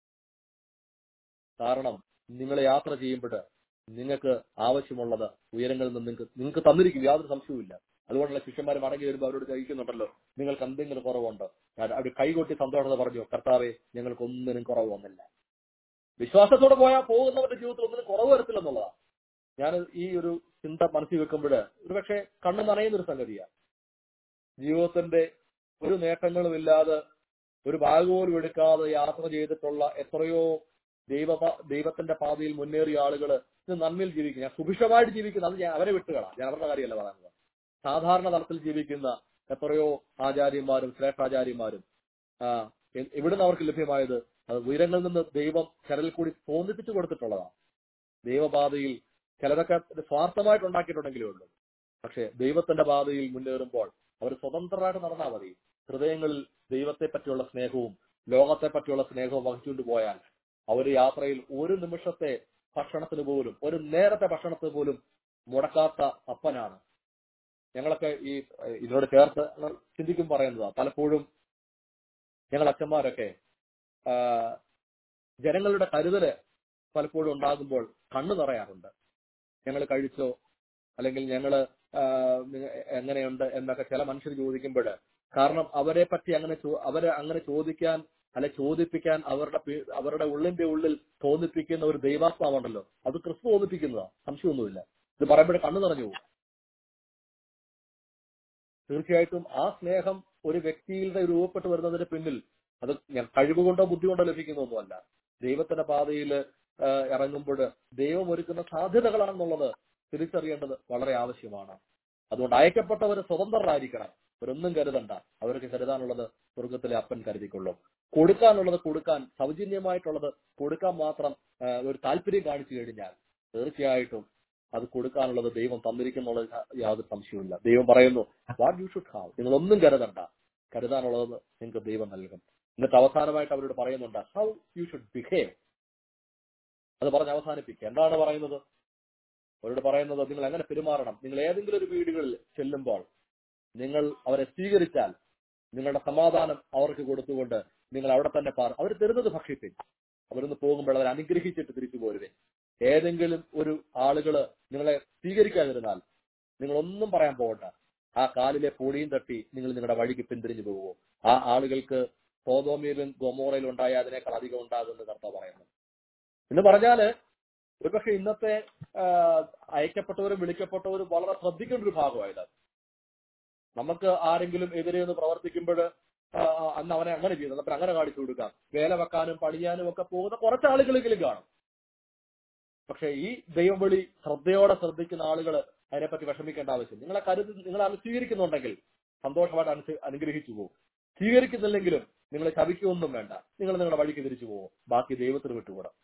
കാരണം നിങ്ങൾ യാത്ര ചെയ്യുമ്പോൾ നിങ്ങൾക്ക് ആവശ്യമുള്ളത് ഉയരങ്ങളിൽ നിന്ന് നിങ്ങൾക്ക് നിങ്ങൾക്ക് തന്നിരിക്കും യാതൊരു സംശയവുമില്ല അതുകൊണ്ടുള്ള ശിഷ്യന്മാർ മടങ്ങി വരുമ്പോൾ അവരോട് കഴിക്കുന്നുണ്ടല്ലോ നിങ്ങൾക്ക് എന്തെങ്കിലും കുറവുണ്ടോ അവർ കൈകൊട്ടി സന്തോഷത പറഞ്ഞു കർത്താവെ ഞങ്ങൾക്ക് ഒന്നിനും കുറവ് വന്നില്ല വിശ്വാസത്തോടെ പോയാൽ പോകുന്നവരുടെ ജീവിതത്തിൽ ഒന്നിനും കുറവ് വരത്തില്ല എന്നുള്ളതാണ് ഞാൻ ഈ ഒരു ചിന്ത മനസ്സിൽ വെക്കുമ്പോൾ ഒരുപക്ഷെ കണ്ണ് നനയുന്ന ഒരു സംഗതിയാണ് ജീവിതത്തിന്റെ ഒരു നേട്ടങ്ങളും ഇല്ലാതെ ഒരു ബാഗ് പോലും എടുക്കാതെ യാത്ര ചെയ്തിട്ടുള്ള എത്രയോ ദൈവ ദൈവത്തിന്റെ പാതയിൽ മുന്നേറിയ ആളുകൾ ഇന്ന് നന്മയിൽ ജീവിക്കുന്ന സുഭിക്ഷമായിട്ട് ജീവിക്കുന്ന അത് ഞാൻ അവരെ വിട്ടുകളാം ഞാൻ അവരുടെ കാര്യമല്ല പറയുന്നത് സാധാരണ തലത്തിൽ ജീവിക്കുന്ന എത്രയോ ആചാര്യന്മാരും ശ്രേഷ്ഠാചാര്യന്മാരും ആ എ- എവിടുന്ന് അവർക്ക് ലഭ്യമായത് അത് ഉയരങ്ങളിൽ നിന്ന് ദൈവം ചിലരിൽ കൂടി തോന്നിപ്പിച്ചു കൊടുത്തിട്ടുള്ളതാണ് ദൈവപാതയിൽ ചിലരൊക്കെ സ്വാർത്ഥമായിട്ട് ഉണ്ടാക്കിയിട്ടുണ്ടെങ്കിലേ ഉള്ളൂ പക്ഷെ ദൈവത്തിന്റെ പാതയിൽ മുന്നേറുമ്പോൾ അവർ സ്വതന്ത്രരായിട്ട് നടന്നാൽ മതി ഹൃദയങ്ങളിൽ ദൈവത്തെ പറ്റിയുള്ള സ്നേഹവും ലോകത്തെ പറ്റിയുള്ള സ്നേഹവും വഹിച്ചുകൊണ്ട് പോയാൽ അവർ യാത്രയിൽ ഒരു നിമിഷത്തെ ഭക്ഷണത്തിന് പോലും ഒരു നേരത്തെ ഭക്ഷണത്തിന് പോലും മുടക്കാത്ത അപ്പനാണ് ഞങ്ങളൊക്കെ ഈ ഏഹ്, ഇതിനോട് ചേർത്ത് ചിന്തിക്കും പറയുന്നതാ പലപ്പോഴും ഞങ്ങൾ അച്ഛന്മാരൊക്കെ ആ, ജനങ്ങളുടെ കരുതല് പലപ്പോഴും ഉണ്ടാകുമ്പോൾ കണ്ണു നിറയാറുണ്ട് ഞങ്ങൾ കഴിച്ചോ അല്ലെങ്കിൽ ഞങ്ങള് ആഹ് എങ്ങനെയുണ്ട് എന്നൊക്കെ ചില മനുഷ്യർ ചോദിക്കുമ്പോൾ കാരണം അവരെ പറ്റി അങ്ങനെ ചോ- അവരെ അങ്ങനെ ചോദിക്കാൻ അല്ലെ ചോദിപ്പിക്കാൻ അവരുടെ പി- അവരുടെ ഉള്ളിന്റെ ഉള്ളിൽ തോന്നിപ്പിക്കുന്ന ഒരു ദൈവാത്മാവുണ്ടല്ലോ അത് ക്രിസ്തു തോന്നിപ്പിക്കുന്നതാ സംശയമൊന്നുമില്ല ഇത് പറയുമ്പോഴേ കണ്ണു നിറഞ്ഞു പോകും തീർച്ചയായിട്ടും ആ സ്നേഹം ഒരു വ്യക്തിയുടെ രൂപപ്പെട്ട് വരുന്നതിന് പിന്നിൽ അത് ഞാൻ കഴിവുകൊണ്ടോ ബുദ്ധി കൊണ്ടോ ലഭിക്കുന്നൊന്നുമല്ല ദൈവത്തിന്റെ പാതയിൽ ഇറങ്ങുമ്പോൾ ദൈവം ഒരുക്കുന്ന സാധ്യതകളാണെന്നുള്ളത് തിരിച്ചറിയേണ്ടത് വളരെ ആവശ്യമാണ് അതുകൊണ്ട് അയക്കപ്പെട്ടവർ സ്വതന്ത്രരായിരിക്കണം അവരൊന്നും കരുതണ്ട അവർക്ക് കരുതാനുള്ളത് സ്വർഗത്തിലെ അപ്പൻ കരുതിക്കൊള്ളും കൊടുക്കാനുള്ളത് കൊടുക്കാൻ സൗജന്യമായിട്ടുള്ളത് കൊടുക്കാൻ മാത്രം ആ, ഒരു താല്പര്യം കാണിച്ചു കഴിഞ്ഞാൽ തീർച്ചയായിട്ടും അത് കൊടുക്കാനുള്ളത് ദൈവം തന്നിരിക്കുന്നുള്ളത് യാതൊരു സംശയവുമില്ല ദൈവം പറയുന്നു വാട്ട് യു ഷുഡ് ഹാവ് നിങ്ങൾ ഒന്നും കരുതണ്ട കരുതാനുള്ളത് നിങ്ങൾക്ക് ദൈവം നൽകും എന്നിട്ട് അവസാനമായിട്ട് അവരോട് പറയുന്നുണ്ട് ഹൗ യു ഷുഡ് ബിഹേവ് അത് പറഞ്ഞ് അവസാനിപ്പിക്കുക എന്താണ് പറയുന്നത് അവരോട് പറയുന്നത് നിങ്ങൾ എങ്ങനെ പെരുമാറണം നിങ്ങൾ ഏതെങ്കിലും ഒരു വീടുകളിൽ ചെല്ലുമ്പോൾ നിങ്ങൾ അവരെ സ്വീകരിച്ചാൽ നിങ്ങളുടെ സമാധാനം അവർക്ക് കൊടുത്തുകൊണ്ട് നിങ്ങൾ അവിടെ തന്നെ പാർ അവർ തരുന്നത് ഭക്ഷിപ്പിൻ അവരൊന്ന് പോകുമ്പോൾ അവർ അനുഗ്രഹിച്ചിട്ട് തിരിച്ചു പോരുവേ ഏതെങ്കിലും ഒരു ആളുകള് നിങ്ങളെ സ്വീകരിക്കാതിരുന്നാൽ നിങ്ങൾ ഒന്നും പറയാൻ പോകണ്ട ആ കാലിലെ പൊടിയും തട്ടി നിങ്ങൾ നിങ്ങളുടെ വഴിക്ക് പിന്തിരിഞ്ഞു പോകുമോ ആ ആളുകൾക്ക് സോതോമിയിലും ഗൊമോറയിലും ഉണ്ടായ അതിനേക്കാൾ അധികം ഉണ്ടാകുമെന്ന് കർത്താവ് പറയുന്നു എന്ന് പറഞ്ഞാല് ഒരുപക്ഷെ ഇന്നത്തെ ആ, അയക്കപ്പെട്ടവരും വിളിക്കപ്പെട്ടവരും വളരെ ശ്രദ്ധിക്കേണ്ട ഒരു ഭാഗമായത് നമുക്ക് ആരെങ്കിലും എതിരെ ഒന്ന് പ്രവർത്തിക്കുമ്പോൾ അന്ന് അവനെ അങ്ങനെ ചെയ്തു അപ്പൊ അങ്ങനെ കാണിച്ചു കൊടുക്കാം വേല വെക്കാനും പണിയാനും ഒക്കെ പോകുന്ന കുറച്ച് ആളുകളെങ്കിലും കാണും പക്ഷെ ഈ ദൈവവിളി ശ്രദ്ധയോടെ ശ്രദ്ധിക്കുന്ന ആളുകൾ അതിനെപ്പറ്റി വിഷമിക്കേണ്ട ആവശ്യം നിങ്ങളെ കരുതി നിങ്ങൾ അത് സ്വീകരിക്കുന്നുണ്ടെങ്കിൽ സന്തോഷമായിട്ട് അനുസ- അനുഗ്രഹിച്ചു പോകും സ്വീകരിക്കുന്നില്ലെങ്കിലും നിങ്ങൾ ശപിക്കൊന്നും വേണ്ട നിങ്ങൾ നിങ്ങളുടെ വഴിക്ക് തിരിച്ചു പോകും ബാക്കി ദൈവത്തിന് വിട്ടുകൂടാം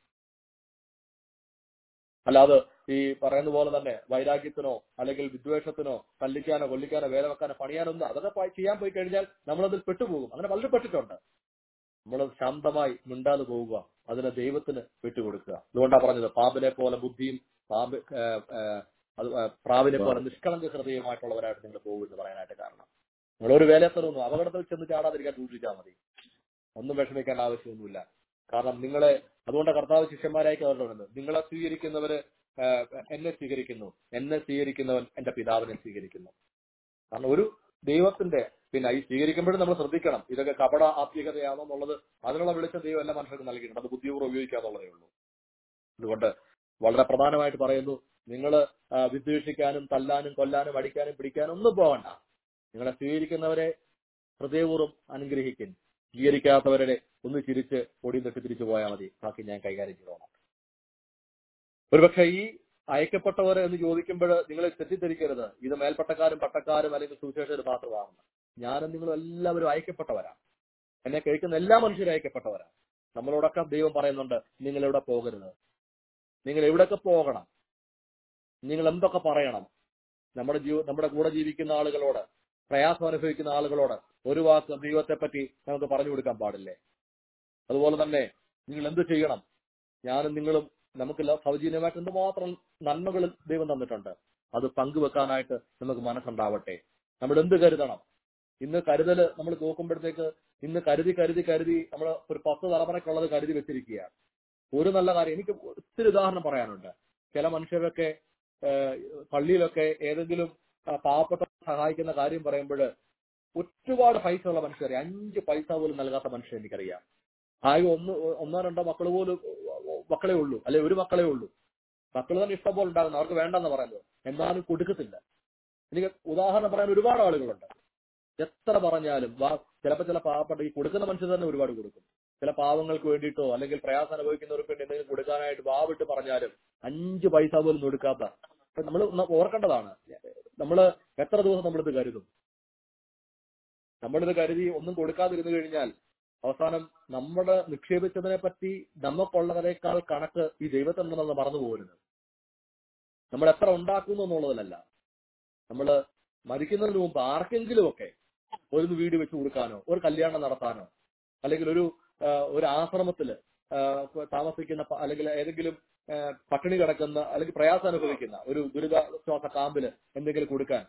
അല്ലാതെ ഈ പറയുന്ന പോലെ തന്നെ വൈരാഗ്യത്തിനോ അല്ലെങ്കിൽ വിദ്വേഷത്തിനോ തല്ലിക്കാനോ കൊല്ലിക്കാനോ വേല വെക്കാനോ പണിയാനൊന്നും അതൊക്കെ പ- ചെയ്യാൻ പോയി കഴിഞ്ഞാൽ നമ്മളതിൽ പെട്ടുപോകും അങ്ങനെ പലരും പെട്ടിട്ടുണ്ട് നമ്മൾ ശാന്തമായി മിണ്ടാതെ പോവുക അതിനെ ദൈവത്തിന് വിട്ടുകൊടുക്കുക അതുകൊണ്ടാണ് പറഞ്ഞത് പാമ്പിനെ പോലെ ബുദ്ധിയും പാമ്പ് ഏ, ഏ, അത് ഏ, പ്രാവിനെ പോലെ നിഷ്കളങ്ക ഹൃദയമായിട്ടുള്ളവരായിട്ട് നിങ്ങൾ പോകും എന്ന് പറയാനായിട്ട് കാരണം നിങ്ങളൊരു വേലത്തരൊന്നും അപകടത്തിൽ ചെന്ന് ചാടാതിരിക്കാൻ സൂക്ഷിച്ചാൽ മതി ഒന്നും വിഷമിക്കേണ്ട ആവശ്യമൊന്നുമില്ല കാരണം നിങ്ങളെ അതുകൊണ്ട് കർത്താവ് ശിഷ്യന്മാരായി അവരുടെ നിങ്ങളെ സ്വീകരിക്കുന്നവര് ആ, എന്നെ സ്വീകരിക്കുന്നു എന്നെ സ്വീകരിക്കുന്നവൻ എന്റെ പിതാവിനെ സ്വീകരിക്കുന്നു കാരണം ഒരു ദൈവത്തിന്റെ പിന്നെ ഈ സ്വീകരിക്കുമ്പോഴും നമ്മൾ ശ്രദ്ധിക്കണം ഇതൊക്കെ കപട ആത്മീയതയാണോ എന്നുള്ളത് അതിനുള്ള വെളിച്ചം ദൈവം എല്ലാ മനുഷ്യർക്കും നൽകിയിട്ടുണ്ട് അത് ബുദ്ധിപൂർവ്വം ഉപയോഗിക്കാന്നുള്ളതേ ഉള്ളൂ അതുകൊണ്ട് വളരെ പ്രധാനമായിട്ട് പറയുന്നു നിങ്ങൾ വിദ്വേഷിക്കാനും തല്ലാനും കൊല്ലാനും അടിക്കാനും പിടിക്കാനും ഒന്നും പോകണ്ട നിങ്ങളെ സ്വീകരിക്കുന്നവരെ ഹൃദയപൂർവ്വം അനുഗ്രഹിക്കും സ്വീകരിക്കാത്തവരെ ഒന്ന് ചിരിച്ച് പൊടി തൊട്ട് തിരിച്ചു പോയാൽ മതി ബാക്കി ഞാൻ കൈകാര്യം ചെയ്തോളാം ഒരുപക്ഷെ ഈ അയക്കപ്പെട്ടവർ എന്ന് ചോദിക്കുമ്പോൾ നിങ്ങൾ തെറ്റിദ്ധരിക്കരുത് ഇത് മേൽപ്പട്ടക്കാരും പട്ടക്കാരും അല്ലെങ്കിൽ സുവിശേഷകർ മാത്രമാണ് ഞാനും നിങ്ങളും എല്ലാവരും അയക്കപ്പെട്ടവരാണ് എന്നെ കേൾക്കുന്ന എല്ലാ മനുഷ്യരും അയക്കപ്പെട്ടവരാണ് നമ്മളോടൊക്കെ ദൈവം പറയുന്നുണ്ട് നിങ്ങൾ എവിടെ പോകരുത് നിങ്ങൾ എവിടെയൊക്കെ പോകണം നിങ്ങൾ എന്തൊക്കെ പറയണം നമ്മുടെ ജീവ നമ്മുടെ കൂടെ ജീവിക്കുന്ന ആളുകളോട് പ്രയാസം അനുഭവിക്കുന്ന ആളുകളോട് ഒരു വാക്ക് ദൈവത്തെ പറ്റി നമുക്ക് പറഞ്ഞു കൊടുക്കാൻ പാടില്ലേ അതുപോലെ തന്നെ നിങ്ങൾ എന്ത് ചെയ്യണം ഞാനും നിങ്ങളും നമുക്ക് ല- സൗജന്യമായിട്ട് എന്തുമാത്രം നന്മകൾ ദൈവം തന്നിട്ടുണ്ട് അത് പങ്കുവെക്കാനായിട്ട് നമുക്ക് മനസ്സുണ്ടാവട്ടെ നമ്മൾ എന്ത് കരുതണം ഇന്ന് കരുതല് നമ്മൾ നോക്കുമ്പോഴത്തേക്ക് ഇന്ന് കരുതി കരുതി കരുതി നമ്മൾ ഒരു പത്ത് തലമുറയ്ക്കുള്ളത് കരുതി വെച്ചിരിക്കുകയാണ് ഒരു നല്ല കാര്യം എനിക്ക് ഒത്തിരി ഉദാഹരണം പറയാനുണ്ട് ചില മനുഷ്യരൊക്കെ ഏഹ്, പള്ളിയിലൊക്കെ ഏതെങ്കിലും ആ, പാവപ്പെട്ട സഹായിക്കുന്ന കാര്യം പറയുമ്പോൾ ഒരുപാട് പൈസ ഉള്ള മനുഷ്യരെ അഞ്ച് പൈസ പോലും നൽകാത്ത മനുഷ്യരെ എനിക്കറിയാം ആകെ ഒന്ന് ഒന്നോ രണ്ടോ മക്കൾ പോലും മക്കളെ ഉള്ളൂ അല്ലെ ഒരു മക്കളെ ഉള്ളൂ മക്കൾ തന്നെ ഇഷ്ടം പോലെ ഉണ്ടാകുന്നു അവർക്ക് വേണ്ടെന്ന് പറയുന്നത് എന്നാലും കൊടുക്കത്തില്ല എനിക്ക് ഉദാഹരണം പറയാൻ ഒരുപാട് ആളുകളുണ്ട് എത്ര പറഞ്ഞാലും വാ ചിലപ്പോൾ ചില പാവപ്പെട്ട ഈ കൊടുക്കുന്ന മനുഷ്യർ തന്നെ ഒരുപാട് കൊടുക്കും ചില പാവങ്ങൾക്ക് വേണ്ടിയിട്ടോ അല്ലെങ്കിൽ പ്രയാസം അനുഭവിക്കുന്നവർക്ക് വേണ്ടി എന്തെങ്കിലും കൊടുക്കാനായിട്ട് വാവിട്ട് പറഞ്ഞാലും അഞ്ച് പൈസ പോലും കൊടുക്കാത്ത നമ്മൾ ഓർക്കേണ്ടതാണ് നമ്മൾ എത്ര ദിവസം നമ്മളിത് കരുതും നമ്മളിത് കരുതി ഒന്നും കൊടുക്കാതിരുന്നു കഴിഞ്ഞാൽ അവസാനം നമ്മുടെ നിക്ഷേപിച്ചതിനെ പറ്റി നമുക്കുള്ളതിനേക്കാൾ കണക്ക് ഈ ദൈവത്തിനുണ്ടെന്ന് മറന്നു പോകരുത് നമ്മൾ എത്ര ഉണ്ടാക്കുന്നു എന്നുള്ളതിലല്ല നമ്മൾ മരിക്കുന്നതിന് മുമ്പ് ആർക്കെങ്കിലുമൊക്കെ ഒരു വീട് വെച്ച് കൊടുക്കാനോ ഒരു കല്യാണം നടത്താനോ അല്ലെങ്കിൽ ഒരു ആ, ഒരു ആശ്രമത്തില് ആ, താമസിക്കുന്ന പ- അല്ലെങ്കിൽ ഏതെങ്കിലും ആ, പട്ടിണി കിടക്കുന്ന അല്ലെങ്കിൽ പ്രയാസം അനുഭവിക്കുന്ന ഒരു ദുരിതാശ്വാസ ക്യാമ്പില് എന്തെങ്കിലും കൊടുക്കാൻ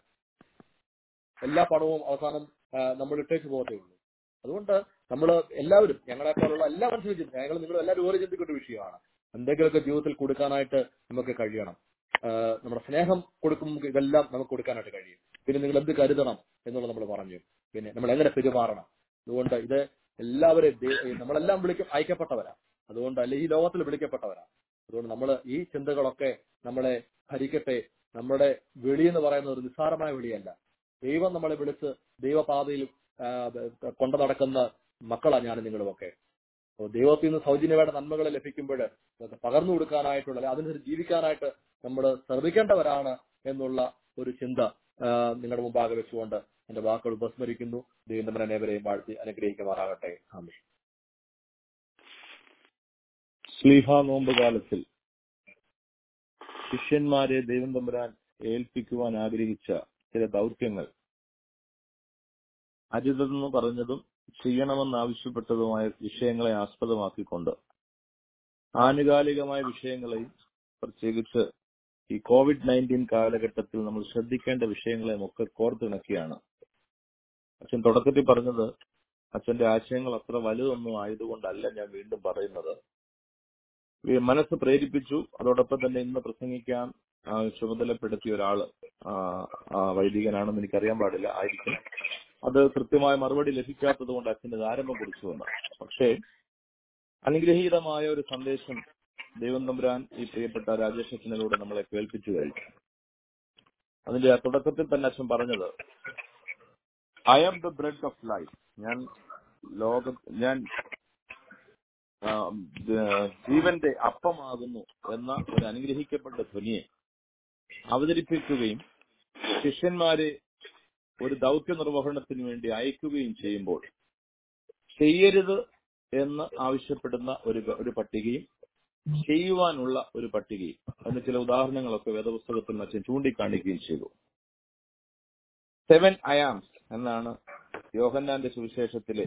എല്ലാ പണവും അവസാനം ആ, നമ്മൾ ഇട്ടേക്ക് പോകത്തേ ഉള്ളൂ അതുകൊണ്ട് നമ്മൾ എല്ലാവരും ഞങ്ങളെ പോലുള്ള എല്ലാ മനുഷ്യരും ചിന്തിക്കും ഞങ്ങൾ നിങ്ങൾ എല്ലാവരും ഓരോ ചിന്തിക്കേണ്ട വിഷയമാണ് എന്തെങ്കിലുമൊക്കെ ജീവിതത്തിൽ കൊടുക്കാനായിട്ട് നമുക്ക് കഴിയണം ആഹ് നമ്മുടെ സ്നേഹം കൊടുക്കുമ്പോൾ ഇതെല്ലാം നമുക്ക് കൊടുക്കാനായിട്ട് കഴിയും പിന്നെ നിങ്ങൾ എന്ത് കരുതണം എന്നുള്ളത് നമ്മൾ പറഞ്ഞു പിന്നെ നമ്മൾ എങ്ങനെ പെരുമാറണം അതുകൊണ്ട് ഇത് എല്ലാവരും ദൈ- നമ്മളെല്ലാം വിളിക്ക അയക്കപ്പെട്ടവരാ അതുകൊണ്ട് അല്ലെ ഈ ലോകത്തിൽ വിളിക്കപ്പെട്ടവരാ അതുകൊണ്ട് നമ്മൾ ഈ ചിന്തകളൊക്കെ നമ്മളെ ഭരിക്കട്ടെ നമ്മുടെ വിളി എന്ന് പറയുന്നത് ഒരു നിസ്സാരമായ വിളിയല്ല ദൈവം നമ്മളെ വിളിച്ച് ദൈവപാതയിൽ ആ, കൊണ്ടു നടക്കുന്ന മക്കളാ ഞാൻ നിങ്ങളുമൊക്കെ അപ്പോൾ ദൈവത്തിൽ നിന്ന് സൗജന്യമായിട്ട് നന്മകൾ ലഭിക്കുമ്പോൾ അതൊക്കെ പകർന്നു കൊടുക്കാനായിട്ടുള്ള അല്ലെ അതിനനുസരിച്ച് ജീവിക്കാനായിട്ട് നമ്മൾ ശ്രമിക്കേണ്ടവരാണ് എന്നുള്ള ഒരു ചിന്ത ആ, നിങ്ങളുടെ മുമ്പാകെ വെച്ചുകൊണ്ട് എന്റെ വാക്കുകൾ ഉപസ്മരിക്കുന്നു ദൈവം നമ്മുടെ അനേവരെയും വാഴ്ത്തി അനുഗ്രഹിക്കുമാറാകട്ടെ ആമേൻ സ്ലീഹ നോമ്പ് കാലത്തിൽ ശിഷ്യന്മാരെ ദൈവം തമ്പുരാൻ ഏൽപ്പിക്കുവാൻ ആഗ്രഹിച്ച ചില ദൗത്യങ്ങൾ അരുതെന്ന് പറഞ്ഞതും ചെയ്യണമെന്ന് ആവശ്യപ്പെട്ടതുമായ വിഷയങ്ങളെ ആസ്പദമാക്കിക്കൊണ്ട് ആനുകാലികമായ വിഷയങ്ങളെയും പ്രത്യേകിച്ച് ഈ കോവിഡ് നയൻറ്റീൻ കാലഘട്ടത്തിൽ നമ്മൾ ശ്രദ്ധിക്കേണ്ട വിഷയങ്ങളെയും ഒക്കെ കോർത്തിണക്കിയാണ് അച്ഛൻ തുടക്കത്തിൽ പറഞ്ഞത് അച്ഛന്റെ ആശയങ്ങൾ അത്ര വലുതൊന്നും ആയതുകൊണ്ടല്ല ഞാൻ വീണ്ടും പറയുന്നത് ഈ മനസ്സ് പ്രേരിപ്പിച്ചു അതോടൊപ്പം തന്നെ ഇന്ന് പ്രസംഗിക്കാൻ ആ, ചുമതലപ്പെടുത്തിയ ഒരാള് ആ, ആ, വൈദികനാണെന്ന് എനിക്കറിയാൻ പാടില്ല ആയിരിക്കും അത് കൃത്യമായ മറുപടി ലഭിക്കാത്തത് കൊണ്ട് അച്ഛൻ്റെ ഇത് ആരംഭം കുറിച്ചു വന്നു പക്ഷേ അനുഗ്രഹീതമായ ഒരു സന്ദേശം ദൈവം തമ്പുരാൻ ഈ പ്രിയപ്പെട്ട രാജേഷ് അച്ഛനിലൂടെ നമ്മളെ കേൾപ്പിച്ചു കഴിഞ്ഞു അതിന്റെ ആ തുടക്കത്തിൽ തന്നെ അച്ഛൻ പറഞ്ഞത് I am the bread of life ഞാൻ ലോക ഞാൻ ആ, ദ- ജീവന്റെ അപ്പമാകുന്നു എന്ന ഒരു അനുഗ്രഹിക്കപ്പെട്ട ധ്വനിയെ അവതരിപ്പിക്കുകയും ശിഷ്യന്മാരെ ഒരു ദൗത്യ നിർവഹണത്തിന് വേണ്ടി അയക്കുകയും ചെയ്യുമ്പോൾ ചെയ്യരുത് എന്ന് ആവശ്യപ്പെടുന്ന ഒരു ഒരു പട്ടികയും ചെയ്യുവാനുള്ള ഒരു പട്ടികയും അതിന് ചില ഉദാഹരണങ്ങളൊക്കെ വേദപുസ്തകത്തിൽ മറ്റും ചൂണ്ടിക്കാണിക്കുകയും ചെയ്തു സെവൻ അയാംസ് എന്നാണ് യോഹന്നാന്റെ സുവിശേഷത്തിലെ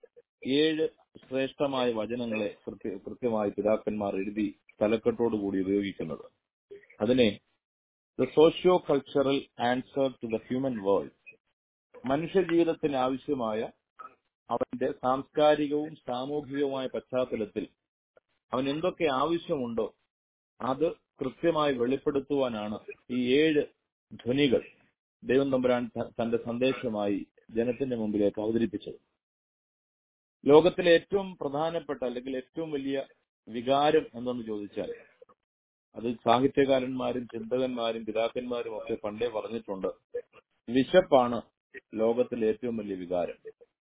ഏഴ് ശ്രേഷ്ഠമായ വചനങ്ങളെ കൃത്യ കൃത്യമായി പിതാക്കന്മാർ എഴുതി തലക്കെട്ടോടുകൂടി ഉപയോഗിക്കുന്നത് അതിനെ the socio cultural answer to the human world മനുഷ്യ ജീവിതത്തിന് ആവശ്യമായ അവന്റെ സാംസ്കാരികവും സാമൂഹികവുമായ പശ്ചാത്തലത്തിൽ അവൻ എന്തൊക്കെ ആവശ്യമുണ്ടോ അത് കൃത്യമായി വെളിപ്പെടുത്തുവാനാണ് ഈ ഏഴ് ധ്വനികൾ ദൈവം തമ്പുരാൻ ത- തന്റെ സന്ദേശമായി ജനത്തിന്റെ മുമ്പിലേക്ക് അവതരിപ്പിച്ചത് ലോകത്തിലെ ഏറ്റവും പ്രധാനപ്പെട്ട അല്ലെങ്കിൽ ഏറ്റവും വലിയ വികാരം എന്തെന്ന് ചോദിച്ചാൽ അത് സാഹിത്യകാരന്മാരും ചിന്തകന്മാരും പിതാക്കന്മാരും ഒക്കെ പണ്ടേ പറഞ്ഞിട്ടുണ്ട് വിശപ്പാണ് ലോകത്തിലെ ഏറ്റവും വലിയ വികാരം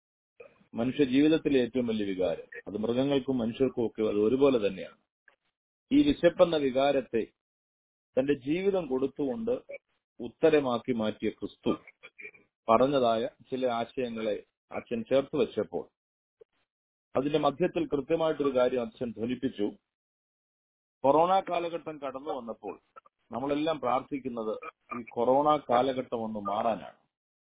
മനുഷ്യ ജീവിതത്തിലെ ഏറ്റവും വലിയ വികാരം അത് മൃഗങ്ങൾക്കും മനുഷ്യർക്കും ഒക്കെ അത് ഒരുപോലെ തന്നെയാണ് ഈ വിശപ്പെന്ന വികാരത്തെ തന്റെ ജീവിതം കൊടുത്തുകൊണ്ട് ഉത്തരമാക്കി മാറ്റിയ ക്രിസ്തു പറഞ്ഞതായ ചില ആശയങ്ങളെ അച്ഛൻ ചേർത്ത് വെച്ചപ്പോൾ അതിന്റെ മധ്യത്തിൽ കൃത്യമായിട്ടൊരു കാര്യം അച്ഛൻ ധ്വനിപ്പിച്ചു കൊറോണ കാലഘട്ടം കടന്നു വന്നപ്പോൾ നമ്മളെല്ലാം പ്രാർത്ഥിക്കുന്നത് ഈ കൊറോണ കാലഘട്ടം ഒന്ന് മാറാനാണ്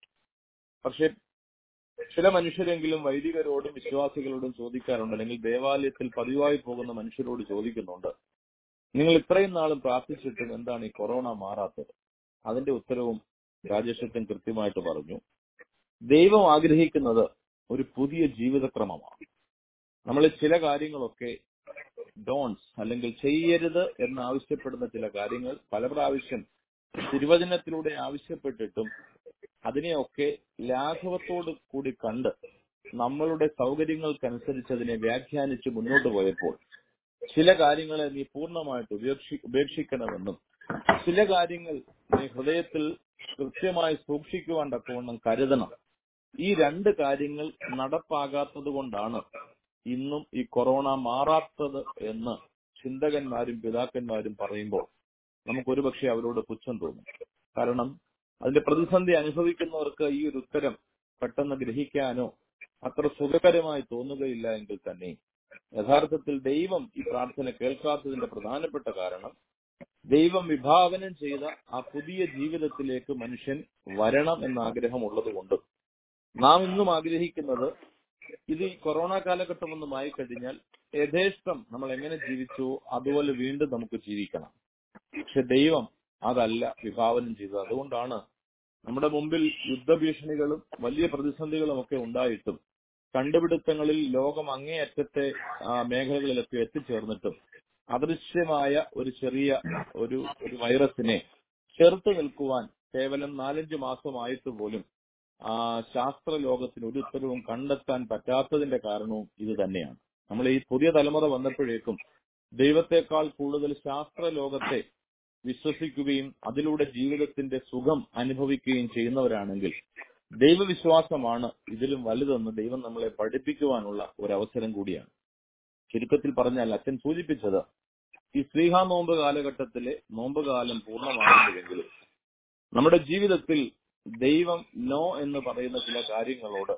പക്ഷെ ചില മനുഷ്യരെങ്കിലും വൈദികരോടും വിശ്വാസികളോടും ചോദിക്കാറുണ്ട് അല്ലെങ്കിൽ ദേവാലയത്തിൽ പതിവായി പോകുന്ന മനുഷ്യരോട് ചോദിക്കുന്നുണ്ട് നിങ്ങൾ ഇത്രയും നാളും പ്രാർത്ഥിച്ചിട്ടും എന്താണ് ഈ കൊറോണ മാറാത്തത് അതിന്റെ ഉത്തരവും രാജേഷത്തിന് കൃത്യമായിട്ട് പറഞ്ഞു ദൈവം ആഗ്രഹിക്കുന്നത് ഒരു പുതിയ ജീവിതക്രമമാണ് നമ്മൾ ചില കാര്യങ്ങളൊക്കെ ഡോൺസ് അല്ലെങ്കിൽ ചെയ്യരുത് എന്ന് ആവശ്യപ്പെടുന്ന ചില കാര്യങ്ങൾ പല പ്രാവശ്യം തിരുവചനത്തിലൂടെ ആവശ്യപ്പെട്ടിട്ടും അതിനെയൊക്കെ ലാഘവത്തോട് കൂടി കണ്ട് നമ്മളുടെ സൗകര്യങ്ങൾക്കനുസരിച്ച് അതിനെ വ്യാഖ്യാനിച്ച് മുന്നോട്ട് പോയപ്പോൾ ചില കാര്യങ്ങളെ നീ പൂർണ്ണമായിട്ട് ഉപേക്ഷി ഉപേക്ഷിക്കണമെന്നും ചില കാര്യങ്ങൾ നീ ഹൃദയത്തിൽ കൃത്യമായി സൂക്ഷിക്കുവാൻ തക്കവണ്ണം കരുതണം ഈ രണ്ട് കാര്യങ്ങൾ നടപ്പാകാത്തത് കൊണ്ടാണ് ഇന്നും ഈ കൊറോണ മാറാത്തത് എന്ന് ചിന്തകന്മാരും പിതാക്കന്മാരും പറയുമ്പോൾ നമുക്ക് ഒരുപക്ഷെ അവരോട് പുച്ഛം തോന്നും കാരണം അതിന്റെ പ്രതിസന്ധി അനുഭവിക്കുന്നവർക്ക് ഈ ഒരു ഉത്തരം പെട്ടെന്ന് ഗ്രഹിക്കാനോ അത്ര സുഖകരമായി തോന്നുകയില്ല എങ്കിൽ തന്നെ യഥാർത്ഥത്തിൽ ദൈവം ഈ പ്രാർത്ഥന കേൾക്കാത്തതിന്റെ പ്രധാനപ്പെട്ട കാരണം ദൈവം വിഭാവനം ചെയ്ത ആ പുതിയ ജീവിതത്തിലേക്ക് മനുഷ്യൻ വരണം എന്ന ആഗ്രഹമുള്ളത് കൊണ്ട് നാം ഇന്നും ആഗ്രഹിക്കുന്നത് ഇത് ഈ കൊറോണ കാലഘട്ടം ഒന്നും ആയിക്കഴിഞ്ഞാൽ യഥേഷ്ടം നമ്മൾ എങ്ങനെ ജീവിച്ചു അതുപോലെ വീണ്ടും നമുക്ക് ജീവിക്കണം പക്ഷെ ദൈവം അതല്ല വിഭാവനം ചെയ്തത് അതുകൊണ്ടാണ് നമ്മുടെ മുമ്പിൽ യുദ്ധഭീഷണികളും വലിയ പ്രതിസന്ധികളും ഒക്കെ ഉണ്ടായിട്ടും കണ്ടുപിടുത്തങ്ങളിൽ ലോകം അങ്ങേയറ്റത്തെ ആ, മേഖലകളിലൊക്കെ എത്തിച്ചേർന്നിട്ടും അദൃശ്യമായ ഒരു ചെറിയ ഒരു ഒരു വൈറസിനെ ചെറുത്ത് നിൽക്കുവാൻ കേവലം നാലഞ്ച് മാസമായിട്ട് പോലും ആ ശാസ്ത്ര ലോകത്തിന് ഒരു ഉത്തരവും കണ്ടെത്താൻ പറ്റാത്തതിന്റെ കാരണവും ഇത് തന്നെയാണ് നമ്മൾ ഈ പുതിയ തലമുറ വന്നപ്പോഴേക്കും ദൈവത്തെക്കാൾ കൂടുതൽ ശാസ്ത്ര ലോകത്തെ വിശ്വസിക്കുകയും അതിലൂടെ ജീവിതത്തിന്റെ സുഖം അനുഭവിക്കുകയും ചെയ്യുന്നവരാണെങ്കിൽ ദൈവവിശ്വാസമാണ് ഇതിലും വലുതെന്ന് ദൈവം നമ്മളെ പഠിപ്പിക്കുവാനുള്ള ഒരു അവസരം കൂടിയാണ് ചുരുക്കത്തിൽ പറഞ്ഞാൽ അച്ഛൻ സൂചിപ്പിച്ചത് ഈ ശ്രീഹാ നോമ്പ് കാലഘട്ടത്തിലെ നോമ്പ് കാലം പൂർണ്ണമാകുന്നുവെങ്കിലും നമ്മുടെ ജീവിതത്തിൽ ദൈവം നോ എന്ന് പറയുന്ന ചില കാര്യങ്ങളോട്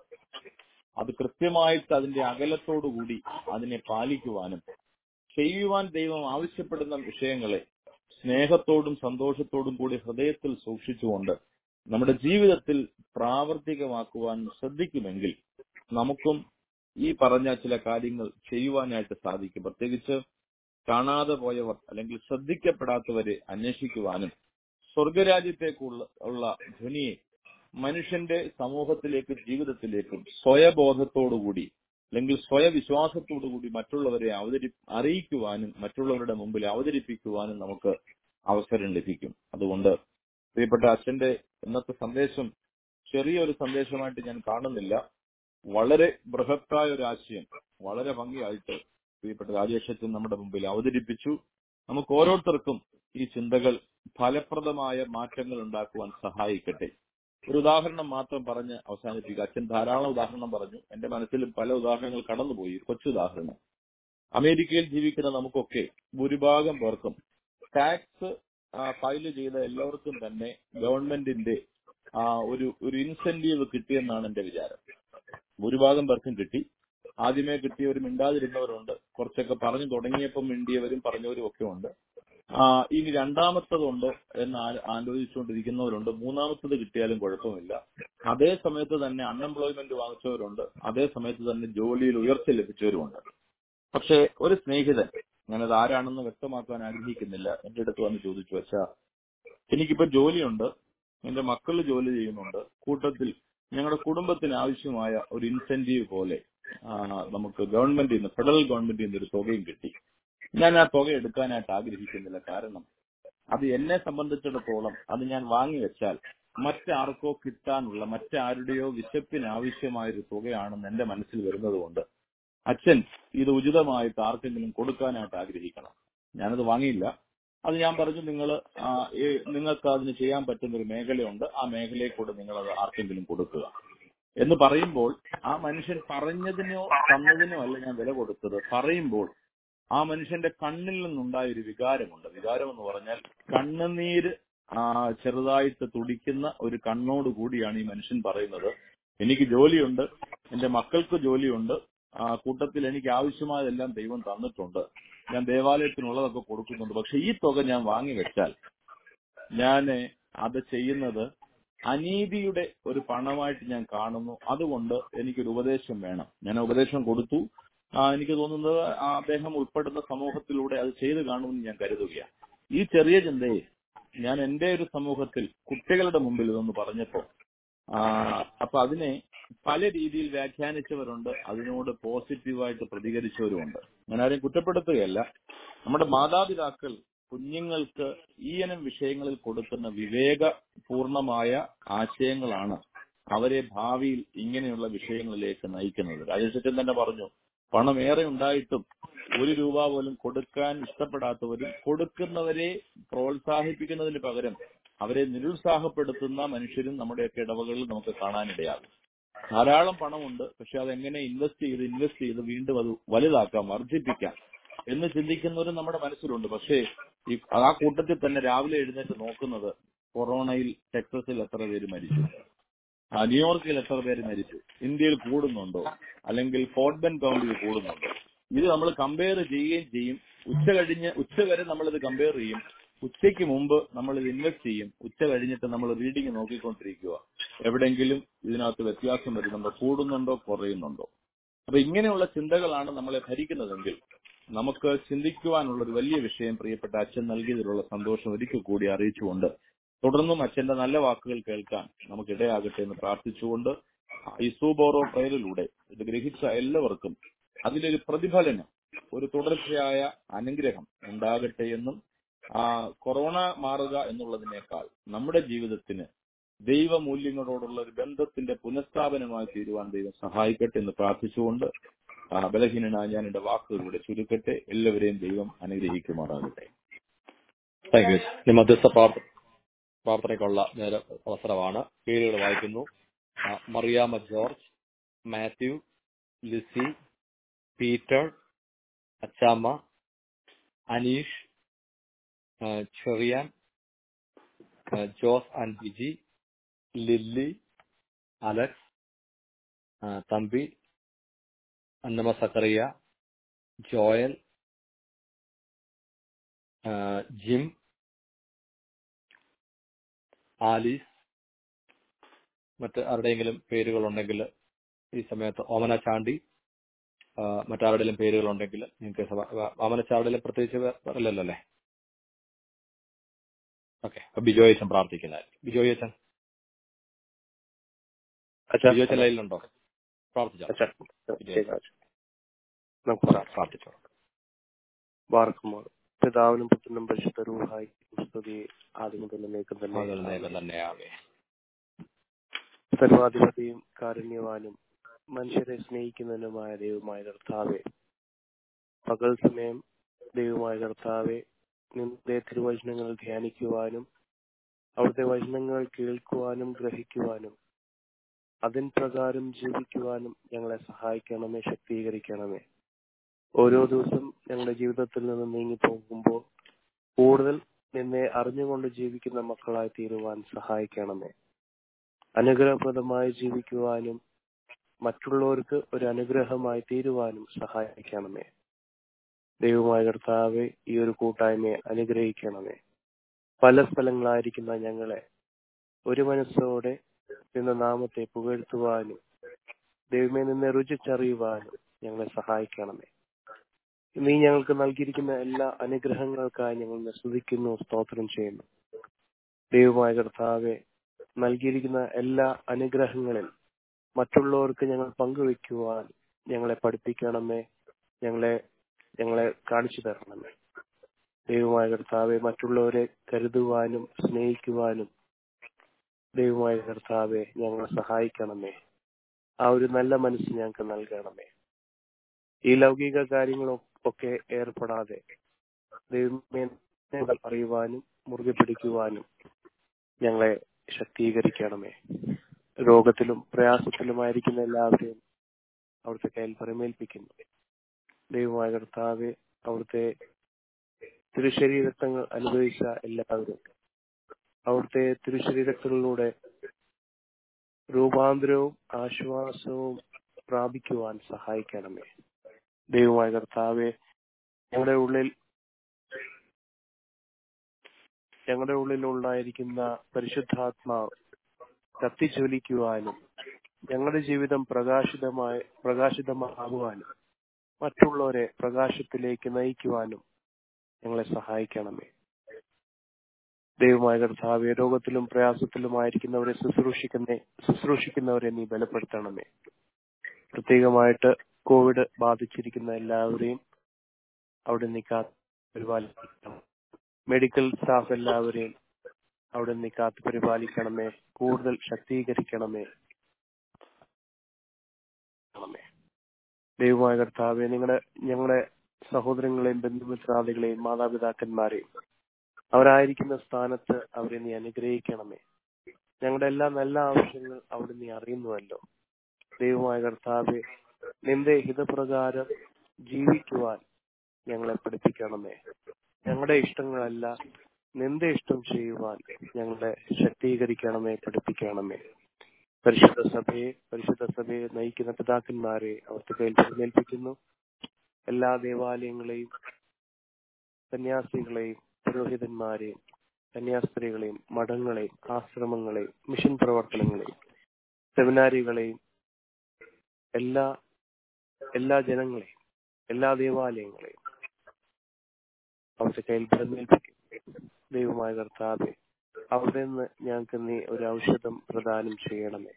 അത് കൃത്യമായിട്ട് അതിന്റെ അകലത്തോടുകൂടി അതിനെ പാലിക്കുവാനും ചെയ്യുവാൻ ദൈവം ആവശ്യപ്പെടുന്ന വിഷയങ്ങളെ സ്നേഹത്തോടും സന്തോഷത്തോടും കൂടി ഹൃദയത്തിൽ സൂക്ഷിച്ചുകൊണ്ട് നമ്മുടെ ജീവിതത്തിൽ പ്രാവർത്തികമാക്കുവാൻ ശ്രദ്ധിക്കുമെങ്കിൽ നമുക്കും ഈ പറഞ്ഞ ചില കാര്യങ്ങൾ ചെയ്യുവാനായിട്ട് സാധിക്കും പ്രത്യേകിച്ച് കാണാതെ പോയവർ അല്ലെങ്കിൽ ശ്രദ്ധിക്കപ്പെടാത്തവരെ അന്വേഷിക്കുവാനും സ്വർഗരാജ്യത്തേക്കുള്ള ഉള്ള ധ്വനിയെ മനുഷ്യന്റെ സമൂഹത്തിലേക്ക് ജീവിതത്തിലേക്കും സ്വയബോധത്തോടുകൂടി അല്ലെങ്കിൽ സ്വയവിശ്വാസത്തോടുകൂടി മറ്റുള്ളവരെ അവതരി അറിയിക്കുവാനും മറ്റുള്ളവരുടെ മുമ്പിൽ അവതരിപ്പിക്കുവാനും നമുക്ക് അവസരം ലഭിക്കും അതുകൊണ്ട് പ്രിയപ്പെട്ട അച്ഛന്റെ ഇന്നത്തെ സന്ദേശം ചെറിയൊരു സന്ദേശമായിട്ട് ഞാൻ കാണുന്നില്ല വളരെ ബൃഹത്തായ ഒരു ആശയം വളരെ ഭംഗിയായിട്ട് പ്രിയപ്പെട്ട രാജേഷ് അച്ഛൻ നമ്മുടെ മുമ്പിൽ അവതരിപ്പിച്ചു നമുക്ക് ഓരോരുത്തർക്കും ഈ ചിന്തകൾ ഫലപ്രദമായ മാറ്റങ്ങൾ ഉണ്ടാക്കുവാൻ സഹായിക്കട്ടെ ഒരു ഉദാഹരണം മാത്രം പറഞ്ഞ് അവസാനിപ്പിക്കുക അച്ഛൻ ധാരാളം ഉദാഹരണം പറഞ്ഞു എന്റെ മനസ്സിലും പല ഉദാഹരണങ്ങൾ കടന്നുപോയി കൊച്ചു ഉദാഹരണം അമേരിക്കയിൽ ജീവിക്കുന്ന നമുക്കൊക്കെ ഭൂരിഭാഗം പേർക്കും ടാക്സ് ഫയൽ ചെയ്ത എല്ലാവർക്കും തന്നെ ഗവൺമെന്റിന്റെ ആ, ഒരു ഒരു ഇൻസെന്റീവ് കിട്ടിയെന്നാണ് എന്റെ വിചാരം ഭൂരിഭാഗം പേർക്കും കിട്ടി ആദ്യമേ കിട്ടിയവരും മിണ്ടാതിരുന്നവരുണ്ട് കുറച്ചൊക്കെ പറഞ്ഞു തുടങ്ങിയപ്പം മിണ്ടിയവരും പറഞ്ഞവരും ഒക്കെ ഉണ്ട് ആ, ഇനി രണ്ടാമത്തതുണ്ടോ എന്ന് ആ- ആലോചിച്ചുകൊണ്ടിരിക്കുന്നവരുണ്ട് മൂന്നാമത്തത് കിട്ടിയാലും കുഴപ്പമില്ല അതേ സമയത്ത് തന്നെ അൺഎംപ്ലോയ്മെന്റ് വാങ്ങിച്ചവരുണ്ട് അതേ സമയത്ത് തന്നെ ജോലിയിൽ ഉയർച്ച ലഭിച്ചവരുമുണ്ട് പക്ഷെ ഒരു സ്നേഹിതൻ ഞാനത് ആരാണെന്ന് വ്യക്തമാക്കാൻ ആഗ്രഹിക്കുന്നില്ല എന്റെ അടുത്ത് വന്ന് ചോദിച്ചു വെച്ചാ എനിക്കിപ്പോ ജോലിയുണ്ട് എന്റെ മക്കൾ ജോലി ചെയ്യുന്നുണ്ട് കൂട്ടത്തിൽ ഞങ്ങളുടെ കുടുംബത്തിന് ആവശ്യമായ ഒരു ഇൻസെന്റീവ് പോലെ ആ, നമുക്ക് ഗവൺമെന്റിൽ നിന്ന് ഫെഡറൽ ഗവൺമെന്റിൽ നിന്ന് ഒരു തുകയും കിട്ടി ഞാൻ ആ തുക എടുക്കാനായിട്ട് ആഗ്രഹിക്കുന്നില്ല കാരണം അത് എന്നെ സംബന്ധിച്ചിടത്തോളം അത് ഞാൻ വാങ്ങിവെച്ചാൽ മറ്റാർക്കോ കിട്ടാനുള്ള മറ്റാരുടെയോ വിശപ്പിന് ആവശ്യമായ ഒരു തുകയാണെന്ന് എന്റെ മനസ്സിൽ വരുന്നത് കൊണ്ട് അച്ഛൻ ഇത് ഉചിതമായിട്ട് ആർക്കെങ്കിലും കൊടുക്കാനായിട്ട് ആഗ്രഹിക്കണം ഞാനത് വാങ്ങിയില്ല അത് ഞാൻ പറഞ്ഞു നിങ്ങൾ നിങ്ങൾക്ക് അതിന് ചെയ്യാൻ പറ്റുന്ന ഒരു മേഖലയുണ്ട് ആ മേഖലയെ കൂടെ നിങ്ങൾ അത് ആർക്കെങ്കിലും കൊടുക്കുക എന്ന് പറയുമ്പോൾ ആ മനുഷ്യൻ പറഞ്ഞതിനോ തന്നതിനോ അല്ല ഞാൻ വില കൊടുത്തത് പറയുമ്പോൾ ആ മനുഷ്യന്റെ കണ്ണിൽ നിന്നുണ്ടായ ഒരു വികാരമുണ്ട് വികാരം എന്ന് പറഞ്ഞാൽ കണ്ണുനീര് ആ ചെറുതായിട്ട് തുടിക്കുന്ന ഒരു കണ്ണോട് കൂടിയാണ് ഈ മനുഷ്യൻ പറയുന്നത് എനിക്ക് ജോലിയുണ്ട് എന്റെ മക്കൾക്ക് ജോലിയുണ്ട് ആ കൂട്ടത്തിൽ എനിക്ക് ആവശ്യമായതെല്ലാം ദൈവം തന്നിട്ടുണ്ട് ഞാൻ ദേവാലയത്തിനുള്ളതൊക്കെ കൊടുക്കുന്നുണ്ട് പക്ഷെ ഈ തുക ഞാൻ വാങ്ങി വെച്ചാൽ ഞാൻ അത് ചെയ്യുന്നത് അനീതിയുടെ ഒരു പണമായിട്ട് ഞാൻ കാണുന്നു അതുകൊണ്ട് എനിക്കൊരു ഉപദേശം വേണം ഞാൻ ആ ഉപദേശം കൊടുത്തു ആ, എനിക്ക് തോന്നുന്നത് ആ അദ്ദേഹം ഉൾപ്പെടുന്ന സമൂഹത്തിലൂടെ അത് ചെയ്തു കാണുമെന്ന് ഞാൻ കരുതുകയാണ് ഈ ചെറിയ ചിന്തയെ ഞാൻ എന്റെ ഒരു സമൂഹത്തിൽ കുട്ടികളുടെ മുമ്പിൽ ഇതൊന്ന് പറഞ്ഞപ്പോ ആ, അപ്പൊ അതിനെ പല രീതിയിൽ വ്യാഖ്യാനിച്ചവരുണ്ട് അതിനോട് പോസിറ്റീവായിട്ട് പ്രതികരിച്ചവരുമുണ്ട് ഞാൻ ആരെയും കുറ്റപ്പെടുത്തുകയല്ല നമ്മുടെ മാതാപിതാക്കൾ കുഞ്ഞുങ്ങൾക്ക് ഈ ഇനം വിഷയങ്ങളിൽ കൊടുക്കുന്ന വിവേകപൂർണമായ ആശയങ്ങളാണ് അവരെ ഭാവിയിൽ ഇങ്ങനെയുള്ള വിഷയങ്ങളിലേക്ക് നയിക്കുന്നത് രാജേഷറ്റൻ തന്നെ പറഞ്ഞു പണം ഏറെ ഉണ്ടായിട്ടും ഒരു രൂപ പോലും കൊടുക്കാൻ ഇഷ്ടപ്പെടാത്തവരും കൊടുക്കുന്നവരെ പ്രോത്സാഹിപ്പിക്കുന്നതിന് പകരം അവരെ നിരുത്സാഹപ്പെടുത്തുന്ന മനുഷ്യരും നമ്മുടെയൊക്കെ ഇടവകളിൽ നമുക്ക് കാണാനിടയാകും ധാരാളം പണമുണ്ട് പക്ഷെ അതെങ്ങനെ ഇൻവെസ്റ്റ് ചെയ്ത് ഇൻവെസ്റ്റ് ചെയ്ത് വീണ്ടും അത് വലുതാക്കാം വർദ്ധിപ്പിക്കാം എന്ന് ചിന്തിക്കുന്നവരും നമ്മുടെ മനസ്സിലുണ്ട് പക്ഷേ ഈ ആ കൂട്ടത്തിൽ തന്നെ രാവിലെ എഴുന്നേറ്റ് നോക്കുന്നത് കൊറോണയിൽ ടെക്സസിൽ എത്ര പേര് മരിച്ചു ആ, ന്യൂയോർക്കിൽ എത്ര പേര് മരിച്ചു ഇന്ത്യയിൽ കൂടുന്നുണ്ടോ അല്ലെങ്കിൽ ഫോർട്ട് ബെൻ കൗണ്ടിയിൽ കൂടുന്നുണ്ടോ ഇത് നമ്മൾ കമ്പയർ ചെയ്യുകയും ചെയ്യും ഉച്ച കഴിഞ്ഞ് ഉച്ച വരെ നമ്മളിത് കമ്പയർ ചെയ്യും ഉച്ചയ്ക്ക് മുമ്പ് നമ്മൾ ഇത് ഇൻവെസ്റ്റ് ചെയ്യും ഉച്ച കഴിഞ്ഞിട്ട് നമ്മൾ റീഡിങ് നോക്കിക്കൊണ്ടിരിക്കുക എവിടെയെങ്കിലും ഇതിനകത്ത് വ്യത്യാസം വരുന്നുണ്ടോ കൂടുന്നുണ്ടോ കുറയുന്നുണ്ടോ അപ്പൊ ഇങ്ങനെയുള്ള ചിന്തകളാണ് നമ്മളെ ഭരിക്കുന്നതെങ്കിൽ നമുക്ക് ചിന്തിക്കുവാനുള്ള ഒരു വലിയ വിഷയം പ്രിയപ്പെട്ട അച്ഛൻ നൽകിയതിലുള്ള സന്തോഷം ഒരിക്കൽ കൂടി അറിയിച്ചുകൊണ്ട് തുടർന്നും അച്ഛന്റെ നല്ല വാക്കുകൾ കേൾക്കാൻ നമുക്ക് ഇടയാകട്ടെ എന്ന് പ്രാർത്ഥിച്ചുകൊണ്ട് ഈ സൂബോറോ പ്രയറിലൂടെ ഇത് ഗ്രഹിച്ച എല്ലാവർക്കും അതിലൊരു പ്രതിഫലനം ഒരു തുടർച്ചയായ അനുഗ്രഹം ഉണ്ടാകട്ടെ എന്നും ആ കൊറോണ മാറുക എന്നുള്ളതിനേക്കാൾ നമ്മുടെ ജീവിതത്തിന് ദൈവമൂല്യങ്ങളോടുള്ള ഒരു ബന്ധത്തിന്റെ പുനഃസ്ഥാപനമായി തീരുവാൻ ദൈവം സഹായിക്കട്ടെ എന്ന് പ്രാർത്ഥിച്ചുകൊണ്ട് ആ, ബലഹീനനായ ഞാൻ എന്റെ വാക്കുകളിലൂടെ ചുരുക്കട്ടെ എല്ലാവരെയും ദൈവം അനുഗ്രഹിക്കുമാറാകട്ടെ താങ്ക് യു ഇനി മധ്യസ്ഥ പ്രാർത്ഥ പ്രാർത്ഥനയ്ക്കുള്ള നേരെ അവസരമാണ് പേരുകൾ വായിക്കുന്നു ആ, മറിയാമ്മ ജോർജ് മാത്യു ലിസി പീറ്റർ അച്ചാമ്മ അനീഷ് ആ, ചെറിയാൻ ആ, ജോസ് ആൻഡ് ബിജി ലില്ലി അലക്സ് ആ, തമ്പി അന്നമ്മ സക്കറിയ ജോയൽ ആ, ജിം ആലീസ് മറ്റ് ആരുടെയെങ്കിലും പേരുകളുണ്ടെങ്കിൽ ഈ സമയത്ത് ഓമന ചാണ്ടി ആ, മറ്റാരുടെയും പേരുകളുണ്ടെങ്കിൽ നിങ്ങൾക്ക് സഭ- ആ, ഓമന ചാണ്ടിലും പ്രത്യേകിച്ച് വേ- പറയില്ലല്ലോ അല്ലേ ഓക്കെ അപ്പൊ ബിജോയ് അച്ഛൻ പ്രാർത്ഥിക്കുന്നതായിരിക്കും ബിജോയ് അച്ഛൻ ബിജോയ് അച്ഛൻ ലൈനിലുണ്ടോ പ്രാർത്ഥിച്ചോ അച്ഛാ ബിജോയ് അച്ഛൻ. നമുക്ക് പറയാം പ്രാർത്ഥിച്ചോ വാർക്കുമോ പിതാവിനും പുത്രനും പരിശുദ്ധ റൂഹായി സ്തുതി ആദ്യം മുതൽ നീക്കം അതിൽ തന്നെ നേരം തന്നെയാവേ സർവാധിപതിയും കാരുണ്യവാനും മനുഷ്യരെ സ്നേഹിക്കുന്നതിനുമായ ദൈവമായ കർത്താവെ പകൽ സമയം ദൈവമായ കർത്താവെ നിന്റെ തിരുവചനങ്ങൾ ധ്യാനിക്കുവാനും അവിടുത്തെ വചനങ്ങൾ കേൾക്കുവാനും ഗ്രഹിക്കുവാനും അതിൻ പ്രകാരം ജീവിക്കുവാനും ഞങ്ങളെ സഹായിക്കണമേ ശക്തീകരിക്കണമേ ഓരോ ദിവസം ഞങ്ങളുടെ ജീവിതത്തിൽ നിന്ന് നീങ്ങി പോകുമ്പോൾ കൂടുതൽ നിന്നെ അറിഞ്ഞുകൊണ്ട് ജീവിക്കുന്ന മക്കളായി തീരുവാൻ സഹായിക്കണമേ അനുഗ്രഹപ്രദമായി ജീവിക്കുവാനും മറ്റുള്ളവർക്ക് ഒരു അനുഗ്രഹമായി തീരുവാനും സഹായിക്കണമേ ദൈവമായ കർത്താവെ ഈ ഒരു കൂട്ടായ്മയെ അനുഗ്രഹിക്കണമേ പല സ്ഥലങ്ങളായിരിക്കുന്ന ഞങ്ങളെ ഒരു മനസ്സോടെ നിന്ന നാമത്തെ പുകഴ്ത്തുവാനും ദൈവമേ നിന്നെ രുചിച്ചറിയുവാനും ഞങ്ങളെ സഹായിക്കണമേ നീ ഞങ്ങൾക്ക് നൽകിയിരിക്കുന്ന എല്ലാ അനുഗ്രഹങ്ങൾക്കായി ഞങ്ങൾ നിന്നെ സ്തുതിക്കുന്നു സ്തോത്രം ചെയ്യുന്നു ദൈവമായ കർത്താവെ നൽകിയിരിക്കുന്ന എല്ലാ അനുഗ്രഹങ്ങളിൽ മറ്റുള്ളവർക്ക് ഞങ്ങൾ പങ്കുവെക്കുവാൻ ഞങ്ങളെ പഠിപ്പിക്കണമേ ഞങ്ങളെ ഞങ്ങളെ കാണിച്ചു തരണമേ ദൈവമായ കർത്താവെ മറ്റുള്ളവരെ കരുതുവാനും സ്നേഹിക്കുവാനും ദൈവമായ കർത്താവെ ഞങ്ങളെ സഹായിക്കണമേ ആ ഒരു നല്ല മനസ്സ് ഞങ്ങൾക്ക് നൽകണമേ ഈ ലൗകിക കാര്യങ്ങളൊക്കെ ഏർപ്പെടാതെ ദൈവമേ ഞങ്ങൾ അറിയുവാനും മുറുകെ പിടിക്കുവാനും ഞങ്ങളെ ശക്തീകരിക്കണമേ രോഗത്തിലും പ്രയാസത്തിലുമായിരിക്കുന്ന എല്ലാവരെയും അവിടുത്തെ കയ്യിൽ പരിമേൽപ്പിക്കുന്നു ദൈവമായ കർത്താവെ അവിടുത്തെ തിരുശരീരത്തങ്ങൾ അനുഭവിച്ച എല്ലാവരും അവിടുത്തെ തിരുശരീരങ്ങളിലൂടെ രൂപാന്തരവും ആശ്വാസവും പ്രാപിക്കുവാൻ സഹായിക്കണമേ ദൈവമായ കർത്താവെ ഞങ്ങളുടെ ഉള്ളിൽ ഞങ്ങളുടെ ഉള്ളിൽ ഉണ്ടായിരിക്കുന്ന പരിശുദ്ധാത്മാവ് കത്തിജ്വലിക്കുവാനും ഞങ്ങളുടെ ജീവിതം പ്രകാശിതമായി പ്രകാശിതമാകുവാനും മറ്റുള്ളവരെ പ്രകാശത്തിലേക്ക് നയിക്കുവാനും ഞങ്ങളെ സഹായിക്കണമേ ദൈവമായ കർത്താവെ രോഗത്തിലും പ്രയാസത്തിലുമായിരിക്കുന്നവരെ ശുശ്രൂഷിക്കുന്ന ശുശ്രൂഷിക്കുന്നവരെ നീ ബലപ്പെടുത്തണമേ പ്രത്യേകമായിട്ട് കോവിഡ് ബാധിച്ചിരിക്കുന്ന എല്ലാവരെയും അവിടെ നീ കാത്ത് പരിപാലിക്കണം മെഡിക്കൽ സ്റ്റാഫ് എല്ലാവരെയും അവിടെ നീ കാത്ത് പരിപാലിക്കണമേ കൂടുതൽ ശക്തീകരിക്കണമേ ണമേ. ദൈവമായ കർത്താവെ നിങ്ങളുടെ ഞങ്ങളുടെ സഹോദരങ്ങളെയും ബന്ധുമിത്രാദികളെയും മാതാപിതാക്കന്മാരെയും അവരായിരിക്കുന്ന സ്ഥാനത്ത് അവരെ നീ അനുഗ്രഹിക്കണമേ ഞങ്ങളുടെ എല്ലാ നല്ല ആവശ്യങ്ങൾ അവിടെ നീ അറിയുന്നുവല്ലോ ദൈവമായ കർത്താവെ നിന്റെ ഹിതപ്രകാരം ജീവിക്കുവാൻ ഞങ്ങളെ പഠിപ്പിക്കണമേ ഞങ്ങളുടെ ഇഷ്ടങ്ങളല്ല നിന്റെ ഇഷ്ടം ചെയ്യുവാൻ ഞങ്ങളെ ശക്തീകരിക്കണമേ പഠിപ്പിക്കണമേ പരിശുദ്ധ സഭയെ പരിശുദ്ധ സഭയെ നയിക്കുന്ന പിതാക്കന്മാരെ അവർക്ക് കയ്യിൽ പരിമേൽപ്പിക്കുന്നു എല്ലാ ദേവാലയങ്ങളെയും സന്യാസികളെയും പുരോഹിതന്മാരെയും കന്യാസ്ത്രീകളെയും മഠങ്ങളെയും ആശ്രമങ്ങളെയും മിഷൻ പ്രവർത്തനങ്ങളെയും സെമിനാരികളെയും എല്ലാ എല്ലാ ജനങ്ങളെയും എല്ലാ ദേവാലയങ്ങളെയും അവരുടെ കയ്യിൽ ഭരമേൽപ്പിക്കും ദൈവമായ കർത്താവെ അവിടെ നിന്ന് ഞങ്ങൾക്ക് നീ ഒരു ഔഷധം പ്രദാനം ചെയ്യണമേ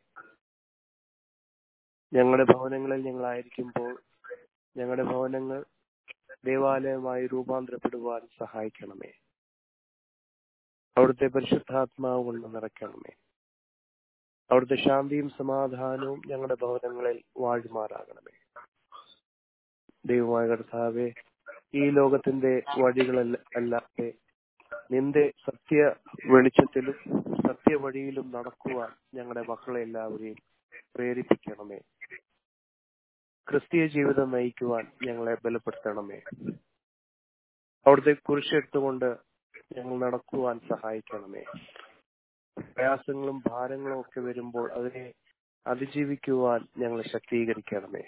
ഞങ്ങളുടെ ഭവനങ്ങളിൽ ഞങ്ങളായിരിക്കുമ്പോൾ ഞങ്ങളുടെ ഭവനങ്ങൾ ദേവാലയമായി രൂപാന്തരപ്പെടുവാൻ സഹായിക്കണമേ അവിടുത്തെ പരിശുദ്ധാത്മാവ് കൊണ്ട് നിറയ്ക്കണമേ അവിടുത്തെ ശാന്തിയും സമാധാനവും ഞങ്ങളുടെ ഭവനങ്ങളിൽ വാഴുമാറാകണമേ ദൈവമായ കർത്താവെ ഈ ലോകത്തിന്റെ വഴികളല്ല അല്ലാതെ നിന്റെ സത്യ വെളിച്ചത്തിലും സത്യവഴിയിലും നടക്കുവാൻ ഞങ്ങളുടെ മക്കളെ എല്ലാവരെയും പ്രേരിപ്പിക്കണമേ ക്രിസ്തീയ ജീവിതം നയിക്കുവാൻ ഞങ്ങളെ ബലപ്പെടുത്തണമേ അവിടുത്തെ കുരിശെടുത്തുകൊണ്ട് ഞങ്ങൾ നടക്കുവാൻ സഹായിക്കണമേ പ്രയാസങ്ങളും ഭാരങ്ങളും ഒക്കെ വരുമ്പോൾ അതിനെ അതിജീവിക്കുവാൻ ഞങ്ങളെ ശക്തീകരിക്കണമേ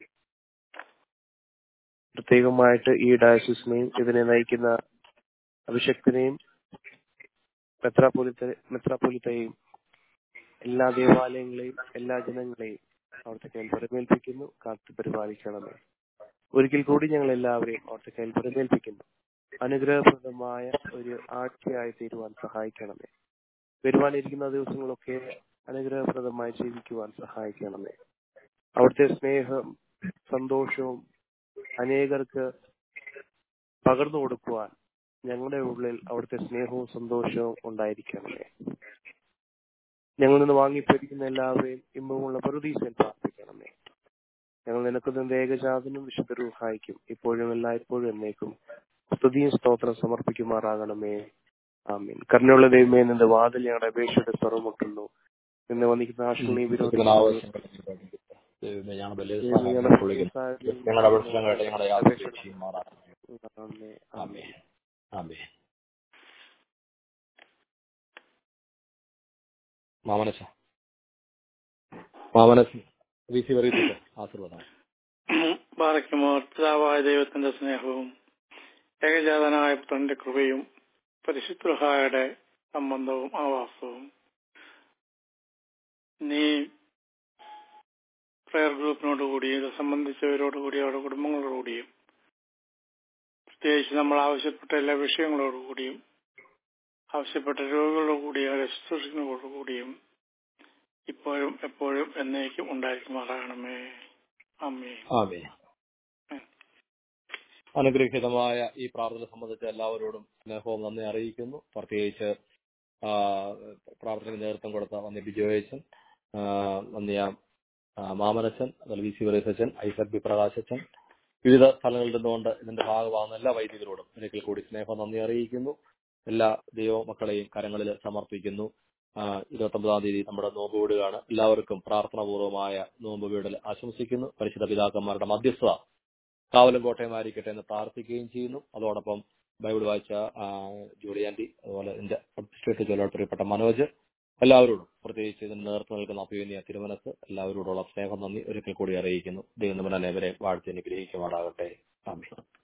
പ്രത്യേകമായിട്ട് ഈ ഡയസിസിനെയും ഇതിനെ നയിക്കുന്ന അഭിഷക്തിനെയും മെത്രാപൊലിത്ത മെത്രാപൊലിത്തയെയും എല്ലാ ദേവാലയങ്ങളെയും എല്ലാ ജനങ്ങളെയും അവിടുത്തെ കയ്യിൽ പരിമേൽപ്പിക്കുന്നു കാത്തു പരിപാലിക്കണമേ ഒരിക്കൽ കൂടി ഞങ്ങൾ എല്ലാവരെയും അവിടുത്തെ കയ്യിൽ പരിമേൽപ്പിക്കുന്നു അനുഗ്രഹപ്രദമായ ഒരു ആഴ്ചയായി തീരുവാൻ സഹായിക്കണമേ വരുവാനിരിക്കുന്ന ദിവസങ്ങളൊക്കെ അനുഗ്രഹപ്രദമായി ജീവിക്കുവാൻ സഹായിക്കണമേ അവിടുത്തെ സ്നേഹം സന്തോഷവും അനേകർക്ക് പകർന്നു കൊടുക്കുവാൻ ഞങ്ങളുടെ ഉള്ളിൽ അവിടുത്തെ സ്നേഹവും സന്തോഷവും ഉണ്ടായിരിക്കണമേ ഞങ്ങൾ നിന്ന് വാങ്ങിപ്പോയിരിക്കുന്ന എല്ലാവരെയും ഇമ്പമുള്ള പ്രതീക്ഷയിൽ പ്രാർത്ഥിക്കണമേ ഞങ്ങൾ നിനക്ക് നിന്റെ ഏകജാതനും വിശുദ്ധ രൂഹായിക്കും ഇപ്പോഴും എല്ലായ്പ്പോഴും എന്നേക്കും സ്തുതിയും സ്തോത്രം സമർപ്പിക്കുമാറാകണമേ ആമീൻ കരുണയുള്ള ദൈവമേ നിന്റെ വാതിൽ ഞങ്ങളുടെ അപേക്ഷയുടെ സ്വറമുട്ടുന്നു നിന്ന് വന്നിരിക്കുന്ന ആശ്രമീ ദൈവമേ, ഞങ്ങളുടെ വലിയ സഹായം കൊള്ളുകയും ഞങ്ങളുടെ അപേക്ഷകളായിട്ട് ഞങ്ങളുടെ യാത്ര ചെയ്യുമാറാകണമേ ആമേ ആമേ മാമനച്ച മാമനസ് വി സി പറയുന്നത് ആശീർവാദം ബാറയ്ക്കുമോ പിതാവായ ദൈവത്തിന്റെ സ്നേഹവും ഏകജാതനായ പുത്രന്റെ കൃപയും പരിശുദ്ധഹായുടെ സംബന്ധവും ആവാസവും നീ പ്രയർ ഗ്രൂപ്പിനോടുകൂടിയും ഇത് സംബന്ധിച്ചവരോടുകൂടിയും അവരുടെ കുടുംബങ്ങളോടുകൂടിയും പ്രത്യേകിച്ച് നമ്മൾ ആവശ്യപ്പെട്ട എല്ലാ വിഷയങ്ങളോടുകൂടിയും ആവശ്യപ്പെട്ട രോഗികളോടുകൂടിയും അവരെ ശുശ്രൂഷിക്കുന്നതോടുകൂടിയും ഇപ്പോഴും എപ്പോഴും എന്നേക്കും ഉണ്ടായിരിക്കുമാറാകണമേ അമ്മേ ആമേ അനുഗ്രഹീതമായ ഈ പ്രാർത്ഥന സംബന്ധിച്ച് എല്ലാവരോടും സ്നേഹവും നന്ദി അറിയിക്കുന്നു പ്രത്യേകിച്ച് ആ, പ്രാർത്ഥനയ്ക്ക് നേതൃത്വം കൊടുത്ത നന്ദി ബിജോയച്ചൻ നന്ദിയ മാമനച്ചൻ അതുപോലെ വി സി വരേസച്ചൻ ഐസക് ബി പ്രകാശച്ചൻ വിവിധ സ്ഥലങ്ങളിൽ നിന്നുകൊണ്ട് ഇതിന്റെ ഭാഗമാകുന്ന എല്ലാ വൈദികരോടും ഒരിക്കൽ കൂടി സ്നേഹം നന്ദി അറിയിക്കുന്നു എല്ലാ ദൈവ മക്കളെയും കരങ്ങളിൽ സമർപ്പിക്കുന്നു ഇരുപത്തി ഒമ്പതാം തീയതി നമ്മുടെ നോമ്പ് വീടുകയാണ് എല്ലാവർക്കും പ്രാർത്ഥനാപൂർവമായ നോമ്പ് വീടൽ ആശംസിക്കുന്നു പരിശുദ്ധ പിതാക്കന്മാരുടെ മധ്യസ്ഥത കാവലും കോട്ടയമായിരിക്കട്ടെ എന്ന് പ്രാർത്ഥിക്കുകയും ചെയ്യുന്നു അതോടൊപ്പം ബൈബിൾ വായിച്ച ആ, ജൂലി ആന്റി അതുപോലെ എന്റെ അഡ്മിനിസ്ട്രേറ്റീവ് ജോലിയോട് പ്രിയപ്പെട്ട മനോജ് എല്ലാവരോടും പ്രത്യേകിച്ച് ഇതിന് നേതൃത്വം നൽകുന്ന അഭിമന്യ തിരുമനസ് എല്ലാവരോടുള്ള സ്നേഹം നന്ദി ഒരിക്കൽ കൂടി അറിയിക്കുന്നു ദൈവം നമ്മളെ വാഴ്ത്തി അനുഗ്രഹിക്കുമാറാകട്ടെ ആമേ